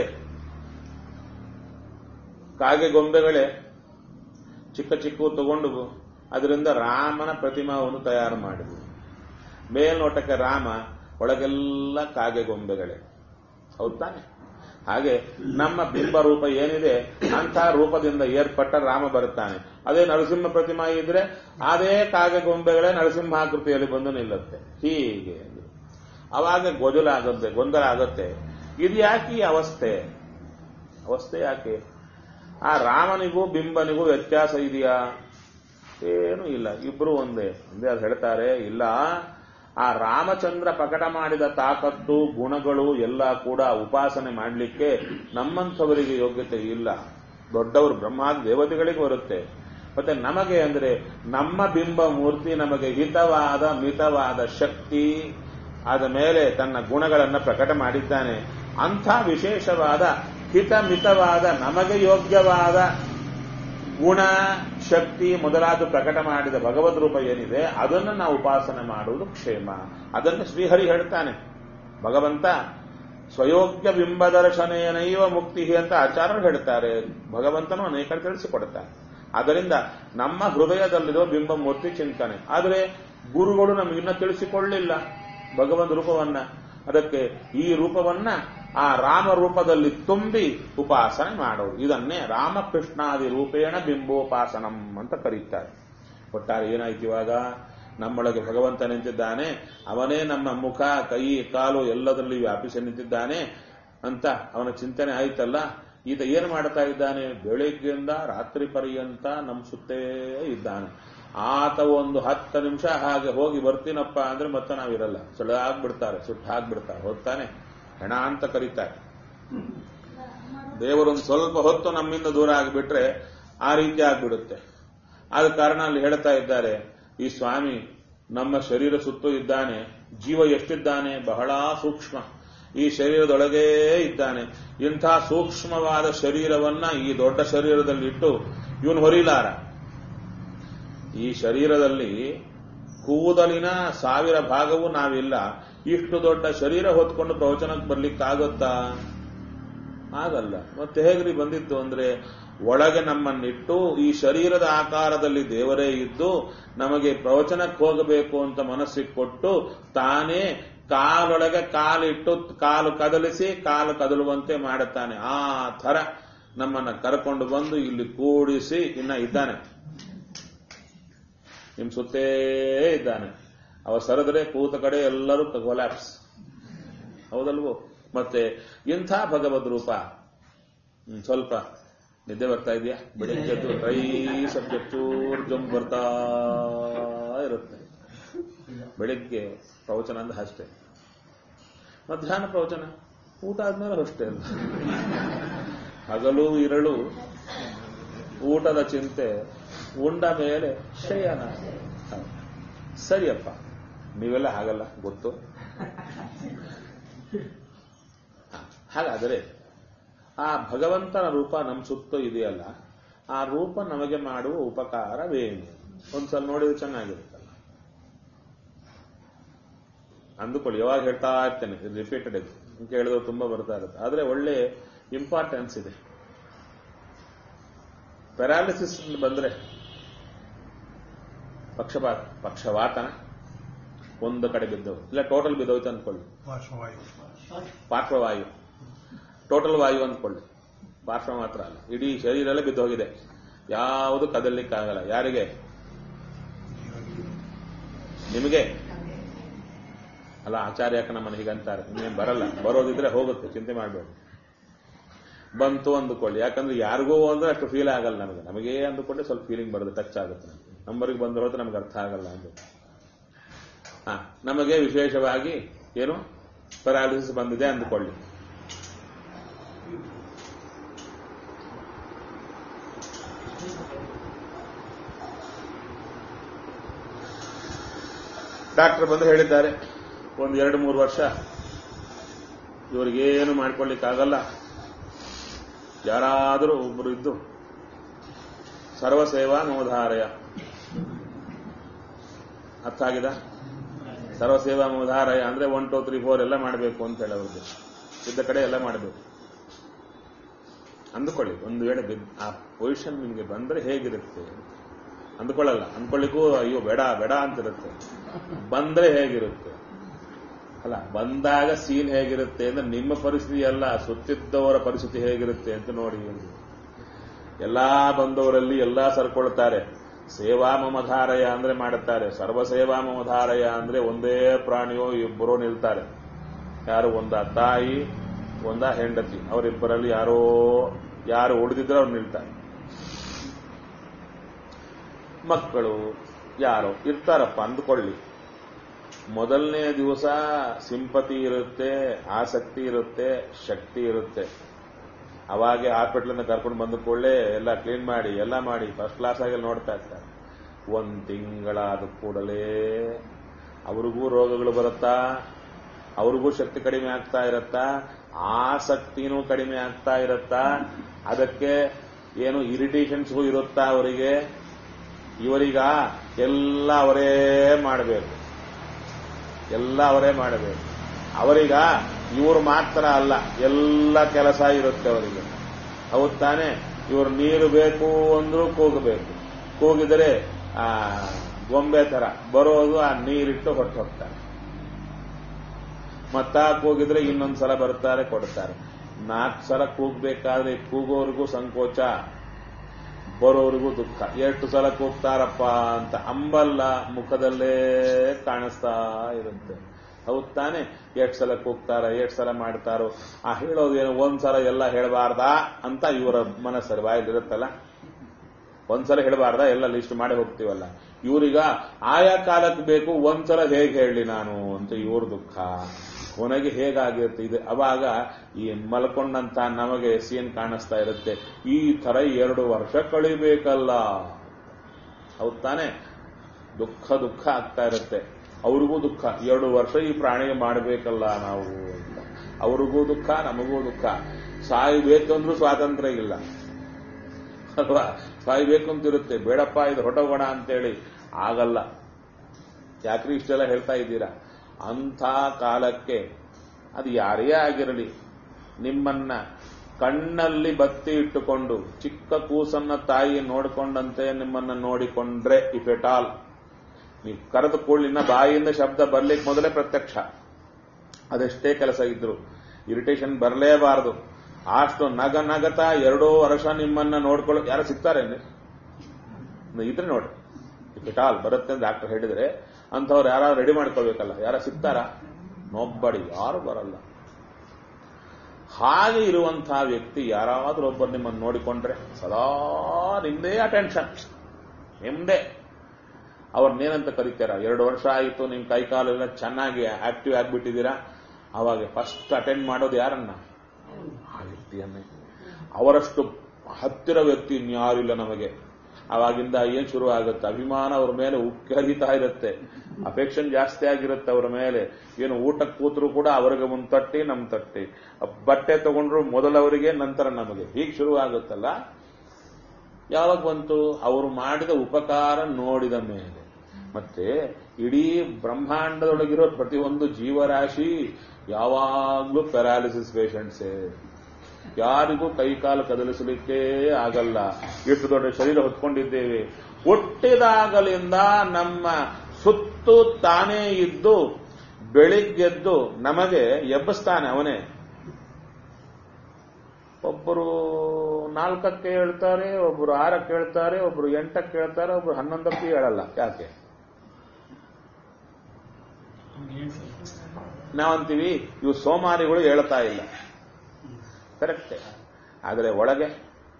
ಕಾಗೆ ಗೊಂಬೆಗಳೇ ಚಿಕ್ಕ ಚಿಕ್ಕ ತಗೊಂಡು ಅದರಿಂದ ರಾಮನ ಪ್ರತಿಮಾವನ್ನು ತಯಾರು ಮಾಡಿದ್ವು ಮೇಲ್ನೋಟಕ್ಕೆ ರಾಮ ಒಳಗೆಲ್ಲ ಕಾಗೆ ಗೊಂಬೆಗಳೇ ಹೌದ್ ತಾನೆ ಹಾಗೆ ನಮ್ಮ ಬಿಂಬ ರೂಪ ಏನಿದೆ ಅಂಥ ರೂಪದಿಂದ ಏರ್ಪಟ್ಟ ರಾಮ ಬರುತ್ತಾನೆ ಅದೇ ನರಸಿಂಹ ಪ್ರತಿಮಾ ಇದ್ರೆ ಅದೇ ಕಾಗೆ ಗೊಂಬೆಗಳೇ ನರಸಿಂಹಾಕೃತಿಯಲ್ಲಿ ಬಂದು ನಿಲ್ಲುತ್ತೆ ಹೀಗೆ ಅಂದ್ರು. ಅವಾಗ ಗೊಜಲ ಆಗುತ್ತೆ ಗೊಂದಲ ಆಗುತ್ತೆ ಇದು ಯಾಕೆ ಈ ಅವಸ್ಥೆ ಅವಸ್ಥೆ ಯಾಕೆ ಆ ರಾಮನಿಗೂ ಬಿಂಬನಿಗೂ ವ್ಯತ್ಯಾಸ ಇದೆಯಾ ಏನೂ ಇಲ್ಲ ಇಬ್ರು ಒಂದೇ ಅಂದ್ರೆ ಅದು ಹೇಳ್ತಾರೆ ಇಲ್ಲ ಆ ರಾಮಚಂದ್ರ ಪ್ರಕಟ ಮಾಡಿದ ತಾಕತ್ತು ಗುಣಗಳು ಎಲ್ಲ ಕೂಡ ಉಪಾಸನೆ ಮಾಡಲಿಕ್ಕೆ ನಮ್ಮಂಥವರಿಗೆ ಯೋಗ್ಯತೆ ಇಲ್ಲ ದೊಡ್ಡವರು ಬ್ರಹ್ಮಾದಿ ದೇವತೆಗಳಿಗೆ ಬರುತ್ತೆ ಮತ್ತೆ ನಮಗೆ ಅಂದ್ರೆ ನಮ್ಮ ಬಿಂಬ ಮೂರ್ತಿ ನಮಗೆ ಹಿತವಾದ ಮಿತವಾದ ಶಕ್ತಿ ಆದ ಮೇಲೆ ತನ್ನ ಗುಣಗಳನ್ನು ಪ್ರಕಟ ಮಾಡಿದ್ದಾನೆ ಅಂಥ ವಿಶೇಷವಾದ ಹಿತ ಮಿತವಾದ ನಮಗೆ ಯೋಗ್ಯವಾದ ಗುಣ ಶಕ್ತಿ ಮೊದಲಾದ ಪ್ರಕಟ ಮಾಡಿದ ಭಗವದ್ ರೂಪ ಏನಿದೆ ಅದನ್ನು ನಾವು ಉಪಾಸನೆ ಮಾಡುವುದು ಕ್ಷೇಮ ಅದನ್ನು ಶ್ರೀಹರಿ ಹೇಳ್ತಾನೆ ಭಗವಂತ ಸ್ವಯೋಗ್ಯ ಬಿಂಬದರ್ಶನೇನೈವ ಮುಕ್ತಿ ಅಂತ ಆಚಾರ್ಯರು ಹೇಳ್ತಾರೆ ಭಗವಂತನು ಅನೇಕ ತಿಳಿಸಿಕೊಡುತ್ತಾರೆ ಆದ್ದರಿಂದ ನಮ್ಮ ಹೃದಯದಲ್ಲಿರುವ ಬಿಂಬ ಮೂರ್ತಿ ಚಿಂತನೆ ಆದರೆ ಗುರುಗಳು ನಮಗಿನ್ನ ತಿಳಿಸಿಕೊಳ್ಳಿಲ್ಲ ಭಗವಂತ ರೂಪವನ್ನ ಅದಕ್ಕೆ ಈ ರೂಪವನ್ನ ಆ ರಾಮ ರೂಪದಲ್ಲಿ ತುಂಬಿ ಉಪಾಸನೆ ಮಾಡೋದು ಇದನ್ನೇ ರಾಮಕೃಷ್ಣಾದಿ ರೂಪೇಣ ಬಿಂಬೋಪಾಸನಂ ಅಂತ ಕರೀತಾರೆ ಒಟ್ಟಾರೆ ಏನಾಯ್ತು ಇವಾಗ ನಮ್ಮೊಳಗೆ ಭಗವಂತ ನಿಂತಿದ್ದಾನೆ ಅವನೇ ನಮ್ಮ ಮುಖ ಕೈ ಕಾಲು ಎಲ್ಲದರಲ್ಲಿ ವ್ಯಾಪಿಸಿ ನಿಂತಿದ್ದಾನೆ ಅಂತ ಅವನ ಚಿಂತನೆ ಆಯ್ತಲ್ಲ ಈತ ಏನು ಮಾಡ್ತಾ ಇದ್ದಾನೆ ಬೆಳಿಗ್ಗೆಯಿಂದ ರಾತ್ರಿ ಪರ್ಯಂತ ನಮ್ಮ ಸುತ್ತೇ ಇದ್ದಾನೆ ಆತ ಒಂದು ಹತ್ತು ನಿಮಿಷ ಹಾಗೆ ಹೋಗಿ ಬರ್ತೀನಪ್ಪ ಅಂದ್ರೆ ಮತ್ತೆ ನಾವಿರಲ್ಲ ಸುಳ್ಳು ಆಗ್ಬಿಡ್ತಾರೆ ಸುಟ್ಟು ಹಾಕ್ಬಿಡ್ತಾರೆ ಹೋಗ್ತಾನೆ ಹೆಣ ಅಂತ ಕರೀತಾರೆ ದೇವರೊಂದು ಸ್ವಲ್ಪ ಹೊತ್ತು ನಮ್ಮಿಂದ ದೂರ ಆಗಿಬಿಟ್ರೆ ಆ ರೀತಿ ಆಗ್ಬಿಡುತ್ತೆ ಆದ ಕಾರಣ ಅಲ್ಲಿ ಹೇಳ್ತಾ ಇದ್ದಾರೆ ಈ ಸ್ವಾಮಿ ನಮ್ಮ ಶರೀರ ಸುತ್ತು ಇದ್ದಾನೆ ಜೀವ ಎಷ್ಟಿದ್ದಾನೆ ಬಹಳ ಸೂಕ್ಷ್ಮ ಈ ಶರೀರದೊಳಗೇ ಇದ್ದಾನೆ ಇಂಥ ಸೂಕ್ಷ್ಮವಾದ ಶರೀರವನ್ನ ಈ ದೊಡ್ಡ ಶರೀರದಲ್ಲಿಟ್ಟು ಇವನು ಹೊರಿಲಾರ ಈ ಶರೀರದಲ್ಲಿ ಕೂದಲಿನ ಸಾವಿರ ಭಾಗವೂ ನಾವಿಲ್ಲ ಇಷ್ಟು ದೊಡ್ಡ ಶರೀರ ಹೊತ್ಕೊಂಡು ಪ್ರವಚನಕ್ಕೆ ಬರ್ಲಿಕ್ಕಾಗತ್ತಾ ಆಗಲ್ಲ ಮತ್ತೆ ಹೇಗ್ರಿ ಬಂದಿತ್ತು ಅಂದ್ರೆ ಒಳಗೆ ನಮ್ಮನ್ನಿಟ್ಟು ಈ ಶರೀರದ ಆಕಾರದಲ್ಲಿ ದೇವರೇ ಇದ್ದು ನಮಗೆ ಪ್ರವಚನಕ್ಕೆ ಹೋಗಬೇಕು ಅಂತ ಮನಸ್ಸಿಗೆ ಕೊಟ್ಟು ತಾನೇ ಕಾಲೊಳಗೆ ಕಾಲಿಟ್ಟು ಕಾಲು ಕದಲಿಸಿ ಕಾಲು ಕದಲುವಂತೆ ಮಾಡುತ್ತಾನೆ ಆ ಥರ ನಮ್ಮನ್ನ ಕರ್ಕೊಂಡು ಬಂದು ಇಲ್ಲಿ ಕೂಡಿಸಿ ಇನ್ನ ಇದ್ದಾನೆ ನಿಮ್ ಸುತ್ತೇ ಇದ್ದಾನೆ ಅವ ಸರದ್ರೆ ಕೂತ ಕಡೆ ಎಲ್ಲರೂ ಕೊಲ್ಯಾಪ್ಸ್ ಹೌದಲ್ವೋ ಮತ್ತೆ ಇಂಥ ಭಗವದ್ ರೂಪ ಹ್ಮ್, ಸ್ವಲ್ಪ ನಿದ್ದೆ ಬರ್ತಾ ಇದೆಯಾ ಬೆಳಿಗ್ಗೆ ಎದ್ದು ರೈ ಸಬ್ಜೆಕ್ಟ್ ಚೂರ್ ಜಂಪ್ ಬರ್ತಾ ಇರುತ್ತೆ ಬೆಳಿಗ್ಗೆ ಪ್ರವಚನ ಅಂದ್ರೆ ಅಷ್ಟೇ ಮಧ್ಯಾಹ್ನ ಪ್ರವಚನ ಊಟ ಆದ್ಮೇಲೆ ಅಷ್ಟೇ ಅಲ್ಲ ಹಗಲು ಇರಳು ಊಟದ ಚಿಂತೆ ಉಂಡ ಮೇಲೆ ಶಯನ ಹೌದು. ಸರಿಯಪ್ಪ ನೀವೆಲ್ಲ ಹಾಗಲ್ಲ ಗೊತ್ತು ಹ, ಹಾಗಾದರೆ ಆ ಭಗವಂತನ ರೂಪ ನಮ್ಮ ಸುತ್ತ ಇದೆಯಲ್ಲ ಆ ರೂಪ ನಮಗೆ ಮಾಡುವ ಉಪಕಾರವೇನು ಒಂದ್ಸಲ ನೋಡಿದ್ರೆ ಚೆನ್ನಾಗಿರುತ್ತಲ್ಲ ಅಂದುಕೊಳ್ಳಿ ಯಾವಾಗ ಹೇಳ್ತಾ ಇರ್ತೇನೆ ರಿಪೀಟೆಡ್ ಇದು ಕೇಳಿದ್ರು ತುಂಬಾ ಬರ್ತಾ ಇರುತ್ತೆ ಆದ್ರೆ ಒಳ್ಳೆ ಇಂಪಾರ್ಟೆನ್ಸ್ ಇದೆ ಪ್ಯಾರಾಲಿಸಿಸ್ ಬಂದ್ರೆ ಪಕ್ಷಪಾತ ಪಕ್ಷವಾತನ ಒಂದು ಕಡೆ ಬಿದ್ದವು ಇಲ್ಲ ಟೋಟಲ್ ಬಿದ್ದೋಯ್ತು ಅಂದ್ಕೊಳ್ಳಿ ಪಾರ್ಶ್ವವಾಯು ಪಾರ್ಶ್ವವಾಯು ಟೋಟಲ್ ವಾಯು ಅಂದ್ಕೊಳ್ಳಿ ಪಾರ್ಶ್ವ ಮಾತ್ರ ಅಲ್ಲ ಇಡೀ ಶರೀರ ಎಲ್ಲ ಬಿದ್ದು ಹೋಗಿದೆ ಯಾವುದು ಕದಲಿಕ್ಕಾಗಲ್ಲ ಯಾರಿಗೆ ನಿಮಗೆ ಅಲ್ಲ ಆಚಾರ್ಯ ಯಾಕೆ ನಮ್ಮನ್ನು ಹೀಗಂತಾರೆ ಇನ್ನೇನು ಬರಲ್ಲ ಬರೋದಿದ್ರೆ ಹೋಗುತ್ತೆ ಚಿಂತೆ ಮಾಡಬೇಡಿ ಬಂತು ಅಂದುಕೊಳ್ಳಿ ಯಾಕಂದ್ರೆ ಯಾರಿಗೂ ಅಂದ್ರೆ ಅಷ್ಟು ಫೀಲ್ ಆಗಲ್ಲ ನಮಗೆ ನಮಗೇ ಅಂದುಕೊಂಡ್ರೆ ಸ್ವಲ್ಪ ಫೀಲಿಂಗ್ ಬರುತ್ತೆ ಟಚ್ ಆಗುತ್ತೆ ನಮಗೆ ನಂಬರಿಗೆ ಬಂದಿರೋದು ನಮ್ಗೆ ಅರ್ಥ ಆಗಲ್ಲ ಅಂತ ಹಾ ನಮಗೆ ವಿಶೇಷವಾಗಿ ಏನು ಪೆರಾಲಿಸಿಸ್ ಬಂದಿದೆ ಅಂದುಕೊಳ್ಳಿ ಡಾಕ್ಟರ್ ಬಂದು ಹೇಳಿದ್ದಾರೆ ಒಂದು ಎರಡು ಮೂರು ವರ್ಷ ಇವರಿಗೇನು ಮಾಡ್ಕೊಳ್ಳಿಕ್ಕಾಗಲ್ಲ ಯಾರಾದರೂ ಒಬ್ಬರು ಇದ್ದು ಸರ್ವಸೇವಾ ನೋಧಾರಯ ಅರ್ಥ ಆಗಿದೆ ಸರ್ವಸೇವಾ ನೋಧಾರಯ ಅಂದ್ರೆ ಒನ್ ಟೂ ತ್ರೀ ಫೋರ್ ಎಲ್ಲ ಮಾಡಬೇಕು ಅಂತ ಹೇಳಿ ಅವ್ರಿಗೆ ಇದ್ದ ಕಡೆ ಎಲ್ಲ ಮಾಡಬೇಕು ಅಂದುಕೊಳ್ಳಿ ಒಂದು ವೇಳೆ ಬಿದ್- ಆ ಪೊಸಿಷನ್ ನಿಮಗೆ ಬಂದ್ರೆ ಹೇಗಿರುತ್ತೆ ಅಂದುಕೊಳ್ಳಲ್ಲ ಅಂದ್ಕೊಳ್ಳಿಕ್ಕೂ ಅಯ್ಯೋ ಬೇಡ ಬೇಡ ಅಂತಿರುತ್ತೆ ಬಂದ್ರೆ ಹೇಗಿರುತ್ತೆ ಅಲ್ಲ ಬಂದಾಗ ಸೀನ್ ಹೇಗಿರುತ್ತೆ ಅಂದ್ರೆ ನಿಮ್ಮ ಪರಿಸ್ಥಿತಿ ಅಲ್ಲ ಸುತ್ತಿದ್ದವರ ಪರಿಸ್ಥಿತಿ ಹೇಗಿರುತ್ತೆ ಅಂತ ನೋಡಿ ಎಂದು. ಎಲ್ಲಾ ಬಂದವರಲ್ಲಿ ಎಲ್ಲಾ ಸರ್ಕೊಳ್ತಾರೆ ಸೇವಾ ಮಮಧಾರಯ ಅಂದ್ರೆ ಮಾಡುತ್ತಾರೆ ಸರ್ವಸೇವಾ ಮಮಧಾರಯ ಅಂದ್ರೆ ಒಂದೇ ಪ್ರಾಣಿಯೋ ಇಬ್ಬರೋ ನಿಲ್ತಾರೆ ಯಾರು ಒಂದ ತಾಯಿ ಒಂದ ಹೆಂಡತಿ ಅವರಿಬ್ಬರಲ್ಲಿ ಯಾರೋ ಯಾರು ಉಳಿದಿದ್ರೆ ಅವ್ರು ನಿಲ್ತಾರೆ ಮಕ್ಕಳು ಯಾರೋ ಇರ್ತಾರಪ್ಪ ಅಂದುಕೊಳ್ಳಿ ಮೊದಲನೇ ದಿವಸ ಸಿಂಪತಿ ಇರುತ್ತೆ ಆಸಕ್ತಿ ಇರುತ್ತೆ ಶಕ್ತಿ ಇರುತ್ತೆ ಅವಾಗೆ ಹಾಸ್ಪಿಟ್ಲಿಂದ ಕರ್ಕೊಂಡು ಬಂದ ಕೂಡಲೇ ಎಲ್ಲ ಕ್ಲೀನ್ ಮಾಡಿ ಎಲ್ಲ ಮಾಡಿ ಫಸ್ಟ್ ಕ್ಲಾಸ್ ಆಗಿ ನೋಡ್ತಾ ಇರ್ತಾರೆ ಒಂದ್ ತಿಂಗಳಾದ ಕೂಡಲೇ ಅವ್ರಿಗೂ ರೋಗಗಳು ಬರುತ್ತಾ ಅವ್ರಿಗೂ ಶಕ್ತಿ ಕಡಿಮೆ ಆಗ್ತಾ ಇರತ್ತಾ ಆಸಕ್ತಿನೂ ಕಡಿಮೆ ಆಗ್ತಾ ಇರತ್ತಾ ಅದಕ್ಕೆ ಏನು ಇರಿಟೇಷನ್ಸ್ಗೂ ಇರುತ್ತಾ ಅವರಿಗೆ ಇವರೀಗ ಎಲ್ಲ ಅವರೇ ಮಾಡಬೇಕು ಎಲ್ಲ ಅವರೇ ಮಾಡಬೇಕು ಅವರೀಗ ಇವರು ಮಾತ್ರ ಅಲ್ಲ ಎಲ್ಲ ಕೆಲಸ ಇರುತ್ತೆ ಅವರಿಗೆ ಹೌದ್ ತಾನೆ ಇವರು ನೀರು ಬೇಕು ಅಂದ್ರೂ ಕೂಗಬೇಕು ಕೂಗಿದರೆ ಆ ಗೊಂಬೆ ತರ ಬರೋದು ಆ ನೀರಿಟ್ಟು ಹೊಟ್ಟು ಹೋಗ್ತಾರೆ ಮತ್ತ ಕೂಗಿದ್ರೆ ಇನ್ನೊಂದ್ ಸಲ ಬರ್ತಾರೆ ಕೊಡ್ತಾರೆ ನಾಲ್ಕು ಸಲ ಕೂಗ್ಬೇಕಾದ್ರೆ ಕೂಗೋರ್ಗೂ ಸಂಕೋಚ ಬರೋರಿಗೂ ದುಃಖ ಎಷ್ಟು ಸಲ ಕೂಗ್ತಾರಪ್ಪ ಅಂತ ಅಂಬಲ್ಲ ಮುಖದಲ್ಲೇ ಕಾಣಿಸ್ತಾ ಇರುತ್ತೆ ಹೌದ್ ತಾನೆ ಎಷ್ಟು ಸಲ ಕೂಗ್ತಾರ ಎಷ್ಟು ಸಲ ಮಾಡ್ತಾರೋ ಆ ಹೇಳೋದೇನು ಒಂದ್ಸಲ ಎಲ್ಲ ಹೇಳಬಾರ್ದಾ ಅಂತ ಇವರ ಮನಸ್ಸಲ್ಲಿ ಬಾಯಲ್ಲಿರುತ್ತಲ್ಲ ಒಂದ್ಸಲ ಹೇಳಬಾರ್ದ ಎಲ್ಲ ಲಿಸ್ಟ್ ಮಾಡಿ ಹೋಗ್ತೀವಲ್ಲ ಇವ್ರೀಗ ಆಯಾ ಕಾಲಕ್ಕೆ ಬೇಕು ಒಂದ್ಸಲ ಹೇಗೆ ಹೇಳಲಿ ನಾನು ಅಂತ ಇವ್ರ ದುಃಖ ಕೊನೆಗೆ ಹೇಗಾಗಿರುತ್ತೆ ಇದು ಅವಾಗ ಈ ಮಲ್ಕೊಂಡಂತ ನಮಗೆ ಸೀನ್ ಕಾಣಿಸ್ತಾ ಇರುತ್ತೆ ಈ ತರ ಎರಡು ವರ್ಷ ಕಳಿಬೇಕಲ್ಲ ಹೌದ್ ತಾನೆ ದುಃಖ ದುಃಖ ಆಗ್ತಾ ಇರುತ್ತೆ ಅವ್ರಿಗೂ ದುಃಖ ಎರಡು ವರ್ಷ ಈ ಪ್ರಾಣಿಗೆ ಮಾಡಬೇಕಲ್ಲ ನಾವು ಅಂತ ಅವ್ರಿಗೂ ದುಃಖ ನಮಗೂ ದುಃಖ ಸಾಯ್ಬೇಕಂದ್ರೂ ಸ್ವಾತಂತ್ರ್ಯ ಇಲ್ಲ ಅಲ್ವಾ ಸಾಯ್ಬೇಕು ಅಂತಿರುತ್ತೆ ಬೇಡಪ್ಪ ಇದು ಹೊಟ್ಟೋಗೋಣ ಅಂತೇಳಿ ಆಗಲ್ಲ ಯಾಕ್ರಿ ಇಷ್ಟೆಲ್ಲ ಹೇಳ್ತಾ ಇದ್ದೀರಾ ಅಂಥ ಕಾಲಕ್ಕೆ ಅದು ಯಾರೇ ಆಗಿರಲಿ ನಿಮ್ಮನ್ನ ಕಣ್ಣಲ್ಲಿ ಬತ್ತಿ ಇಟ್ಟುಕೊಂಡು ಚಿಕ್ಕ ಕೂಸನ್ನ ತಾಯಿ ನೋಡಿಕೊಂಡಂತೆ ನಿಮ್ಮನ್ನ ನೋಡಿಕೊಂಡ್ರೆ ಇಫ್ ಎಟ್ ಆಲ್ ನೀವು ಕರೆದು ಕೂಡಲಿನ ಬಾಯಿಯಿಂದ ಶಬ್ದ ಬರ್ಲಿಕ್ಕೆ ಮೊದಲೇ ಪ್ರತ್ಯಕ್ಷ ಅದೆಷ್ಟೇ ಕೆಲಸ ಇದ್ರು ಇರಿಟೇಷನ್ ಬರಲೇಬಾರದು ಅಷ್ಟು ನಗ ನಗತ ಎರಡೂ ವರ್ಷ ನಿಮ್ಮನ್ನ ನೋಡ್ಕೊಳ್ಳೋ ಯಾರು ಸಿಗ್ತಾರೆ ಇದ್ರೆ ನೋಡ್ರಿ ಇಫ್ ಇಟ್ ಆಲ್ ಬರುತ್ತೆ ಅಂತ ಡಾಕ್ಟರ್ ಹೇಳಿದ್ರೆ ಅಂಥವ್ರು ಯಾರು ರೆಡಿ ಮಾಡ್ಕೊಳ್ಬೇಕಲ್ಲ ಯಾರ ಸಿಗ್ತಾರ ನೋಬ್ಬಡಿ ಯಾರು ಬರಲ್ಲ ಹಾಗೆ ಇರುವಂತಹ ವ್ಯಕ್ತಿ ಯಾರಾದ್ರೂ ಒಬ್ಬರು ನಿಮ್ಮನ್ನು ನೋಡಿಕೊಂಡ್ರೆ ಸದಾ ನಿಮ್ದೇ ಅಟೆನ್ಷನ್ ನಿಮ್ದೇ ಅವ್ರನ್ನೇನಂತ ಕರೀತಾರ ಎರಡು ವರ್ಷ ಆಯಿತು ನಿಮ್ ಕೈ ಕಾಲೆಲ್ಲ ಚೆನ್ನಾಗಿ ಆಕ್ಟಿವ್ ಆಗಿಬಿಟ್ಟಿದ್ದೀರಾ ಅವಾಗ ಫಸ್ಟ್ ಅಟೆಂಡ್ ಮಾಡೋದು ಯಾರನ್ನ ಆ ವ್ಯಕ್ತಿಯನ್ನೇ ಅವರಷ್ಟು ಹತ್ತಿರ ವ್ಯಕ್ತಿ ಇನ್ಯಾರಿಲ್ಲ ನಮಗೆ ಅವಾಗಿಂದ ಏನ್ ಶುರು ಆಗುತ್ತೆ ಅಭಿಮಾನ ಅವ್ರ ಮೇಲೆ ಉಕ್ಕರಿತಾ ಇರುತ್ತೆ ಅಫೆಕ್ಷನ್ ಜಾಸ್ತಿ ಆಗಿರುತ್ತೆ ಅವ್ರ ಮೇಲೆ ಏನು ಊಟಕ್ಕೆ ಕೂತರು ಕೂಡ ಅವ್ರಿಗೆ ಮುಂದ್ ತಟ್ಟಿ ನಮ್ ತಟ್ಟಿ ಬಟ್ಟೆ ತಗೊಂಡ್ರು ಮೊದಲವರಿಗೆ ನಂತರ ನಮಗೆ ಹೀಗೆ ಶುರು ಆಗುತ್ತಲ್ಲ ಯಾವಾಗ ಬಂತು ಅವರು ಮಾಡಿದ ಉಪಕಾರ ನೋಡಿದ ಮೇಲೆ ಮತ್ತೆ ಇಡೀ ಬ್ರಹ್ಮಾಂಡದೊಳಗಿರೋ ಪ್ರತಿಯೊಂದು ಜೀವರಾಶಿ ಯಾವಾಗ್ಲೂ ಪ್ಯಾರಾಲಿಸಿಸ್ ಪೇಷಂಟ್ಸೇ ಯಾರಿಗೂ ಕೈ ಕಾಲು ಕದಲಿಸಲಿಕ್ಕೆ ಆಗಲ್ಲ ಎಷ್ಟು ದೊಡ್ಡ ಶರೀರ ಹೊತ್ಕೊಂಡಿದ್ದೇವೆ ಹುಟ್ಟಿದಾಗಲಿಂದ ನಮ್ಮ ಸುತ್ತು ತಾನೇ ಇದ್ದು ಬೆಳಿಗ್ಗೆದ್ದು ನಮಗೆ ಎಬ್ಬಿಸ್ತಾನೆ ಅವನೇ ಒಬ್ಬರು ನಾಲ್ಕಕ್ಕೆ ಹೇಳ್ತಾರೆ ಒಬ್ಬರು ಆರಕ್ಕೆ ಹೇಳ್ತಾರೆ ಒಬ್ಬರು ಎಂಟಕ್ಕೆ ಹೇಳ್ತಾರೆ ಒಬ್ಬರು ಹನ್ನೊಂದಕ್ಕೆ ಹೇಳಲ್ಲ ಯಾಕೆ ಅವ್ನಿಗೆ ಹೇಳ್ತಾರೆ. ನಾವಂತೀವಿ ಇವು ಸೋಮಾರಿಗಳು ಹೇಳ್ತಾ ಇಲ್ಲ ಕರೆಕ್ಟೇ ಆದರೆ ಒಳಗೆ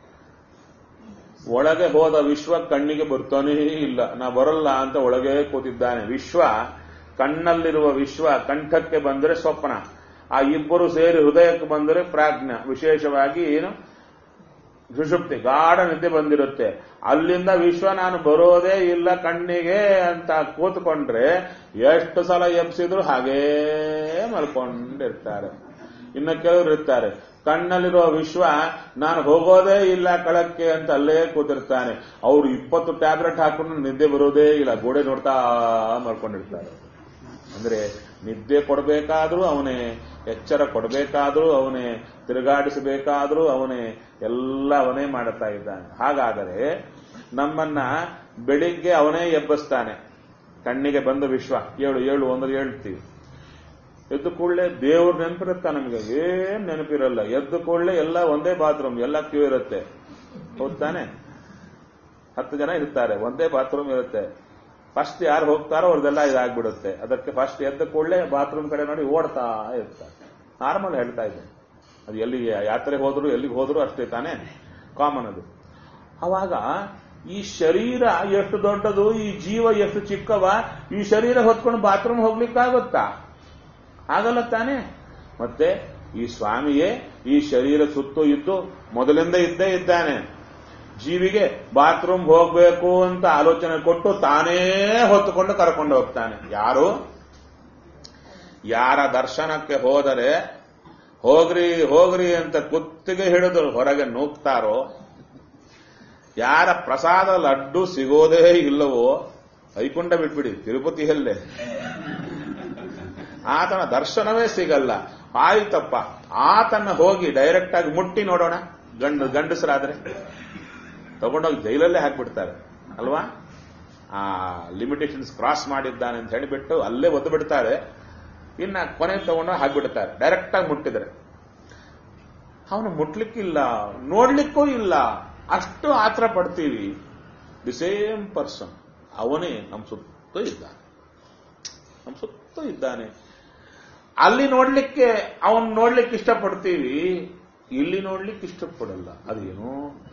ಒಳಗೆ ಹೋದ ವಿಶ್ವ ಕಣ್ಣಿಗೆ ಬರ್ತಾನೇ ಇಲ್ಲ ನಾ ಬರಲ್ಲ ಅಂತ ಒಳಗೆ ಕೂತಿದ್ದಾನೆ ವಿಶ್ವ ಕಣ್ಣಲ್ಲಿರುವ ವಿಶ್ವ ಕಂಠಕ್ಕೆ ಬಂದರೆ ಸ್ವಪ್ನ ಆ ಇಬ್ಬರು ಸೇರಿ ಹೃದಯಕ್ಕೆ ಬಂದರೆ ಪ್ರಾಜ್ಞ ವಿಶೇಷವಾಗಿ ಏನು ಸುಷುಪ್ತಿ ಗಾಢ ನಿದ್ದೆ ಬಂದಿರುತ್ತೆ ಅಲ್ಲಿಂದ ವಿಶ್ವ ನಾನು ಬರೋದೇ ಇಲ್ಲ ಕಣ್ಣಿಗೆ ಅಂತ ಕೂತ್ಕೊಂಡ್ರೆ ಎಷ್ಟು ಸಲ ಎಬ್ಸಿದ್ರು ಹಾಗೇ ಮಲ್ಕೊಂಡಿರ್ತಾರೆ ಇನ್ನು ಕೆಲವರು ಇರ್ತಾರೆ ಕಣ್ಣಲ್ಲಿರುವ ವಿಶ್ವ ನಾನು ಹೋಗೋದೇ ಇಲ್ಲ ಕಳಕ್ಕೆ ಅಂತ ಅಲ್ಲೇ ಕೂತಿರ್ತಾನೆ ಅವರು ಇಪ್ಪತ್ತು ಟ್ಯಾಬ್ಲೆಟ್ ಹಾಕೊಂಡು ನಿದ್ದೆ ಬರೋದೇ ಇಲ್ಲ ಗೋಡೆ ನೋಡ್ತಾ ಮಲ್ಕೊಂಡಿರ್ತಾರೆ ಅಂದ್ರೆ ನಿದ್ದೆ ಕೊಡಬೇಕಾದ್ರೂ ಅವನೇ ಎಚ್ಚರ ಕೊಡಬೇಕಾದ್ರೂ ಅವನೇ ತಿರುಗಾಡಿಸಬೇಕಾದ್ರೂ ಅವನೇ ಎಲ್ಲ ಅವನೇ ಮಾಡುತ್ತಾ ಇದ್ದಾನೆ ಹಾಗಾದರೆ ನಮ್ಮನ್ನ ಬೆಳಿಗ್ಗೆ ಅವನೇ ಎಬ್ಬಿಸ್ತಾನೆ ಕಣ್ಣಿಗೆ ಬಂದ ವಿಶ್ವ ಏಳು ಏಳು ಅಂದ್ರೆ ಹೇಳ್ತೀವಿ ಎದ್ದು ಕೂಡಲೇ ದೇವ್ರ ನೆನಪಿರುತ್ತಾ ನಮಗೆ ಏನ್ ನೆನಪಿರಲ್ಲ ಎದ್ದು ಕೂಡಲೇ ಎಲ್ಲ ಒಂದೇ ಬಾತ್ರೂಮ್ ಎಲ್ಲ ಕ್ಯೂ ಇರುತ್ತೆ ಹೌದ್ ತಾನೆ ಹತ್ತು ಜನ ಇರ್ತಾರೆ ಒಂದೇ ಬಾತ್ರೂಮ್ ಇರುತ್ತೆ ಫಸ್ಟ್ ಯಾರು ಹೋಗ್ತಾರೋ ಅವ್ರದೆಲ್ಲ ಇದಾಗ್ಬಿಡುತ್ತೆ ಅದಕ್ಕೆ ಫಸ್ಟ್ ಎದ್ದ ಕೂಡಲೇ ಬಾತ್ರೂಮ್ ಕಡೆ ನೋಡಿ ಓಡ್ತಾ ಇರ್ತಾರೆ ನಾರ್ಮಲ್ ಹೇಳ್ತಾ ಇದ್ದೇನೆ ಅದು ಎಲ್ಲಿಗೆ ಯಾತ್ರೆ ಹೋದ್ರು ಎಲ್ಲಿಗೆ ಹೋದ್ರು ಅಷ್ಟೇ ತಾನೇ ಕಾಮನ್ ಅದು ಅವಾಗ ಈ ಶರೀರ ಎಷ್ಟು ದೊಡ್ಡದು ಈ ಜೀವ ಎಷ್ಟು ಚಿಕ್ಕವ ಈ ಶರೀರ ಹೊತ್ಕೊಂಡು ಬಾತ್ರೂಮ್ ಹೋಗ್ಲಿಕ್ಕಾಗುತ್ತಾ ಆಗಲ್ಲ ತಾನೇ ಮತ್ತೆ ಈ ಸ್ವಾಮಿಯೇ ಈ ಶರೀರ ಸುತ್ತು ಇದ್ದು ಮೊದಲಿಂದ ಇದ್ದೇ ಇದ್ದಾನೆ ಜೀವಿಗೆ ಬಾತ್ರೂಮ್ ಹೋಗ್ಬೇಕು ಅಂತ ಆಲೋಚನೆ ಕೊಟ್ಟು ತಾನೇ ಹೊತ್ತುಕೊಂಡು ಕರ್ಕೊಂಡು ಹೋಗ್ತಾನೆ ಯಾರು ಯಾರ ದರ್ಶನಕ್ಕೆ ಹೋದರೆ ಹೋಗ್ರಿ ಹೋಗ್ರಿ ಅಂತ ಕುತ್ತಿಗೆ ಹಿಡಿದು ಹೊರಗೆ ನೂಗ್ತಾರೋ ಯಾರ ಪ್ರಸಾದ ಲಡ್ಡು ಸಿಗೋದೇ ಇಲ್ಲವೋ ವೈಕುಂಠ ಬಿಟ್ಬಿಡಿ ತಿರುಪತಿಯಲ್ಲೇ ಆತನ ದರ್ಶನವೇ ಸಿಗಲ್ಲ ಆಯ್ತಪ್ಪ ಆತನ ಹೋಗಿ ಡೈರೆಕ್ಟ್ ಆಗಿ ಮುಟ್ಟಿ ನೋಡೋಣ ಗಂಡು ಗಂಡಸರಾದ್ರೆ ತಗೊಂಡೋಗಿ ಜೈಲಲ್ಲೇ ಹಾಕ್ಬಿಡ್ತಾರೆ ಅಲ್ವಾ ಆ ಲಿಮಿಟೇಷನ್ಸ್ ಕ್ರಾಸ್ ಮಾಡಿದ್ದಾನೆ ಅಂತ ಹೇಳಿಬಿಟ್ಟು ಅಲ್ಲೇ ಒದ್ದು ಬಿಡ್ತಾರೆ ಇನ್ನ ಕೊನೆ ತಗೊಂಡು ಹಾಕ್ಬಿಡ್ತಾರೆ ಡೈರೆಕ್ಟ್ ಆಗಿ ಮುಟ್ಟಿದ್ರೆ ಅವನು ಮುಟ್ಲಿಕ್ಕಿಲ್ಲ ನೋಡ್ಲಿಕ್ಕೂ ಇಲ್ಲ ಅಷ್ಟು ಆತ್ರ ಪಡ್ತೀವಿ ದಿ ಸೇಮ್ ಪರ್ಸನ್ ಅವನೇ ನಮ್ಮ ಸುತ್ತ ಇದ್ದಾನೆ ನಮ್ಮ ಸುತ್ತ ಇದ್ದಾನೆ ಅಲ್ಲಿ ನೋಡ್ಲಿಕ್ಕೆ ಅವನ್ ನೋಡ್ಲಿಕ್ಕೆ ಇಷ್ಟಪಡ್ತೀವಿ ಇಲ್ಲಿ ನೋಡ್ಲಿಕ್ಕೆ ಇಷ್ಟಪಡಲ್ಲ ಅದೇನು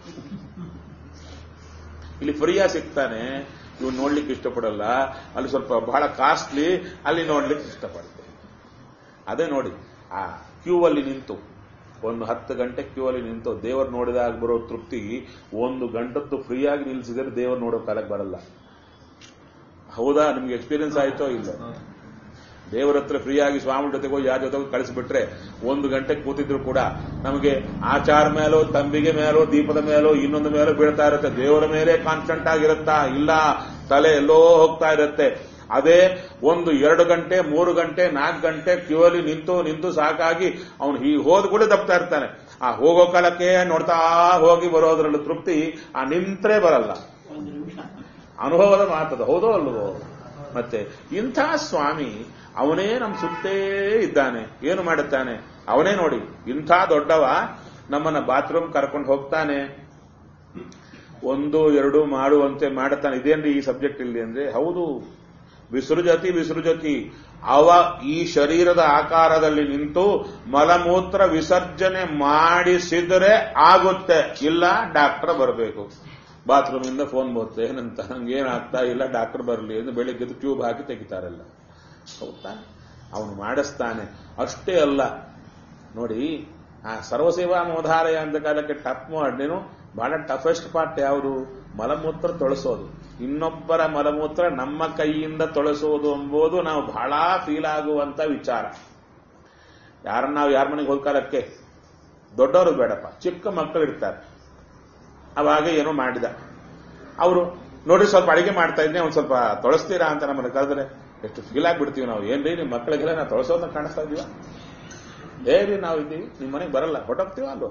ಇಲ್ಲಿ ಫ್ರೀಯಾ ಸಿಗ್ತಾನೆ ಇವನ್ ನೋಡ್ಲಿಕ್ಕೆ ಇಷ್ಟಪಡಲ್ಲ ಅಲ್ಲಿ ಸ್ವಲ್ಪ ಬಹಳ ಕಾಸ್ಟ್ಲಿ ಅಲ್ಲಿ ನೋಡ್ಲಿಕ್ಕೆ ಇಷ್ಟಪಡ್ತೇವೆ ಅದೇ ನೋಡಿ ಆ ಕ್ಯೂ ಅಲ್ಲಿ ನಿಂತು ಒಂದು ಹತ್ತು ಗಂಟೆ ಕ್ಯೂ ಅಲ್ಲಿ ನಿಂತು ದೇವರು ನೋಡಿದಾಗ ಬರೋ ತೃಪ್ತಿ ಒಂದು ಗಂಟದ್ದು ಫ್ರೀಯಾಗಿ ನಿಲ್ಸಿದ್ರೆ ದೇವರು ನೋಡೋ ಕಾಲಕ್ಕೆ ಬರಲ್ಲ ಹೌದಾ ನಿಮ್ಗೆ ಎಕ್ಸ್ಪೀರಿಯನ್ಸ್ ಆಯ್ತೋ ಇಲ್ಲ ದೇವರ ಹತ್ರ ಫ್ರೀಯಾಗಿ ಸ್ವಾಮಿ ಜೊತೆಗೋ ಯಾರ ಜೊತೆಗೋ ಕಳಿಸ್ಬಿಟ್ರೆ ಒಂದು ಗಂಟೆ ಕೂತಿದ್ರು ಕೂಡ ನಮಗೆ ಆಚಾರ ಮೇಲೋ ತಂಬಿಗೆ ಮೇಲೋ ದೀಪದ ಮೇಲೋ ಇನ್ನೊಂದು ಮೇಲೋ ಬೀಳ್ತಾ ಇರುತ್ತೆ ದೇವರ ಮೇಲೆ ಕಾನ್ಸ್ಟಂಟ್ ಆಗಿರುತ್ತಾ ಇಲ್ಲ ತಲೆ ಎಲ್ಲೋ ಹೋಗ್ತಾ ಇರುತ್ತೆ ಅದೇ ಒಂದು ಎರಡು ಗಂಟೆ ಮೂರು ಗಂಟೆ ನಾಲ್ಕು ಗಂಟೆ ಕ್ಯೂ ಅಲ್ಲಿ ನಿಂತು ನಿಂತು ಸಾಕಾಗಿ ಅವನು ಹೀಗೆ ಹೋದ ಕೂಡ ತಪ್ತಾ ಇರ್ತಾನೆ ಆ ಹೋಗೋ ಕಾಲಕ್ಕೆ ನೋಡ್ತಾ ಹೋಗಿ ಬರೋದ್ರಲ್ಲಿ ತೃಪ್ತಿ ಆ ನಿಂತ್ರೆ ಬರಲ್ಲ ಒಂದು ನಿಮಿಷ ಅನುಭವದ ಮಾತದ ಹೌದೋ ಅಲ್ವೋ ಮತ್ತೆ ಇಂಥ ಸ್ವಾಮಿ ಅವನೇ ನಮ್ಮ ಸುತ್ತೇ ಇದ್ದಾನೆ ಏನು ಮಾಡುತ್ತಾನೆ ಅವನೇ ನೋಡಿ ಇಂಥ ದೊಡ್ಡವ ನಮ್ಮನ್ನ ಬಾತ್ರೂಮ್ ಕರ್ಕೊಂಡು ಹೋಗ್ತಾನೆ ಒಂದು ಎರಡು ಮಾಡುವಂತೆ ಮಾಡುತ್ತಾನೆ ಇದೇನ್ರಿ ಈ ಸಬ್ಜೆಕ್ಟ್ ಇಲ್ಲಿ ಅಂದ್ರೆ ಹೌದು ವಿಸೃಜತಿ ವಿಸೃಜತಿ ಅವ ಈ ಶರೀರದ ಆಕಾರದಲ್ಲಿ ನಿಂತು ಮಲಮೂತ್ರ ವಿಸರ್ಜನೆ ಮಾಡಿಸಿದರೆ ಆಗುತ್ತೆ ಇಲ್ಲ ಡಾಕ್ಟರ್ ಬರಬೇಕು ಬಾತ್ರೂಮಿಂದ ಫೋನ್ ಬರುತ್ತೆ ಏನಂತ ಹಂಗೇನಾಗ್ತಾ ಇಲ್ಲ ಡಾಕ್ಟರ್ ಬರಲಿ ಎಂದು ಬೆಳಿಗ್ಗೆ ಟ್ಯೂಬ್ ಹಾಕಿ ತೆಗಿತಾರಲ್ಲ ಹೌದಾ ಅವನು ಮಾಡಿಸ್ತಾನೆ ಅಷ್ಟೇ ಅಲ್ಲ ನೋಡಿ ಆ ಸರ್ವಸೇವಾ ಮೋಧಾಲಯ ಅಂತ ಕಾಲಕ್ಕೆ ಟಫ್ ಮಾಡಿನು ಬಹಳ ಟಫೆಸ್ಟ್ ಪಾರ್ಟ್ ಯಾವುದು ಮಲಮೂತ್ರ ತೊಳಸೋದು ಇನ್ನೊಬ್ಬರ ಮಲಮೂತ್ರ ನಮ್ಮ ಕೈಯಿಂದ ತೊಳಸೋದು ಎಂಬುದು ನಾವು ಬಹಳ ಫೀಲ್ ಆಗುವಂತ ವಿಚಾರ ಯಾರನ್ನ ನಾವು ಯಾರ ಮನೆಗೆ ಹೋಗ್ಕಾಲಕ್ಕೆ ದೊಡ್ಡವರು ಬೇಡಪ್ಪ ಚಿಕ್ಕ ಮಕ್ಕಳು ಇರ್ತಾರೆ ಅವಾಗ ಏನೋ ಮಾಡಿದ ಅವರು ನೋಡಿ ಸ್ವಲ್ಪ ಅಡಿಗೆ ಮಾಡ್ತಾ ಇದ್ದೆ ಒಂದ್ ಸ್ವಲ್ಪ ತೊಳಸ್ತೀರಾ ಅಂತ ನಮ್ಮನ್ನ ಕರೆದ್ರೆ ಎಷ್ಟು ಫೀಲ್ ಆಗ್ಬಿಡ್ತೀವಿ ನಾವು ಏನ್ರಿ ನಿಮ್ಮ ಮಕ್ಕಳಿಗೆಲ್ಲ ನಾವು ತೊಳಸೋದನ್ನ ಕಾಣಿಸ್ತಾ ಇದೀವ ಏರಿ ನಾವು ಇದ್ದೀವಿ ನಿಮ್ಮ ಮನೆಗೆ ಬರಲ್ಲ ಹೊಟ್ಟೋಗ್ತೀವ ಅಲ್ವೋ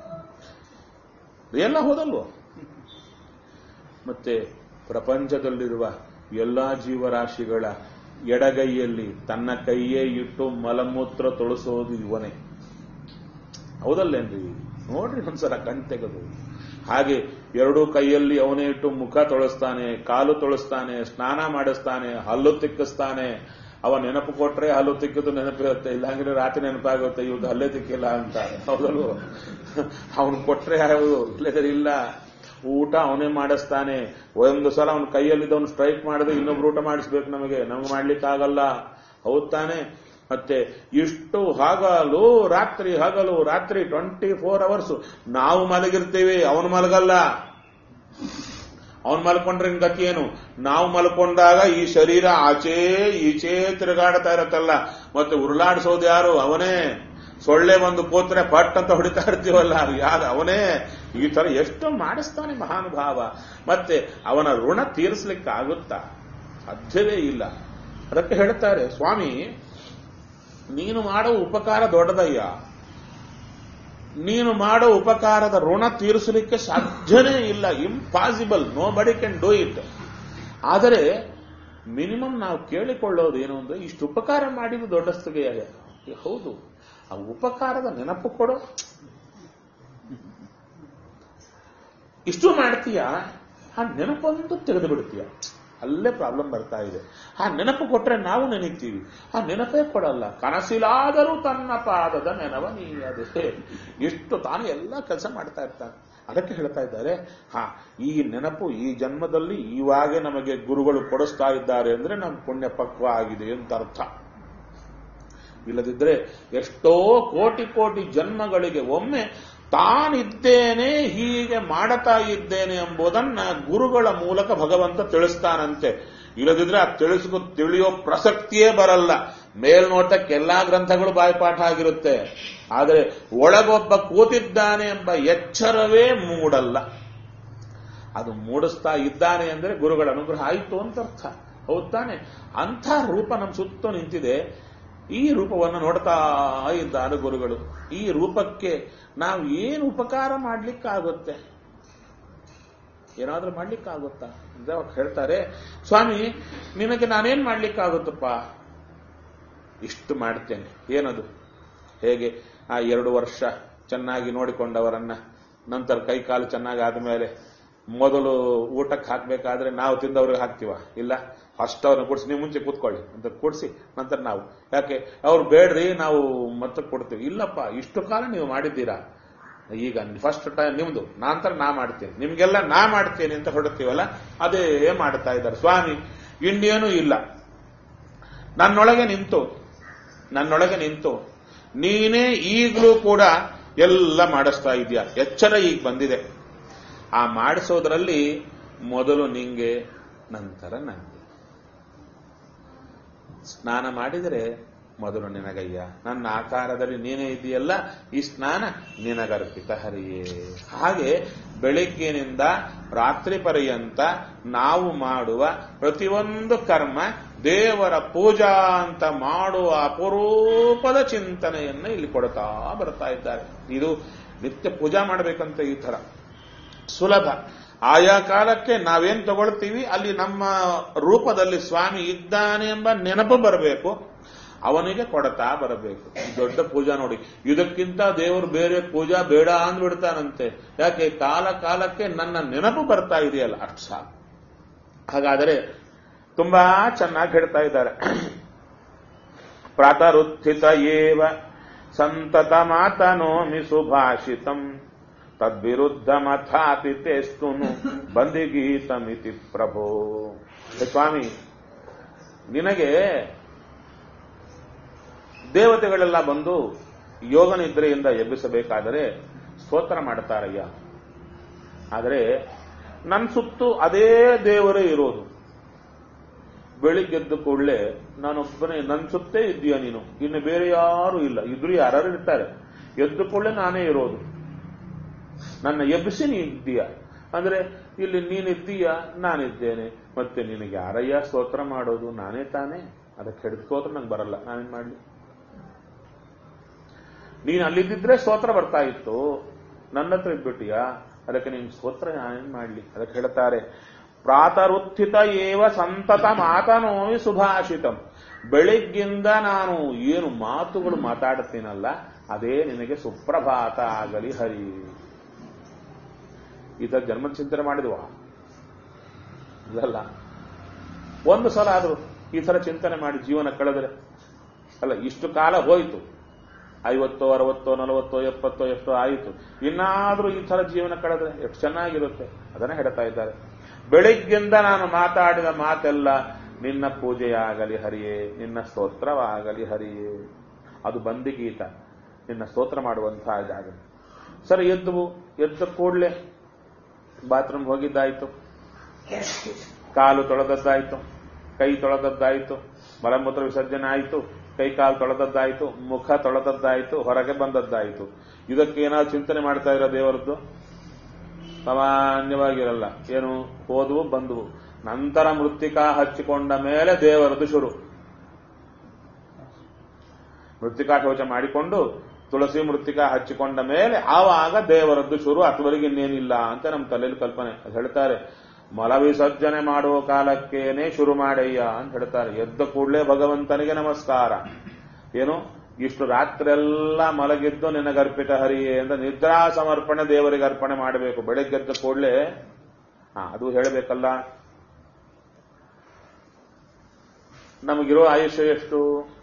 ಎಲ್ಲ ಹೋದಲ್ವೋ ಮತ್ತೆ ಪ್ರಪಂಚದಲ್ಲಿರುವ ಎಲ್ಲಾ ಜೀವರಾಶಿಗಳ ಎಡಗೈಯಲ್ಲಿ ತನ್ನ ಕೈಯೇ ಇಟ್ಟು ಮಲಮೂತ್ರ ತೊಳಸೋದು ಇವನೇ ಹೌದಲ್ಲೇನ್ರಿ ನೋಡ್ರಿ ಒಂದ್ಸಲ ಕಣ್ ತೆಗೆದು ಹಾಗೆ ಎರಡೂ ಕೈಯಲ್ಲಿ ಅವನೇ ಇಟ್ಟು ಮುಖ ತೊಳಸ್ತಾನೆ ಕಾಲು ತೊಳಸ್ತಾನೆ ಸ್ನಾನ ಮಾಡಿಸ್ತಾನೆ ಹಲ್ಲು ತಿಕ್ಕಿಸ್ತಾನೆ ಅವ ನೆನಪು ಕೊಟ್ರೆ ಹಲ್ಲು ತಿಕ್ಕಿದ್ದು ನೆನಪಿರುತ್ತೆ ಇಲ್ಲಾಂದ್ರೆ ರಾತ್ರಿ ನೆನಪಾಗುತ್ತೆ ಇವ್ದು ಹಲ್ಲೆ ತಿಕ್ಕಿಲ್ಲ ಅಂತ ಹೌದಲ್ವ ಅವನು ಕೊಟ್ರೆ ಯಾವುದು ಇಲ್ಲದ್ರೆ ಇಲ್ಲ ಊಟ ಅವನೇ ಮಾಡಿಸ್ತಾನೆ ಒಂದು ಸಲ ಅವನ ಕೈಯಲ್ಲಿದ್ದವನು ಸ್ಟ್ರೈಕ್ ಮಾಡಿದ್ರೆ ಇನ್ನೊಬ್ರು ಊಟ ಮಾಡಿಸ್ಬೇಕು ನಮಗೆ ನಮ್ಗೆ ಮಾಡ್ಲಿಕ್ಕಾಗಲ್ಲ ಹೌದ್ ತಾನೆ ಮತ್ತೆ ಇಷ್ಟು ಹಗಲು ರಾತ್ರಿ ಹಗಲು ರಾತ್ರಿ ಟ್ವೆಂಟಿ ಫೋರ್ ಅವರ್ಸ್ ನಾವು ಮಲಗಿರ್ತೀವಿ ಅವನು ಮಲಗಲ್ಲ ಅವನ್ ಮಲ್ಕೊಂಡ್ರೆ ಇನ್ ಗತಿ ಏನು ನಾವು ಮಲ್ಕೊಂಡಾಗ ಈ ಶರೀರ ಆಚೆ ಈಚೆ ತಿರುಗಾಡ್ತಾ ಇರತ್ತಲ್ಲ ಮತ್ತೆ ಉರುಳಾಡಿಸೋದು ಯಾರು ಅವನೇ ಸೊಳ್ಳೆ ಒಂದು ಕೂತ್ರೆ ಪಟ್ ಅಂತ ಹೊಡಿತಾ ಇರ್ತೀವಲ್ಲ ಯಾರು ಅವನೇ ಈ ತರ ಎಷ್ಟು ಮಾಡಿಸ್ತಾನೆ ಮಹಾನುಭಾವ ಮತ್ತೆ ಅವನ ಋಣ ತೀರಿಸ್ಲಿಕ್ಕೆ ಆಗುತ್ತಾ ಸಾಧ್ಯವೇ ಇಲ್ಲ ಅದಕ್ಕೆ ಹೇಳ್ತಾರೆ ಸ್ವಾಮಿ ನೀನು ಮಾಡೋ ಉಪಕಾರ ದೊಡ್ಡದಯ್ಯ ನೀನು ಮಾಡೋ ಉಪಕಾರದ ಋಣ ತೀರಿಸಲಿಕ್ಕೆ ಸಾಧ್ಯನೇ ಇಲ್ಲ impossible nobody can do it ಆದರೆ ಮಿನಿಮಮ್ ನಾವು ಕೇಳಿಕೊಳ್ಳೋದು ಏನು ಅಂದ್ರೆ ಇಷ್ಟು ಉಪಕಾರ ಮಾಡಿದ್ದು ದೊಡ್ಡಸ್ತಿಗೆ ಹೌದು ಆ ಉಪಕಾರದ ನೆನಪು ಕೊಡು ಇಷ್ಟು ಮಾಡ್ತೀಯ ಆ ನೆನಪಂತೂ ತೆಗೆದು ಬಿಡ್ತೀಯ ಅಲ್ಲೇ ಪ್ರಾಬ್ಲಮ್ ಬರ್ತಾ ಇದೆ ಆ ನೆನಪು ಕೊಟ್ರೆ ನಾವು ನೆನೀತೀವಿ ಆ ನೆನಪೇ ಕೊಡಲ್ಲ ಕನಸಿಲಾದರೂ ತನ್ನ ಪಾದದ ನೆನವ ನೀಯದೆ ಎಷ್ಟು ತಾನು ಎಲ್ಲ ಕೆಲಸ ಮಾಡ್ತಾ ಇರ್ತಾನೆ ಅದಕ್ಕೆ ಹೇಳ್ತಾ ಇದ್ದಾರೆ ಹಾ ಈ ನೆನಪು ಈ ಜನ್ಮದಲ್ಲಿ ಇವಾಗೆ ನಮಗೆ ಗುರುಗಳು ಕೊಡಿಸ್ತಾ ಇದ್ದಾರೆ ಅಂದ್ರೆ ನಮ್ಮ ಪುಣ್ಯ ಪಕ್ವ ಆಗಿದೆ ಅಂತ ಅರ್ಥ ಇಲ್ಲದಿದ್ರೆ ಎಷ್ಟೋ ಕೋಟಿ ಕೋಟಿ ಜನ್ಮಗಳಿಗೆ ಒಮ್ಮೆ ತಾನಿದ್ದೇನೆ ಹೀಗೆ ಮಾಡತಾ ಇದ್ದೇನೆ ಎಂಬುದನ್ನ ಗುರುಗಳ ಮೂಲಕ ಭಗವಂತ ತಿಳಿಸ್ತಾನಂತೆ ಇಲ್ಲದಿದ್ರೆ ಆ ತಿಳಿಸ್ಕೊ ತಿಳಿಯೋ ಪ್ರಸಕ್ತಿಯೇ ಬರಲ್ಲ ಮೇಲ್ನೋಟಕ್ಕೆ ಎಲ್ಲಾ ಗ್ರಂಥಗಳು ಬಾಯ್ಪಾಠ ಆಗಿರುತ್ತೆ ಆದರೆ ಒಳಗೊಬ್ಬ ಕೂತಿದ್ದಾನೆ ಎಂಬ ಎಚ್ಚರವೇ ಮೂಡಲ್ಲ ಅದು ಮೂಡಿಸ್ತಾ ಇದ್ದಾನೆ ಅಂದ್ರೆ ಗುರುಗಳ ಅನುಗ್ರಹ ಆಯಿತು ಅಂತ ಅರ್ಥ ಹೌದ್ ತಾನೆ ಅಂಥ ರೂಪ ನಮ್ಮ ಸುತ್ತ ನಿಂತಿದೆ ಈ ರೂಪವನ್ನು ನೋಡ್ತಾ ಇದ್ದಾರೆ ಗುರುಗಳು ಈ ರೂಪಕ್ಕೆ ನಾವು ಏನು ಉಪಕಾರ ಮಾಡ್ಲಿಕ್ಕಾಗುತ್ತೆ ಏನಾದ್ರೂ ಮಾಡ್ಲಿಕ್ಕಾಗುತ್ತಾ ಅಂತ ಅವಾಗ ಹೇಳ್ತಾರೆ ಸ್ವಾಮಿ ನಿನಗೆ ನಾನೇನ್ ಮಾಡ್ಲಿಕ್ಕಾಗುತ್ತಪ್ಪ ಇಷ್ಟು ಮಾಡ್ತೇನೆ ಏನದು ಹೇಗೆ ಆ ಎರಡು ವರ್ಷ ಚೆನ್ನಾಗಿ ನೋಡಿಕೊಂಡವರನ್ನ ನಂತರ ಕೈ ಕಾಲು ಚೆನ್ನಾಗಿ ಆದ್ಮೇಲೆ ಮೊದಲು ಊಟಕ್ಕೆ ಹಾಕ್ಬೇಕಾದ್ರೆ ನಾವು ತಿಂದವ್ರಿಗೆ ಹಾಕ್ತಿವ ಇಲ್ಲ ಫಸ್ಟ್ ಅವ್ರನ್ನ ಕೂಡಿಸಿ ನೀವು ಮುಂಚೆ ಕೂತ್ಕೊಳ್ಳಿ ಅಂತ ಕೂಡಿಸಿ ನಂತರ ನಾವು ಯಾಕೆ ಅವ್ರು ಬೇಡ್ರಿ ನಾವು ಮತ್ತೆ ಕೊಡ್ತೀವಿ ಇಲ್ಲಪ್ಪ ಇಷ್ಟು ಕಾಲ ನೀವು ಮಾಡಿದ್ದೀರಾ ಈಗ ಫಸ್ಟ್ ಟೈಮ್ ನಿಮ್ದು ನಂತರ ನಾ ಮಾಡ್ತೀನಿ ನಿಮ್ಗೆಲ್ಲ ನಾ ಮಾಡ್ತೀನಿ ಅಂತ ಹೊರಡ್ತೀವಲ್ಲ ಅದೇ ಮಾಡ್ತಾ ಇದ್ದಾರೆ ಸ್ವಾಮಿ ಇನ್ನೇನು ಇಲ್ಲ ನನ್ನೊಳಗೆ ನಿಂತು ನನ್ನೊಳಗೆ ನಿಂತು ನೀನೇ ಈಗಲೂ ಕೂಡ ಎಲ್ಲ ಮಾಡಿಸ್ತಾ ಇದೆಯಾ ಎಚ್ಚರ ಈಗ ಬಂದಿದೆ ಆ ಮಾಡಿಸೋದ್ರಲ್ಲಿ ಮೊದಲು ನಿಂಗೆ ನಂತರ ನಂಗೆ ಸ್ನಾನ ಮಾಡಿದರೆ ಮೊದಲು ನಿನಗಯ್ಯ ನನ್ನ ಆಕಾರದಲ್ಲಿ ನೀನೇ ಇದೆಯಲ್ಲ ಈ ಸ್ನಾನ ನಿನಗರ್ಪಿತ ಹರಿಯೇ ಹಾಗೆ ಬೆಳಿಗ್ಗಿನಿಂದ ರಾತ್ರಿ ಪರ್ಯಂತ ನಾವು ಮಾಡುವ ಪ್ರತಿಯೊಂದು ಕರ್ಮ ದೇವರ ಪೂಜಾ ಅಂತ ಮಾಡುವ ಅಪರೂಪದ ಚಿಂತನೆಯನ್ನು ಇಲ್ಲಿ ಕೊಡ್ತಾ ಬರ್ತಾ ಇದ್ದಾರೆ ಇದು ನಿತ್ಯ ಪೂಜಾ ಮಾಡಬೇಕಂತ ಈ ತರ ಸುಲಭ ಆಯಾ ಕಾಲಕ್ಕೆ ನಾವೇನ್ ತಗೊಳ್ತೀವಿ ಅಲ್ಲಿ ನಮ್ಮ ರೂಪದಲ್ಲಿ ಸ್ವಾಮಿ ಇದ್ದಾನೆ ಎಂಬ ನೆನಪು ಬರಬೇಕು ಅವನಿಗೆ ಕೊಡತಾ ಬರಬೇಕು ದೊಡ್ಡ ಪೂಜಾ ನೋಡಿ ಇದಕ್ಕಿಂತ ದೇವರು ಬೇರೆ ಪೂಜಾ ಬೇಡ ಅಂದ್ಬಿಡ್ತಾನಂತೆ ಯಾಕೆ ಕಾಲ ಕಾಲಕ್ಕೆ ನನ್ನ ನೆನಪು ಬರ್ತಾ ಇದೆಯಲ್ಲ ಅಷ್ಟು ಸಾಕು ಹಾಗಾದರೆ ತುಂಬಾ ಚೆನ್ನಾಗಿ ಹೇಳ್ತಾ ಇದ್ದಾರೆ ಪ್ರಾತರುತ್ಥಿತ ಏವ ಸಂತತ ಮಾತನೋಮಿ ಸುಭಾಷಿತಂ ತದ್ವಿರುದ್ಧ ಮಥಾಪಿ ತೇಸ್ತುನು ಬಂದಿಗೀತಮಿತಿ ಪ್ರಭೋ ಹೇ ಸ್ವಾಮಿ ನಿನಗೆ ದೇವತೆಗಳೆಲ್ಲ ಬಂದು ಯೋಗ ನಿದ್ರೆಯಿಂದ ಎಬ್ಬಿಸಬೇಕಾದರೆ ಸ್ತೋತ್ರ ಮಾಡ್ತಾರಯ್ಯ ಆದರೆ ನನ್ನ ಸುತ್ತು ಅದೇ ದೇವರೇ ಇರೋದು ಬೆಳಿಗ್ಗೆದ್ದು ಕೂಡಲೇ ನಾನೊಬ್ಬನೇ ನನ್ನ ಸುತ್ತೇ ಇದ್ದೀಯ ನೀನು ಇನ್ನು ಬೇರೆ ಯಾರು ಇಲ್ಲ ಇದ್ರು ಯಾರು ಇರ್ತಾರೆ ಎದ್ದು ಕೂಡಲೇ ನಾನೇ ಇರೋದು ನನ್ನ ಎಬ್ಬಿಸಿ ನೀ ಇದ್ದೀಯ ಅಂದ್ರೆ ಇಲ್ಲಿ ನೀನಿದ್ದೀಯ ನಾನಿದ್ದೇನೆ ಮತ್ತೆ ನಿನಗೆ ಯಾರಯ್ಯ ಸ್ತೋತ್ರ ಮಾಡೋದು ನಾನೇ ತಾನೇ ಅದಕ್ಕೆ ಹಿಡಿದ ಸ್ತೋತ್ರ ನಂಗೆ ಬರಲ್ಲ ನಾನೇನ್ ಮಾಡ್ಲಿ ನೀನು ಅಲ್ಲಿದ್ದಿದ್ರೆ ಸ್ತೋತ್ರ ಬರ್ತಾ ಇತ್ತು ನನ್ನ ಹತ್ರ ಇದ್ಬಿಟ್ಟಿಯಾ ಅದಕ್ಕೆ ನಿನ್ ಸ್ತೋತ್ರ ನಾನೇನ್ ಮಾಡ್ಲಿ ಅದಕ್ಕೆ ಹೇಳ್ತಾರೆ ಪ್ರಾತರುತ್ಥಿತ ಏವ ಸಂತತ ಮಾತನೋವಿ ಸುಭಾಷಿತಂ ಬೆಳಿಗ್ಗಿಂದ ನಾನು ಏನು ಮಾತುಗಳು ಮಾತಾಡುತ್ತೀನಲ್ಲ ಅದೇ ನಿನಗೆ ಸುಪ್ರಭಾತ ಆಗಲಿ ಹರಿ ಈ ತರ ಜನ್ಮ ಚಿಂತನೆ ಮಾಡಿದ್ವಾ ಇಲ್ಲಲ್ಲ ಒಂದು ಸಲ ಆದ್ರೂ ಈ ತರ ಚಿಂತನೆ ಮಾಡಿ ಜೀವನ ಕಳೆದ್ರೆ ಅಲ್ಲ ಇಷ್ಟು ಕಾಲ ಹೋಯಿತು ಐವತ್ತೋ ಅರವತ್ತೋ ನಲವತ್ತೋ ಎಪ್ಪತ್ತೋ ಎಷ್ಟೋ ಆಯಿತು ಇನ್ನಾದ್ರೂ ಈ ತರ ಜೀವನ ಕಳೆದ್ರೆ ಎಷ್ಟು ಚೆನ್ನಾಗಿರುತ್ತೆ ಅದನ್ನ ಹೇಳ್ತಾ ಇದ್ದಾರೆ ಬೆಳಿಗ್ಗಿಂದ ನಾನು ಮಾತಾಡಿದ ಮಾತೆಲ್ಲ ನಿನ್ನ ಪೂಜೆಯಾಗಲಿ ಹರಿಯೇ ನಿನ್ನ ಸ್ತೋತ್ರವಾಗಲಿ ಹರಿಯೇ ಅದು ಬಂದಿಗೀತ ನಿನ್ನ ಸ್ತೋತ್ರ ಮಾಡುವಂತಹ ಜಾಗ ಸರಿ ಎದ್ದು ಎದ್ದ ಕೂಡಲೇ ಬಾತ್ರೂಮ್ ಹೋಗಿದ್ದಾಯ್ತು ಕಾಲು ತೊಳೆದದ್ದಾಯ್ತು ಕೈ ತೊಳೆದದ್ದಾಯ್ತು ಮಲಮೂತ್ರ ವಿಸರ್ಜನೆ ಆಯಿತು ಕೈ ಕಾಲು ತೊಳೆದದ್ದಾಯ್ತು ಮುಖ ತೊಳೆದದ್ದಾಯ್ತು ಹೊರಗೆ ಬಂದದ್ದಾಯ್ತು ಇದಕ್ಕೇನಾದ್ರು ಚಿಂತನೆ ಮಾಡ್ತಾ ಇರೋ ದೇವರದ್ದು ಸಾಮಾನ್ಯವಾಗಿರಲ್ಲ ಏನು ಹೋದವು ಬಂದವು ನಂತರ ಮೃತ್ತಿಕಾ ಹಚ್ಚಿಕೊಂಡ ಮೇಲೆ ದೇವರದ್ದು ಶುರು ಮೃತ್ತಿಕಾ ಶೌಚ ಮಾಡಿಕೊಂಡು ತುಳಸಿ ಮೃತ್ತಿಕಾ ಹಚ್ಚಿಕೊಂಡ ಮೇಲೆ ಆವಾಗ ದೇವರದ್ದು ಶುರು ಅದುವರೆಗೆ ಇನ್ನೇನಿಲ್ಲ ಅಂತ ನಮ್ಮ ತಲೆಯಲ್ಲಿ ಕಲ್ಪನೆ ಅದು ಹೇಳ್ತಾರೆ ಮಲ ವಿಸರ್ಜನೆ ಮಾಡುವ ಕಾಲಕ್ಕೇನೆ ಶುರು ಮಾಡಯ್ಯ ಅಂತ ಹೇಳ್ತಾರೆ ಎದ್ದ ಕೂಡಲೇ ಭಗವಂತನಿಗೆ ನಮಸ್ಕಾರ ಏನು ಇಷ್ಟು ರಾತ್ರಿ ಎಲ್ಲ ಮಲಗಿದ್ದು ನಿನಗರ್ಪಿತ ಹರಿಯೇ ಅಂತ ನಿದ್ರಾ ಸಮರ್ಪಣೆ ದೇವರಿಗೆ ಅರ್ಪಣೆ ಮಾಡಬೇಕು ಬೆಳಗ್ಗೆದ್ದ ಕೂಡಲೇ ಹಾ ಅದು ಹೇಳಬೇಕಲ್ಲ ನಮಗಿರೋ ಆಯುಷ್ಯ ಎಷ್ಟು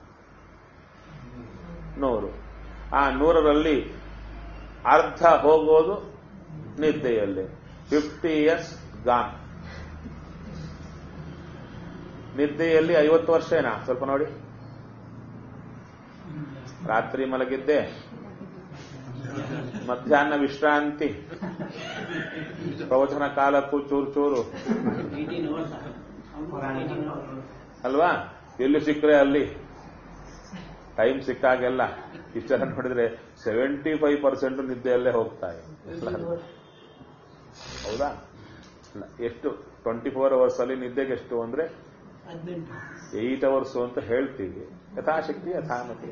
ನೂರು ಆ ನೂರರಲ್ಲಿ ಅರ್ಧ ಹೋಗೋದು ನಿದ್ದೆಯಲ್ಲಿ ಫಿಫ್ಟಿ ಇಯರ್ಸ್ ಗಾನ್ ನಿದ್ದೆಯಲ್ಲಿ ಐವತ್ತು ವರ್ಷ ಏನಾ ಸ್ವಲ್ಪ ನೋಡಿ ರಾತ್ರಿ ಮಲಗಿದ್ದೆ ಮಧ್ಯಾಹ್ನ ವಿಶ್ರಾಂತಿ ಪ್ರವಚನ ಕಾಲಕ್ಕೂ ಚೂರು ಚೂರು ಏಯ್ಟೀನ್ ಅವರ್ಸ್ ಏಯ್ಟೀನ್ ಅವರ್ಸ್ ಅಲ್ವಾ ಎಲ್ಲಿ ಸಿಕ್ಕರೆ ಅಲ್ಲಿ ಟೈಮ್ ಸಿಕ್ಕಾಗೆಲ್ಲ ಇಷ್ಟೆಲ್ಲ ನೋಡಿದ್ರೆ ಸೆವೆಂಟಿ ಫೈವ್ ಪರ್ಸೆಂಟ್ ನಿದ್ದೆಯಲ್ಲೇ ಹೋಗ್ತಾ ಇದೆ ಹೌದಾ ಅಲ್ಲ, ಎಷ್ಟು ಟ್ವೆಂಟಿ ಫೋರ್ ಅವರ್ಸ್ ಅಲ್ಲಿ ನಿದ್ದೆಗೆ ಎಷ್ಟು ಅಂದ್ರೆ ಹದಿನೆಂಟು ಏಟ್ ಅವರ್ಸ್ ಅಂತ ಹೇಳ್ತೀವಿ ಯಥಾಶಕ್ತಿ ಯಥಾಮತಿ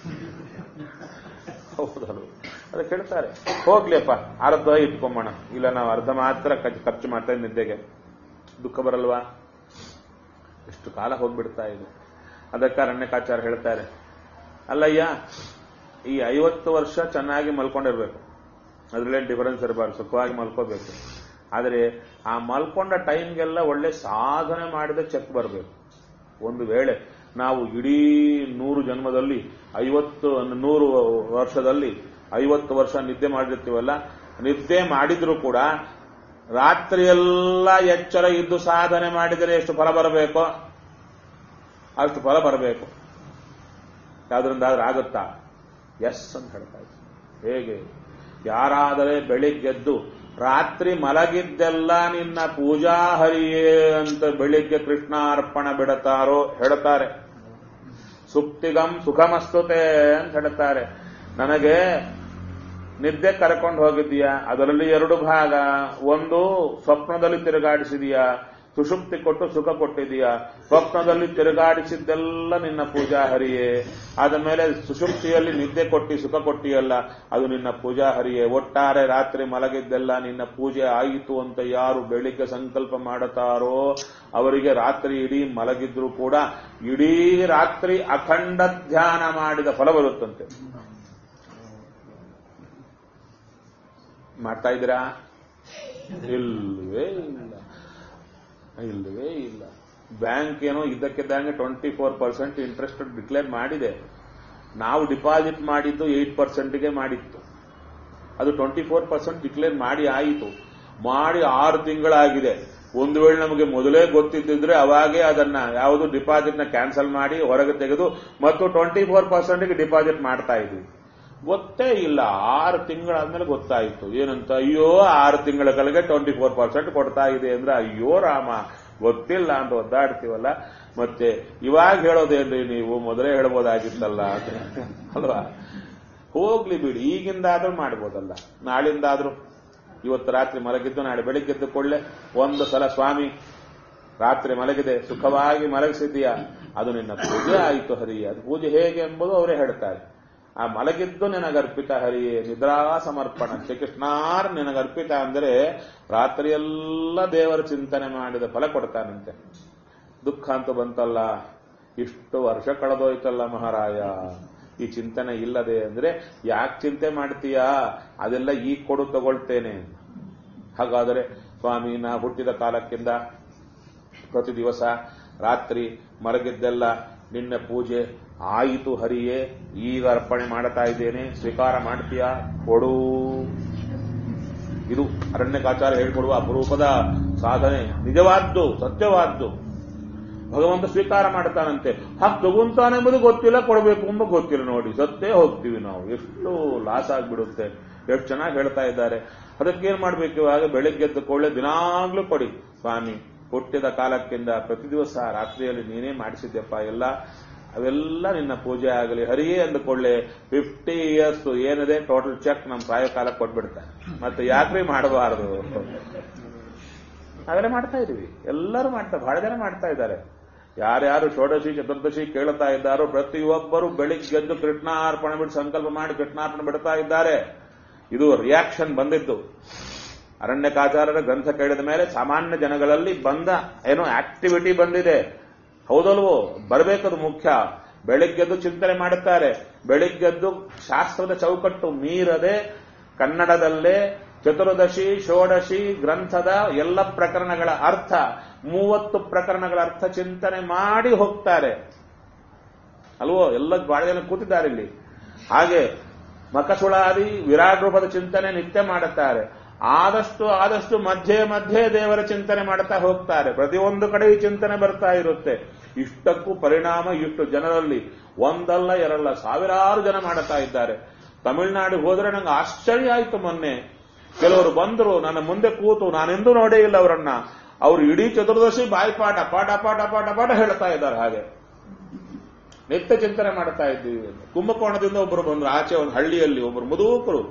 ಹೌದಲ್ವ ಅದಕ್ಕೆ ಹೇಳ್ತಾರೆ ಹೋಗ್ಲಿಯಪ್ಪ ಅರ್ಧ ಇಟ್ಕೊಂಬೋಣ ಇಲ್ಲ ನಾವು ಅರ್ಧ ಮಾತ್ರ ಖರ್ಚು- ಖರ್ಚು ಮಾಡ್ತಾ ಇದ್ದೀವಿ ನಿದ್ದೆಗೆ ದುಃಖ ಬರಲ್ವಾ ಎಷ್ಟು ಕಾಲ ಹೋಗ್ಬಿಡ್ತಾ ಇದೆ ಅದಕ್ಕೆ ಅರಣ್ಯಕಾಚಾರ ಹೇಳ್ತಾರೆ ಅಲ್ಲಯ್ಯ ಈ ಐವತ್ತು ವರ್ಷ ಚೆನ್ನಾಗಿ ಮಲ್ಕೊಂಡಿರ್ಬೇಕು ಅದ್ರಲ್ಲೇನು ಡಿಫರೆನ್ಸ್ ಇರಬಾರ್ದು ಸುಖವಾಗಿ ಮಲ್ಕೋಬೇಕು ಆದರೆ ಆ ಮಲ್ಕೊಂಡ ಟೈಮ್ಗೆಲ್ಲ ಒಳ್ಳೆ ಸಾಧನೆ ಮಾಡಿದ ಚೆಕ್ ಬರಬೇಕು ಒಂದು ವೇಳೆ ನಾವು ಇಡೀ ನೂರು ಜನ್ಮದಲ್ಲಿ ಐವತ್ತು ನೂರು ವರ್ಷದಲ್ಲಿ ಐವತ್ತು ವರ್ಷ ನಿದ್ದೆ ಮಾಡಿರ್ತೀವಲ್ಲ ನಿದ್ದೆ ಮಾಡಿದ್ರು ಕೂಡ ರಾತ್ರಿಯೆಲ್ಲ ಎಚ್ಚರ ಇದ್ದು ಸಾಧನೆ ಮಾಡಿದರೆ ಎಷ್ಟು ಫಲ ಬರಬೇಕೋ ಅಷ್ಟು ಫಲ ಬರಬೇಕು ಯಾವ್ದ್ರಿಂದಾದ್ರೂ ಆಗುತ್ತಾ ಎಸ್ ಅಂತ ಹೇಳ್ತಾ ಇದ್ದೀನಿ ಹೇಗೆ ಯಾರಾದರೆ ಬೆಳಿಗ್ಗೆದ್ದು ರಾತ್ರಿ ಮಲಗಿದ್ದೆಲ್ಲ ನಿನ್ನ ಪೂಜಾ ಹರಿಯೇ ಅಂತ ಬೆಳಿಗ್ಗೆ ಕೃಷ್ಣಾರ್ಪಣ ಬಿಡುತ್ತಾರೋ ಹೇಳ್ತಾರೆ ಸುಪ್ತಿಗಂ ಸುಖಮಸ್ತುತೆ ಅಂತ ಹೇಳ್ತಾರೆ ನನಗೆ ನಿದ್ದೆ ಕರ್ಕೊಂಡು ಹೋಗಿದ್ದೀಯಾ ಅದರಲ್ಲಿ ಎರಡು ಭಾಗ ಒಂದು ಸ್ವಪ್ನದಲ್ಲಿ ತಿರುಗಾಡಿಸಿದೀಯಾ ಸುಷುಪ್ತಿ ಕೊಟ್ಟು ಸುಖ ಕೊಟ್ಟಿದೀಯಾ ಸ್ವಪ್ನದಲ್ಲಿ ತಿರುಗಾಡಿಸಿದ್ದೆಲ್ಲ ನಿನ್ನ ಪೂಜಾ ಹರಿಯೇ ಆದ ಮೇಲೆ ಸುಷುಪ್ತಿಯಲ್ಲಿ ನಿದ್ದೆ ಕೊಟ್ಟಿ ಸುಖ ಕೊಟ್ಟಿಯಲ್ಲ ಅದು ನಿನ್ನ ಪೂಜಾ ಹರಿಯೇ ಒಟ್ಟಾರೆ ರಾತ್ರಿ ಮಲಗಿದ್ದೆಲ್ಲ ನಿನ್ನ ಪೂಜೆ ಆಯಿತು ಅಂತ ಯಾರು ಬೆಳಿಗ್ಗೆ ಸಂಕಲ್ಪ ಮಾಡುತ್ತಾರೋ ಅವರಿಗೆ ರಾತ್ರಿ ಇಡೀ ಮಲಗಿದ್ರು ಕೂಡ ಇಡೀ ರಾತ್ರಿ ಅಖಂಡ ಧ್ಯಾನ ಮಾಡಿದ ಫಲ ಬರುತ್ತಂತೆ ಮಾಡ್ತಾ ಇದ್ದೀರಾ ಇಲ್ವೇ ಇಲ್ಲ ಇಲ್ಲವೇ ಇಲ್ಲ ಬ್ಯಾಂಕ್ ಏನೋ ಇದ್ದಕ್ಕಿದ್ದಂಗೆ twenty four percent interest declare ಮಾಡಿದೆ ನಾವು ಡಿಪಾಸಿಟ್ ಮಾಡಿದ್ದು ಏಟ್ ಪರ್ಸೆಂಟ್ಗೆ ಮಾಡಿತ್ತು ಅದು ಟ್ವೆಂಟಿ ಫೋರ್ ಪರ್ಸೆಂಟ್ ಡಿಕ್ಲೇರ್ ಮಾಡಿ ಆಯಿತು ಮಾಡಿ ಆರು ತಿಂಗಳಾಗಿದೆ ಒಂದು ವೇಳೆ ನಮಗೆ ಮೊದಲೇ ಗೊತ್ತಿದ್ದಿದ್ರೆ ಅವಾಗೇ ಅದನ್ನ ಯಾವುದು ಡಿಪಾಸಿಟ್ ನ ಕ್ಯಾನ್ಸಲ್ ಮಾಡಿ ಹೊರಗೆ ತೆಗೆದು ಮತ್ತು ಟ್ವೆಂಟಿ ಫೋರ್ ಪರ್ಸೆಂಟ್ಗೆ ಡಿಪಾಸಿಟ್ ಮಾಡ್ತಾ ಇದ್ವಿ ಗೊತ್ತೇ ಇಲ್ಲ ಆರು ತಿಂಗಳಾದ್ಮೇಲೆ ಗೊತ್ತಾಯಿತು ಏನಂತ ಅಯ್ಯೋ ಆರು ತಿಂಗಳ ಕೆಳಗೆ ಟ್ವೆಂಟಿ ಫೋರ್ ಪರ್ಸೆಂಟ್ ಕೊಡ್ತಾ ಇದೆ ಅಂದ್ರೆ ಅಯ್ಯೋ ರಾಮ ಗೊತ್ತಿಲ್ಲ ಅಂತ ಒದ್ದಾಡ್ತೀವಲ್ಲ ಮತ್ತೆ ಇವಾಗ ಹೇಳೋದೇನ್ರಿ ನೀವು ಮೊದಲೇ ಹೇಳ್ಬೋದಾಗಿತ್ತಲ್ಲ ಅಂತ ಅಲ್ವಾ ಹೋಗ್ಲಿ ಬಿಡಿ ಈಗಿಂದಾದ್ರೂ ಮಾಡ್ಬೋದಲ್ಲ ನಾಳಿಂದಾದ್ರೂ ಇವತ್ತು ರಾತ್ರಿ ಮಲಗಿದ್ದು ನಾಳೆ ಬೆಳಿಗ್ಗೆ ಎದ್ದು ಕೊಳ್ಳೆ ಒಂದು ಸಲ ಸ್ವಾಮಿ ರಾತ್ರಿ ಮಲಗಿದೆ ಸುಖವಾಗಿ ಮಲಗಿಸಿದ್ದೀಯಾ ಅದು ನಿನ್ನ ಪೂಜೆ ಆಯಿತು ಹರಿಯೇ ಅದು ಪೂಜೆ ಹೇಗೆ ಎಂಬುದು ಅವರೇ ಹೇಳ್ತಾರೆ ಆ ಮಲಗಿದ್ದು ನಿನಗರ್ಪಿತ ಹರಿಯೇ ನಿದ್ರಾ ಸಮರ್ಪಣ ಶ್ರೀಕೃಷ್ಣಾರ್ ನಿನಗರ್ಪಿತ ಅಂದರೆ ರಾತ್ರಿಯೆಲ್ಲ ದೇವರ ಚಿಂತನೆ ಮಾಡಿದ ಫಲ ಕೊಡ್ತಾನಂತೆ ದುಃಖ ಅಂತ ಬಂತಲ್ಲ ಇಷ್ಟು ವರ್ಷ ಕಳೆದೋಯ್ತಲ್ಲ ಮಹಾರಾಯ ಈ ಚಿಂತನೆ ಇಲ್ಲದೆ ಅಂದ್ರೆ ಯಾಕೆ ಚಿಂತೆ ಮಾಡ್ತೀಯಾ ಅದೆಲ್ಲ ಈಗ ಕೊಡು ತಗೊಳ್ತೇನೆ ಹಾಗಾದರೆ ಸ್ವಾಮಿ ನಾ ಹುಟ್ಟಿದ ಕಾಲಕ್ಕಿಂತ ಪ್ರತಿ ದಿವಸ ರಾತ್ರಿ ಮಲಗಿದ್ದೆಲ್ಲ ನಿನ್ನ ಪೂಜೆ ಆಯಿತು ಹರಿಯೇ ಈಗ ಅರ್ಪಣೆ ಮಾಡ್ತಾ ಇದ್ದೇನೆ ಸ್ವೀಕಾರ ಮಾಡ್ತೀಯಾ ಕೊಡು ಇದು ಅರಣ್ಯಕಾಚಾರ ಹೇಳ್ಕೊಡುವ ಅಪರೂಪದ ಸಾಧನೆ ನಿಜವಾದ್ದು ಸತ್ಯವಾದ್ದು ಭಗವಂತ ಸ್ವೀಕಾರ ಮಾಡ್ತಾನಂತೆ ಹಾಗೆ ತಗೊಂತಾನೆಂಬುದು ಗೊತ್ತಿಲ್ಲ ಕೊಡಬೇಕು ಎಂಬ ಗೊತ್ತಿಲ್ಲ ನೋಡಿ ಸತ್ತೇ ಹೋಗ್ತೀವಿ ನಾವು ಎಷ್ಟು ಲಾಸ್ ಆಗ್ಬಿಡುತ್ತೆ ಎಷ್ಟು ಚೆನ್ನಾಗಿ ಹೇಳ್ತಾ ಇದ್ದಾರೆ ಅದಕ್ಕೇನ್ ಮಾಡ್ಬೇಕು ಇವಾಗ ಬೆಳಿಗ್ಗೆ ಎದ್ದ ಕೊಳ್ಳೆ ದಿನಾಗ್ಲೂ ಕೊಡಿ ಸ್ವಾಮಿ ಹುಟ್ಟಿದ ಕಾಲಕ್ಕಿಂತ ಪ್ರತಿ ದಿವಸ ರಾತ್ರಿಯಲ್ಲಿ ನೀನೇ ಮಾಡಿಸಿದ್ದೆಪ್ಪ ಎಲ್ಲ ಅವೆಲ್ಲ ನಿನ್ನ ಪೂಜೆ ಆಗಲಿ ಹರಿಯೇ ಅಂದುಕೊಳ್ಳೆ ಫಿಫ್ಟಿ ಇಯರ್ಸ್ ಏನಿದೆ ಟೋಟಲ್ ಚೆಕ್ ನಮ್ಮ ಪ್ರಾಯ ಕಾಲಕ್ಕೆ ಕೊಟ್ಬಿಡ್ತಾರೆ ಮತ್ತೆ ಯಾಕ್ರಿ ಮಾಡಬಾರದು ನಾವೆಲ್ಲ ಮಾಡ್ತಾ ಇದೀವಿ ಎಲ್ಲರೂ ಮಾಡ್ತಾ ಬಹಳ ಜನ ಮಾಡ್ತಾ ಇದ್ದಾರೆ ಯಾರ್ಯಾರು ಷೋಡಶಿ ಚತುರ್ದಶಿ ಕೇಳ್ತಾ ಇದ್ದಾರೋ ಪ್ರತಿಯೊಬ್ಬರು ಬೆಳಿಗ್ಗೆದ್ದು ಕೃಷ್ಣಾರ್ಪಣೆ ಬಿಟ್ಟು ಸಂಕಲ್ಪ ಮಾಡಿ ಕೃಷ್ಣಾರ್ಪಣೆ ಬಿಡ್ತಾ ಇದ್ದಾರೆ ಇದು ರಿಯಾಕ್ಷನ್ ಬಂದಿದ್ದು ಅರಣ್ಯಕಾಚಾರ್ಯರ ಗ್ರಂಥ ಕೇಳಿದ ಮೇಲೆ ಸಾಮಾನ್ಯ ಜನಗಳಲ್ಲಿ ಬಂದ ಏನೋ ಆಕ್ಟಿವಿಟಿ ಬಂದಿದೆ ಹೌದಲ್ವೋ ಬರಬೇಕದು ಮುಖ್ಯ ಬೆಳಿಗ್ಗೆದ್ದು ಚಿಂತನೆ ಮಾಡುತ್ತಾರೆ ಬೆಳಿಗ್ಗೆದ್ದು ಶಾಸ್ತ್ರದ ಚೌಕಟ್ಟು ಮೀರದೆ ಕನ್ನಡದಲ್ಲೇ ಚತುರ್ದಶಿ ಷೋಡಶಿ ಗ್ರಂಥದ ಎಲ್ಲ ಪ್ರಕರಣಗಳ ಅರ್ಥ ಮೂವತ್ತು ಪ್ರಕರಣಗಳ ಅರ್ಥ ಚಿಂತನೆ ಮಾಡಿ ಹೋಗ್ತಾರೆ ಅಲ್ವೋ ಎಲ್ಲ ಬಹಳ ಜನ ಕೂತಿದ್ದಾರೆ ಇಲ್ಲಿ ಹಾಗೆ ಮಕಸುಳಾದಿ ವಿರಾಟ್ ರೂಪದ ಚಿಂತನೆ ನಿತ್ಯ ಮಾಡುತ್ತಾರೆ ಆದಷ್ಟು ಆದಷ್ಟು ಮಧ್ಯೆ ಮಧ್ಯೆ ದೇವರ ಚಿಂತನೆ ಮಾಡ್ತಾ ಹೋಗ್ತಾರೆ ಪ್ರತಿಯೊಂದು ಕಡೆ ಈ ಚಿಂತನೆ ಬರ್ತಾ ಇರುತ್ತೆ ಇಷ್ಟಕ್ಕೂ ಪರಿಣಾಮ ಇಷ್ಟು ಜನರಲ್ಲಿ ಒಂದಲ್ಲ ಎರಡಲ್ಲ ಸಾವಿರಾರು ಜನ ಮಾಡುತ್ತಾ ಇದ್ದಾರೆ ತಮಿಳುನಾಡಿಗೆ ಹೋದ್ರೆ ನಂಗೆ ಆಶ್ಚರ್ಯ ಆಯ್ತು ಮೊನ್ನೆ ಕೆಲವರು ಬಂದರು ನನ್ನ ಮುಂದೆ ಕೂತು ನಾನೆಂದೂ ನೋಡೇ ಇಲ್ಲ ಅವರನ್ನ ಅವರು ಇಡೀ ಚತುರ್ದಶಿ ಬಾಯಿಪಾಠ ಪಾಠ ಪಾಠ ಪಾಠ ಪಾಠ ಹೇಳ್ತಾ ಇದ್ದಾರೆ ಹಾಗೆ ನಿತ್ಯ ಚಿಂತನೆ ಮಾಡ್ತಾ ಇದ್ದೀವಿ ಅಂತ. ಕುಂಭಕೋಣದಿಂದ ಒಬ್ಬರು ಬಂದ್ರು ಆಚೆ ಒಂದು ಹಳ್ಳಿಯಲ್ಲಿ ಒಬ್ಬರು ಮುದುಕರು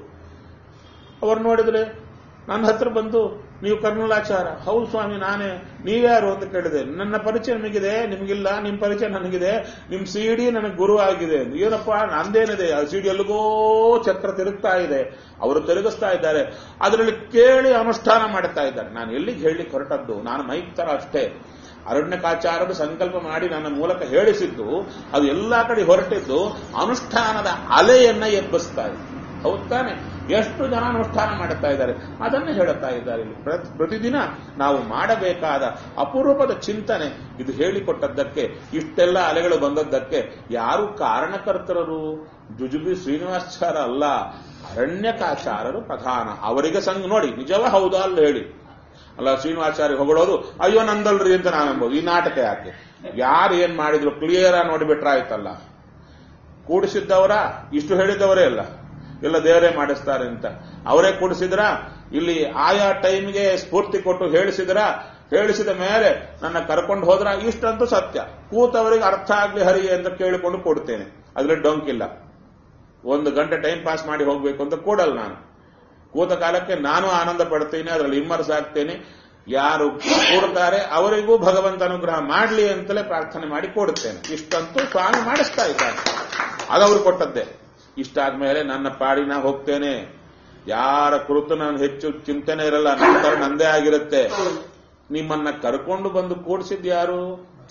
ಅವ್ರು ನೋಡಿದ್ರೆ ನನ್ನ ಹತ್ರ ಬಂದು ನೀವು ಕರ್ನಲಾಚಾರ ಹೌದು ಸ್ವಾಮಿ ನಾನೇ ನೀವ್ಯಾರು ಅಂತ ಕೇಳಿದೆ ನನ್ನ ಪರಿಚಯ ನಿಮಗಿದೆ ನಿಮಗಿಲ್ಲ ನಿಮ್ಮ ಪರಿಚಯ ನನಗಿದೆ ನಿಮ್ ಸಿಡಿ ನನಗೆ ಗುರು ಆಗಿದೆ ಅಂದ್ರು. ಏನಪ್ಪ ನಂದೇನಿದೆ ಆ ಸಿಡಿ ಎಲ್ಲಿಗೋ ಚಕ್ರ ತಿರುಗ್ತಾ ಇದೆ ಅವರು ತಿರುಗಿಸ್ತಾ ಇದ್ದಾರೆ ಅದರಲ್ಲಿ ಕೇಳಿ ಅನುಷ್ಠಾನ ಮಾಡ್ತಾ ಇದ್ದಾರೆ ನಾನು ಎಲ್ಲಿಗೆ ಹೇಳಲಿಕ್ಕೆ ಹೊರಟದ್ದು ನಾನು ಮೈಕ್ ತರ ಅಷ್ಟೇ ಅರಣ್ಯಕಾಚಾರರು ಸಂಕಲ್ಪ ಮಾಡಿ ನನ್ನ ಮೂಲಕ ಹೇಳಿಸಿದ್ದು ಅದು ಎಲ್ಲಾ ಕಡೆ ಹೊರಟಿದ್ದು ಅನುಷ್ಠಾನದ ಅಲೆಯನ್ನ ಎಬ್ಬಿಸ್ತಾ ಇದೆ ಹೌದ್ ತಾನೆ ಎಷ್ಟು ಜನ ಅನುಷ್ಠಾನ ಮಾಡುತ್ತಾ ಇದ್ದಾರೆ ಅದನ್ನು ಹೇಳುತ್ತಾ ಇದ್ದಾರೆ ಇಲ್ಲಿ ಪ್ರತಿ- ಪ್ರತಿದಿನ ನಾವು ಮಾಡಬೇಕಾದ ಅಪರೂಪದ ಚಿಂತನೆ ಇದು ಹೇಳಿಕೊಟ್ಟದ್ದಕ್ಕೆ ಇಷ್ಟೆಲ್ಲ ಅಲೆಗಳು ಬಂದದ್ದಕ್ಕೆ ಯಾರು ಕಾರಣಕರ್ತರರು ಜುಜುಬಿ ಶ್ರೀನಿವಾಸಾಚಾರ ಅಲ್ಲ ಅರಣ್ಯಕಾಚಾರರು ಪ್ರಧಾನ ಅವರಿಗೆ ಸಂಘ ನೋಡಿ ನಿಜವ ಹೌದಾ ಅಲ್ಲ ಹೇಳಿ ಅಲ್ಲ ಶ್ರೀನಿವಾಚಾರ್ಯ ಹೊಗಳೋದು ಅಯ್ಯೋ ನಂದಲ್ರಿ ಅಂತ ನಾವೆಂಬೋದು ಈ ನಾಟಕ ಯಾಕೆ ಯಾರು ಏನ್ ಮಾಡಿದ್ರು ಕ್ಲಿಯರ್ ಆಗಿ ನೋಡಿಬಿಟ್ರಾಯ್ತಲ್ಲ ಕೂಡಿಸಿದ್ದವರ ಇಷ್ಟು ಹೇಳಿದವರೇ ಅಲ್ಲ ಎಲ್ಲ ದೇವರೇ ಮಾಡಿಸ್ತಾರೆ ಅಂತ ಅವರೇ ಕೂಡಿಸಿದ್ರ ಇಲ್ಲಿ ಆಯಾ ಟೈಮ್ಗೆ ಸ್ಫೂರ್ತಿ ಕೊಟ್ಟು ಹೇಳಿಸಿದ್ರ ಹೇಳಿಸಿದ ಮೇಲೆ ನನ್ನ ಕರ್ಕೊಂಡು ಹೋದ್ರ ಇಷ್ಟಂತೂ ಸತ್ಯ ಕೂತವರಿಗೆ ಅರ್ಥ ಆಗ್ಲಿ ಹರಿಗೆ ಅಂತ ಕೇಳಿಕೊಂಡು ಕೊಡ್ತೇನೆ ಅದ್ರಲ್ಲಿ ಡೊಂಕಿಲ್ಲ ಒಂದು ಗಂಟೆ ಟೈಮ್ ಪಾಸ್ ಮಾಡಿ ಹೋಗ್ಬೇಕು ಅಂತ ಕೊಡಲ್ಲ ನಾನು ಕೂತ ಕಾಲಕ್ಕೆ ನಾನು ಆನಂದ ಪಡ್ತೇನೆ ಅದರಲ್ಲಿ ಇಮ್ಮರ್ಸ್ ಆಗ್ತೇನೆ ಯಾರು ಕೂಡ್ತಾರೆ ಅವರಿಗೂ ಭಗವಂತ ಅನುಗ್ರಹ ಮಾಡಲಿ ಅಂತಲೇ ಪ್ರಾರ್ಥನೆ ಮಾಡಿ ಕೊಡುತ್ತೇನೆ ಇಷ್ಟಂತೂ ಸ್ವಾಮಿ ಮಾಡಿಸ್ತಾ ಇದ್ದಾರೆ ಅದವರು ಕೊಟ್ಟದ್ದೇ ಇಷ್ಟಾದ್ಮೇಲೆ ನನ್ನ ಪಾಡಿನ ಹೋಗ್ತೇನೆ ಯಾರ ಕುರಿತು ನಾನು ಹೆಚ್ಚು ಚಿಂತನೆ ಇರಲ್ಲ ನಂತರ ನಂದೇ ಆಗಿರುತ್ತೆ ನಿಮ್ಮನ್ನ ಕರ್ಕೊಂಡು ಬಂದು ಕೂಡಿಸಿದ್ ಯಾರು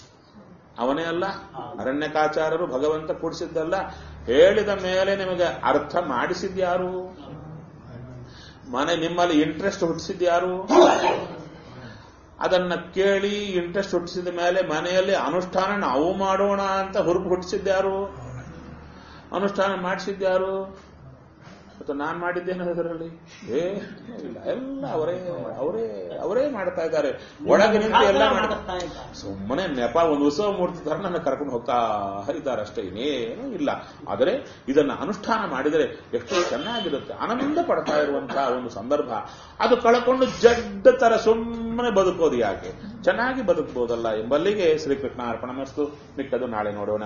ಅವನೇ ಅಲ್ಲ ಅರಣ್ಯಕಾಚಾರರು ಭಗವಂತ ಕೂಡಿಸಿದ್ದಲ್ಲ ಹೇಳಿದ ಮೇಲೆ ನಿಮಗೆ ಅರ್ಥ ಮಾಡಿಸಿದ್ಯಾರು ಮನೆ ನಿಮ್ಮಲ್ಲಿ ಇಂಟ್ರೆಸ್ಟ್ ಹುಟ್ಟಿಸಿದ್ಯಾರು ಅದನ್ನ ಕೇಳಿ ಇಂಟ್ರೆಸ್ಟ್ ಹುಟ್ಟಿಸಿದ ಮೇಲೆ ಮನೆಯಲ್ಲಿ ಅನುಷ್ಠಾನ ನಾವು ಮಾಡೋಣ ಅಂತ ಹುರುಪು ಹುಟ್ಟಿಸಿದ್ಯಾರು ಅನುಷ್ಠಾನ ಮಾಡಿಸಿದ್ಯಾರು ಮತ್ತು ನಾನ್ ಮಾಡಿದ್ದೇನೆ ಅದರಲ್ಲಿ ಏ ಇಲ್ಲ ಎಲ್ಲ ಅವರೇ ಅವರೇ ಅವರೇ ಮಾಡ್ತಾ ಇದ್ದಾರೆ ಒಳಗೆ ನಿಂತು ಎಲ್ಲ ಮಾಡ್ತಾ ಮಾಡ್ತಾ ಇದ್ದಾರೆ. ಸುಮ್ಮನೆ ನೆಪ ಒಂದು ಉತ್ಸವ ಮೂರ್ತಿ ತರ ನನ್ನ ಕರ್ಕೊಂಡು ಹೋಗ್ತಾ ಇದ್ದಾರೆ ಅಷ್ಟೇ ಇನ್ನೇನೂ ಇಲ್ಲ ಆದರೆ ಇದನ್ನ ಅನುಷ್ಠಾನ ಮಾಡಿದರೆ ಎಷ್ಟು ಚೆನ್ನಾಗಿರುತ್ತೆ ಆನಂದ ಪಡ್ತಾ ಇರುವಂತಹ ಒಂದು ಸಂದರ್ಭ ಅದು ಕಳ್ಕೊಂಡು ಜಡ್ಡ ತರ ಸುಮ್ಮನೆ ಬದುಕೋದು ಯಾಕೆ ಚೆನ್ನಾಗಿ ಬದುಕಬಹುದಲ್ಲ ಎಂಬಲ್ಲಿಗೆ ಶ್ರೀಕೃಷ್ಣ ಅರ್ಪಣ ಮಸ್ತು ಮಿಕ್ಕದು ನಾಳೆ ನೋಡೋಣ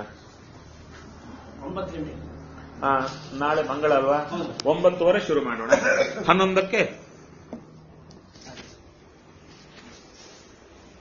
ಒಂಬತ್ತು ಗಂಟೆ ಆ, ನಾಳೆ ಮಂಗಳ ಅಲ್ವಾ ಒಂಬತ್ತುವರೆ ಶುರು ಮಾಡೋಣ ಹನ್ನೊಂದಕ್ಕೆ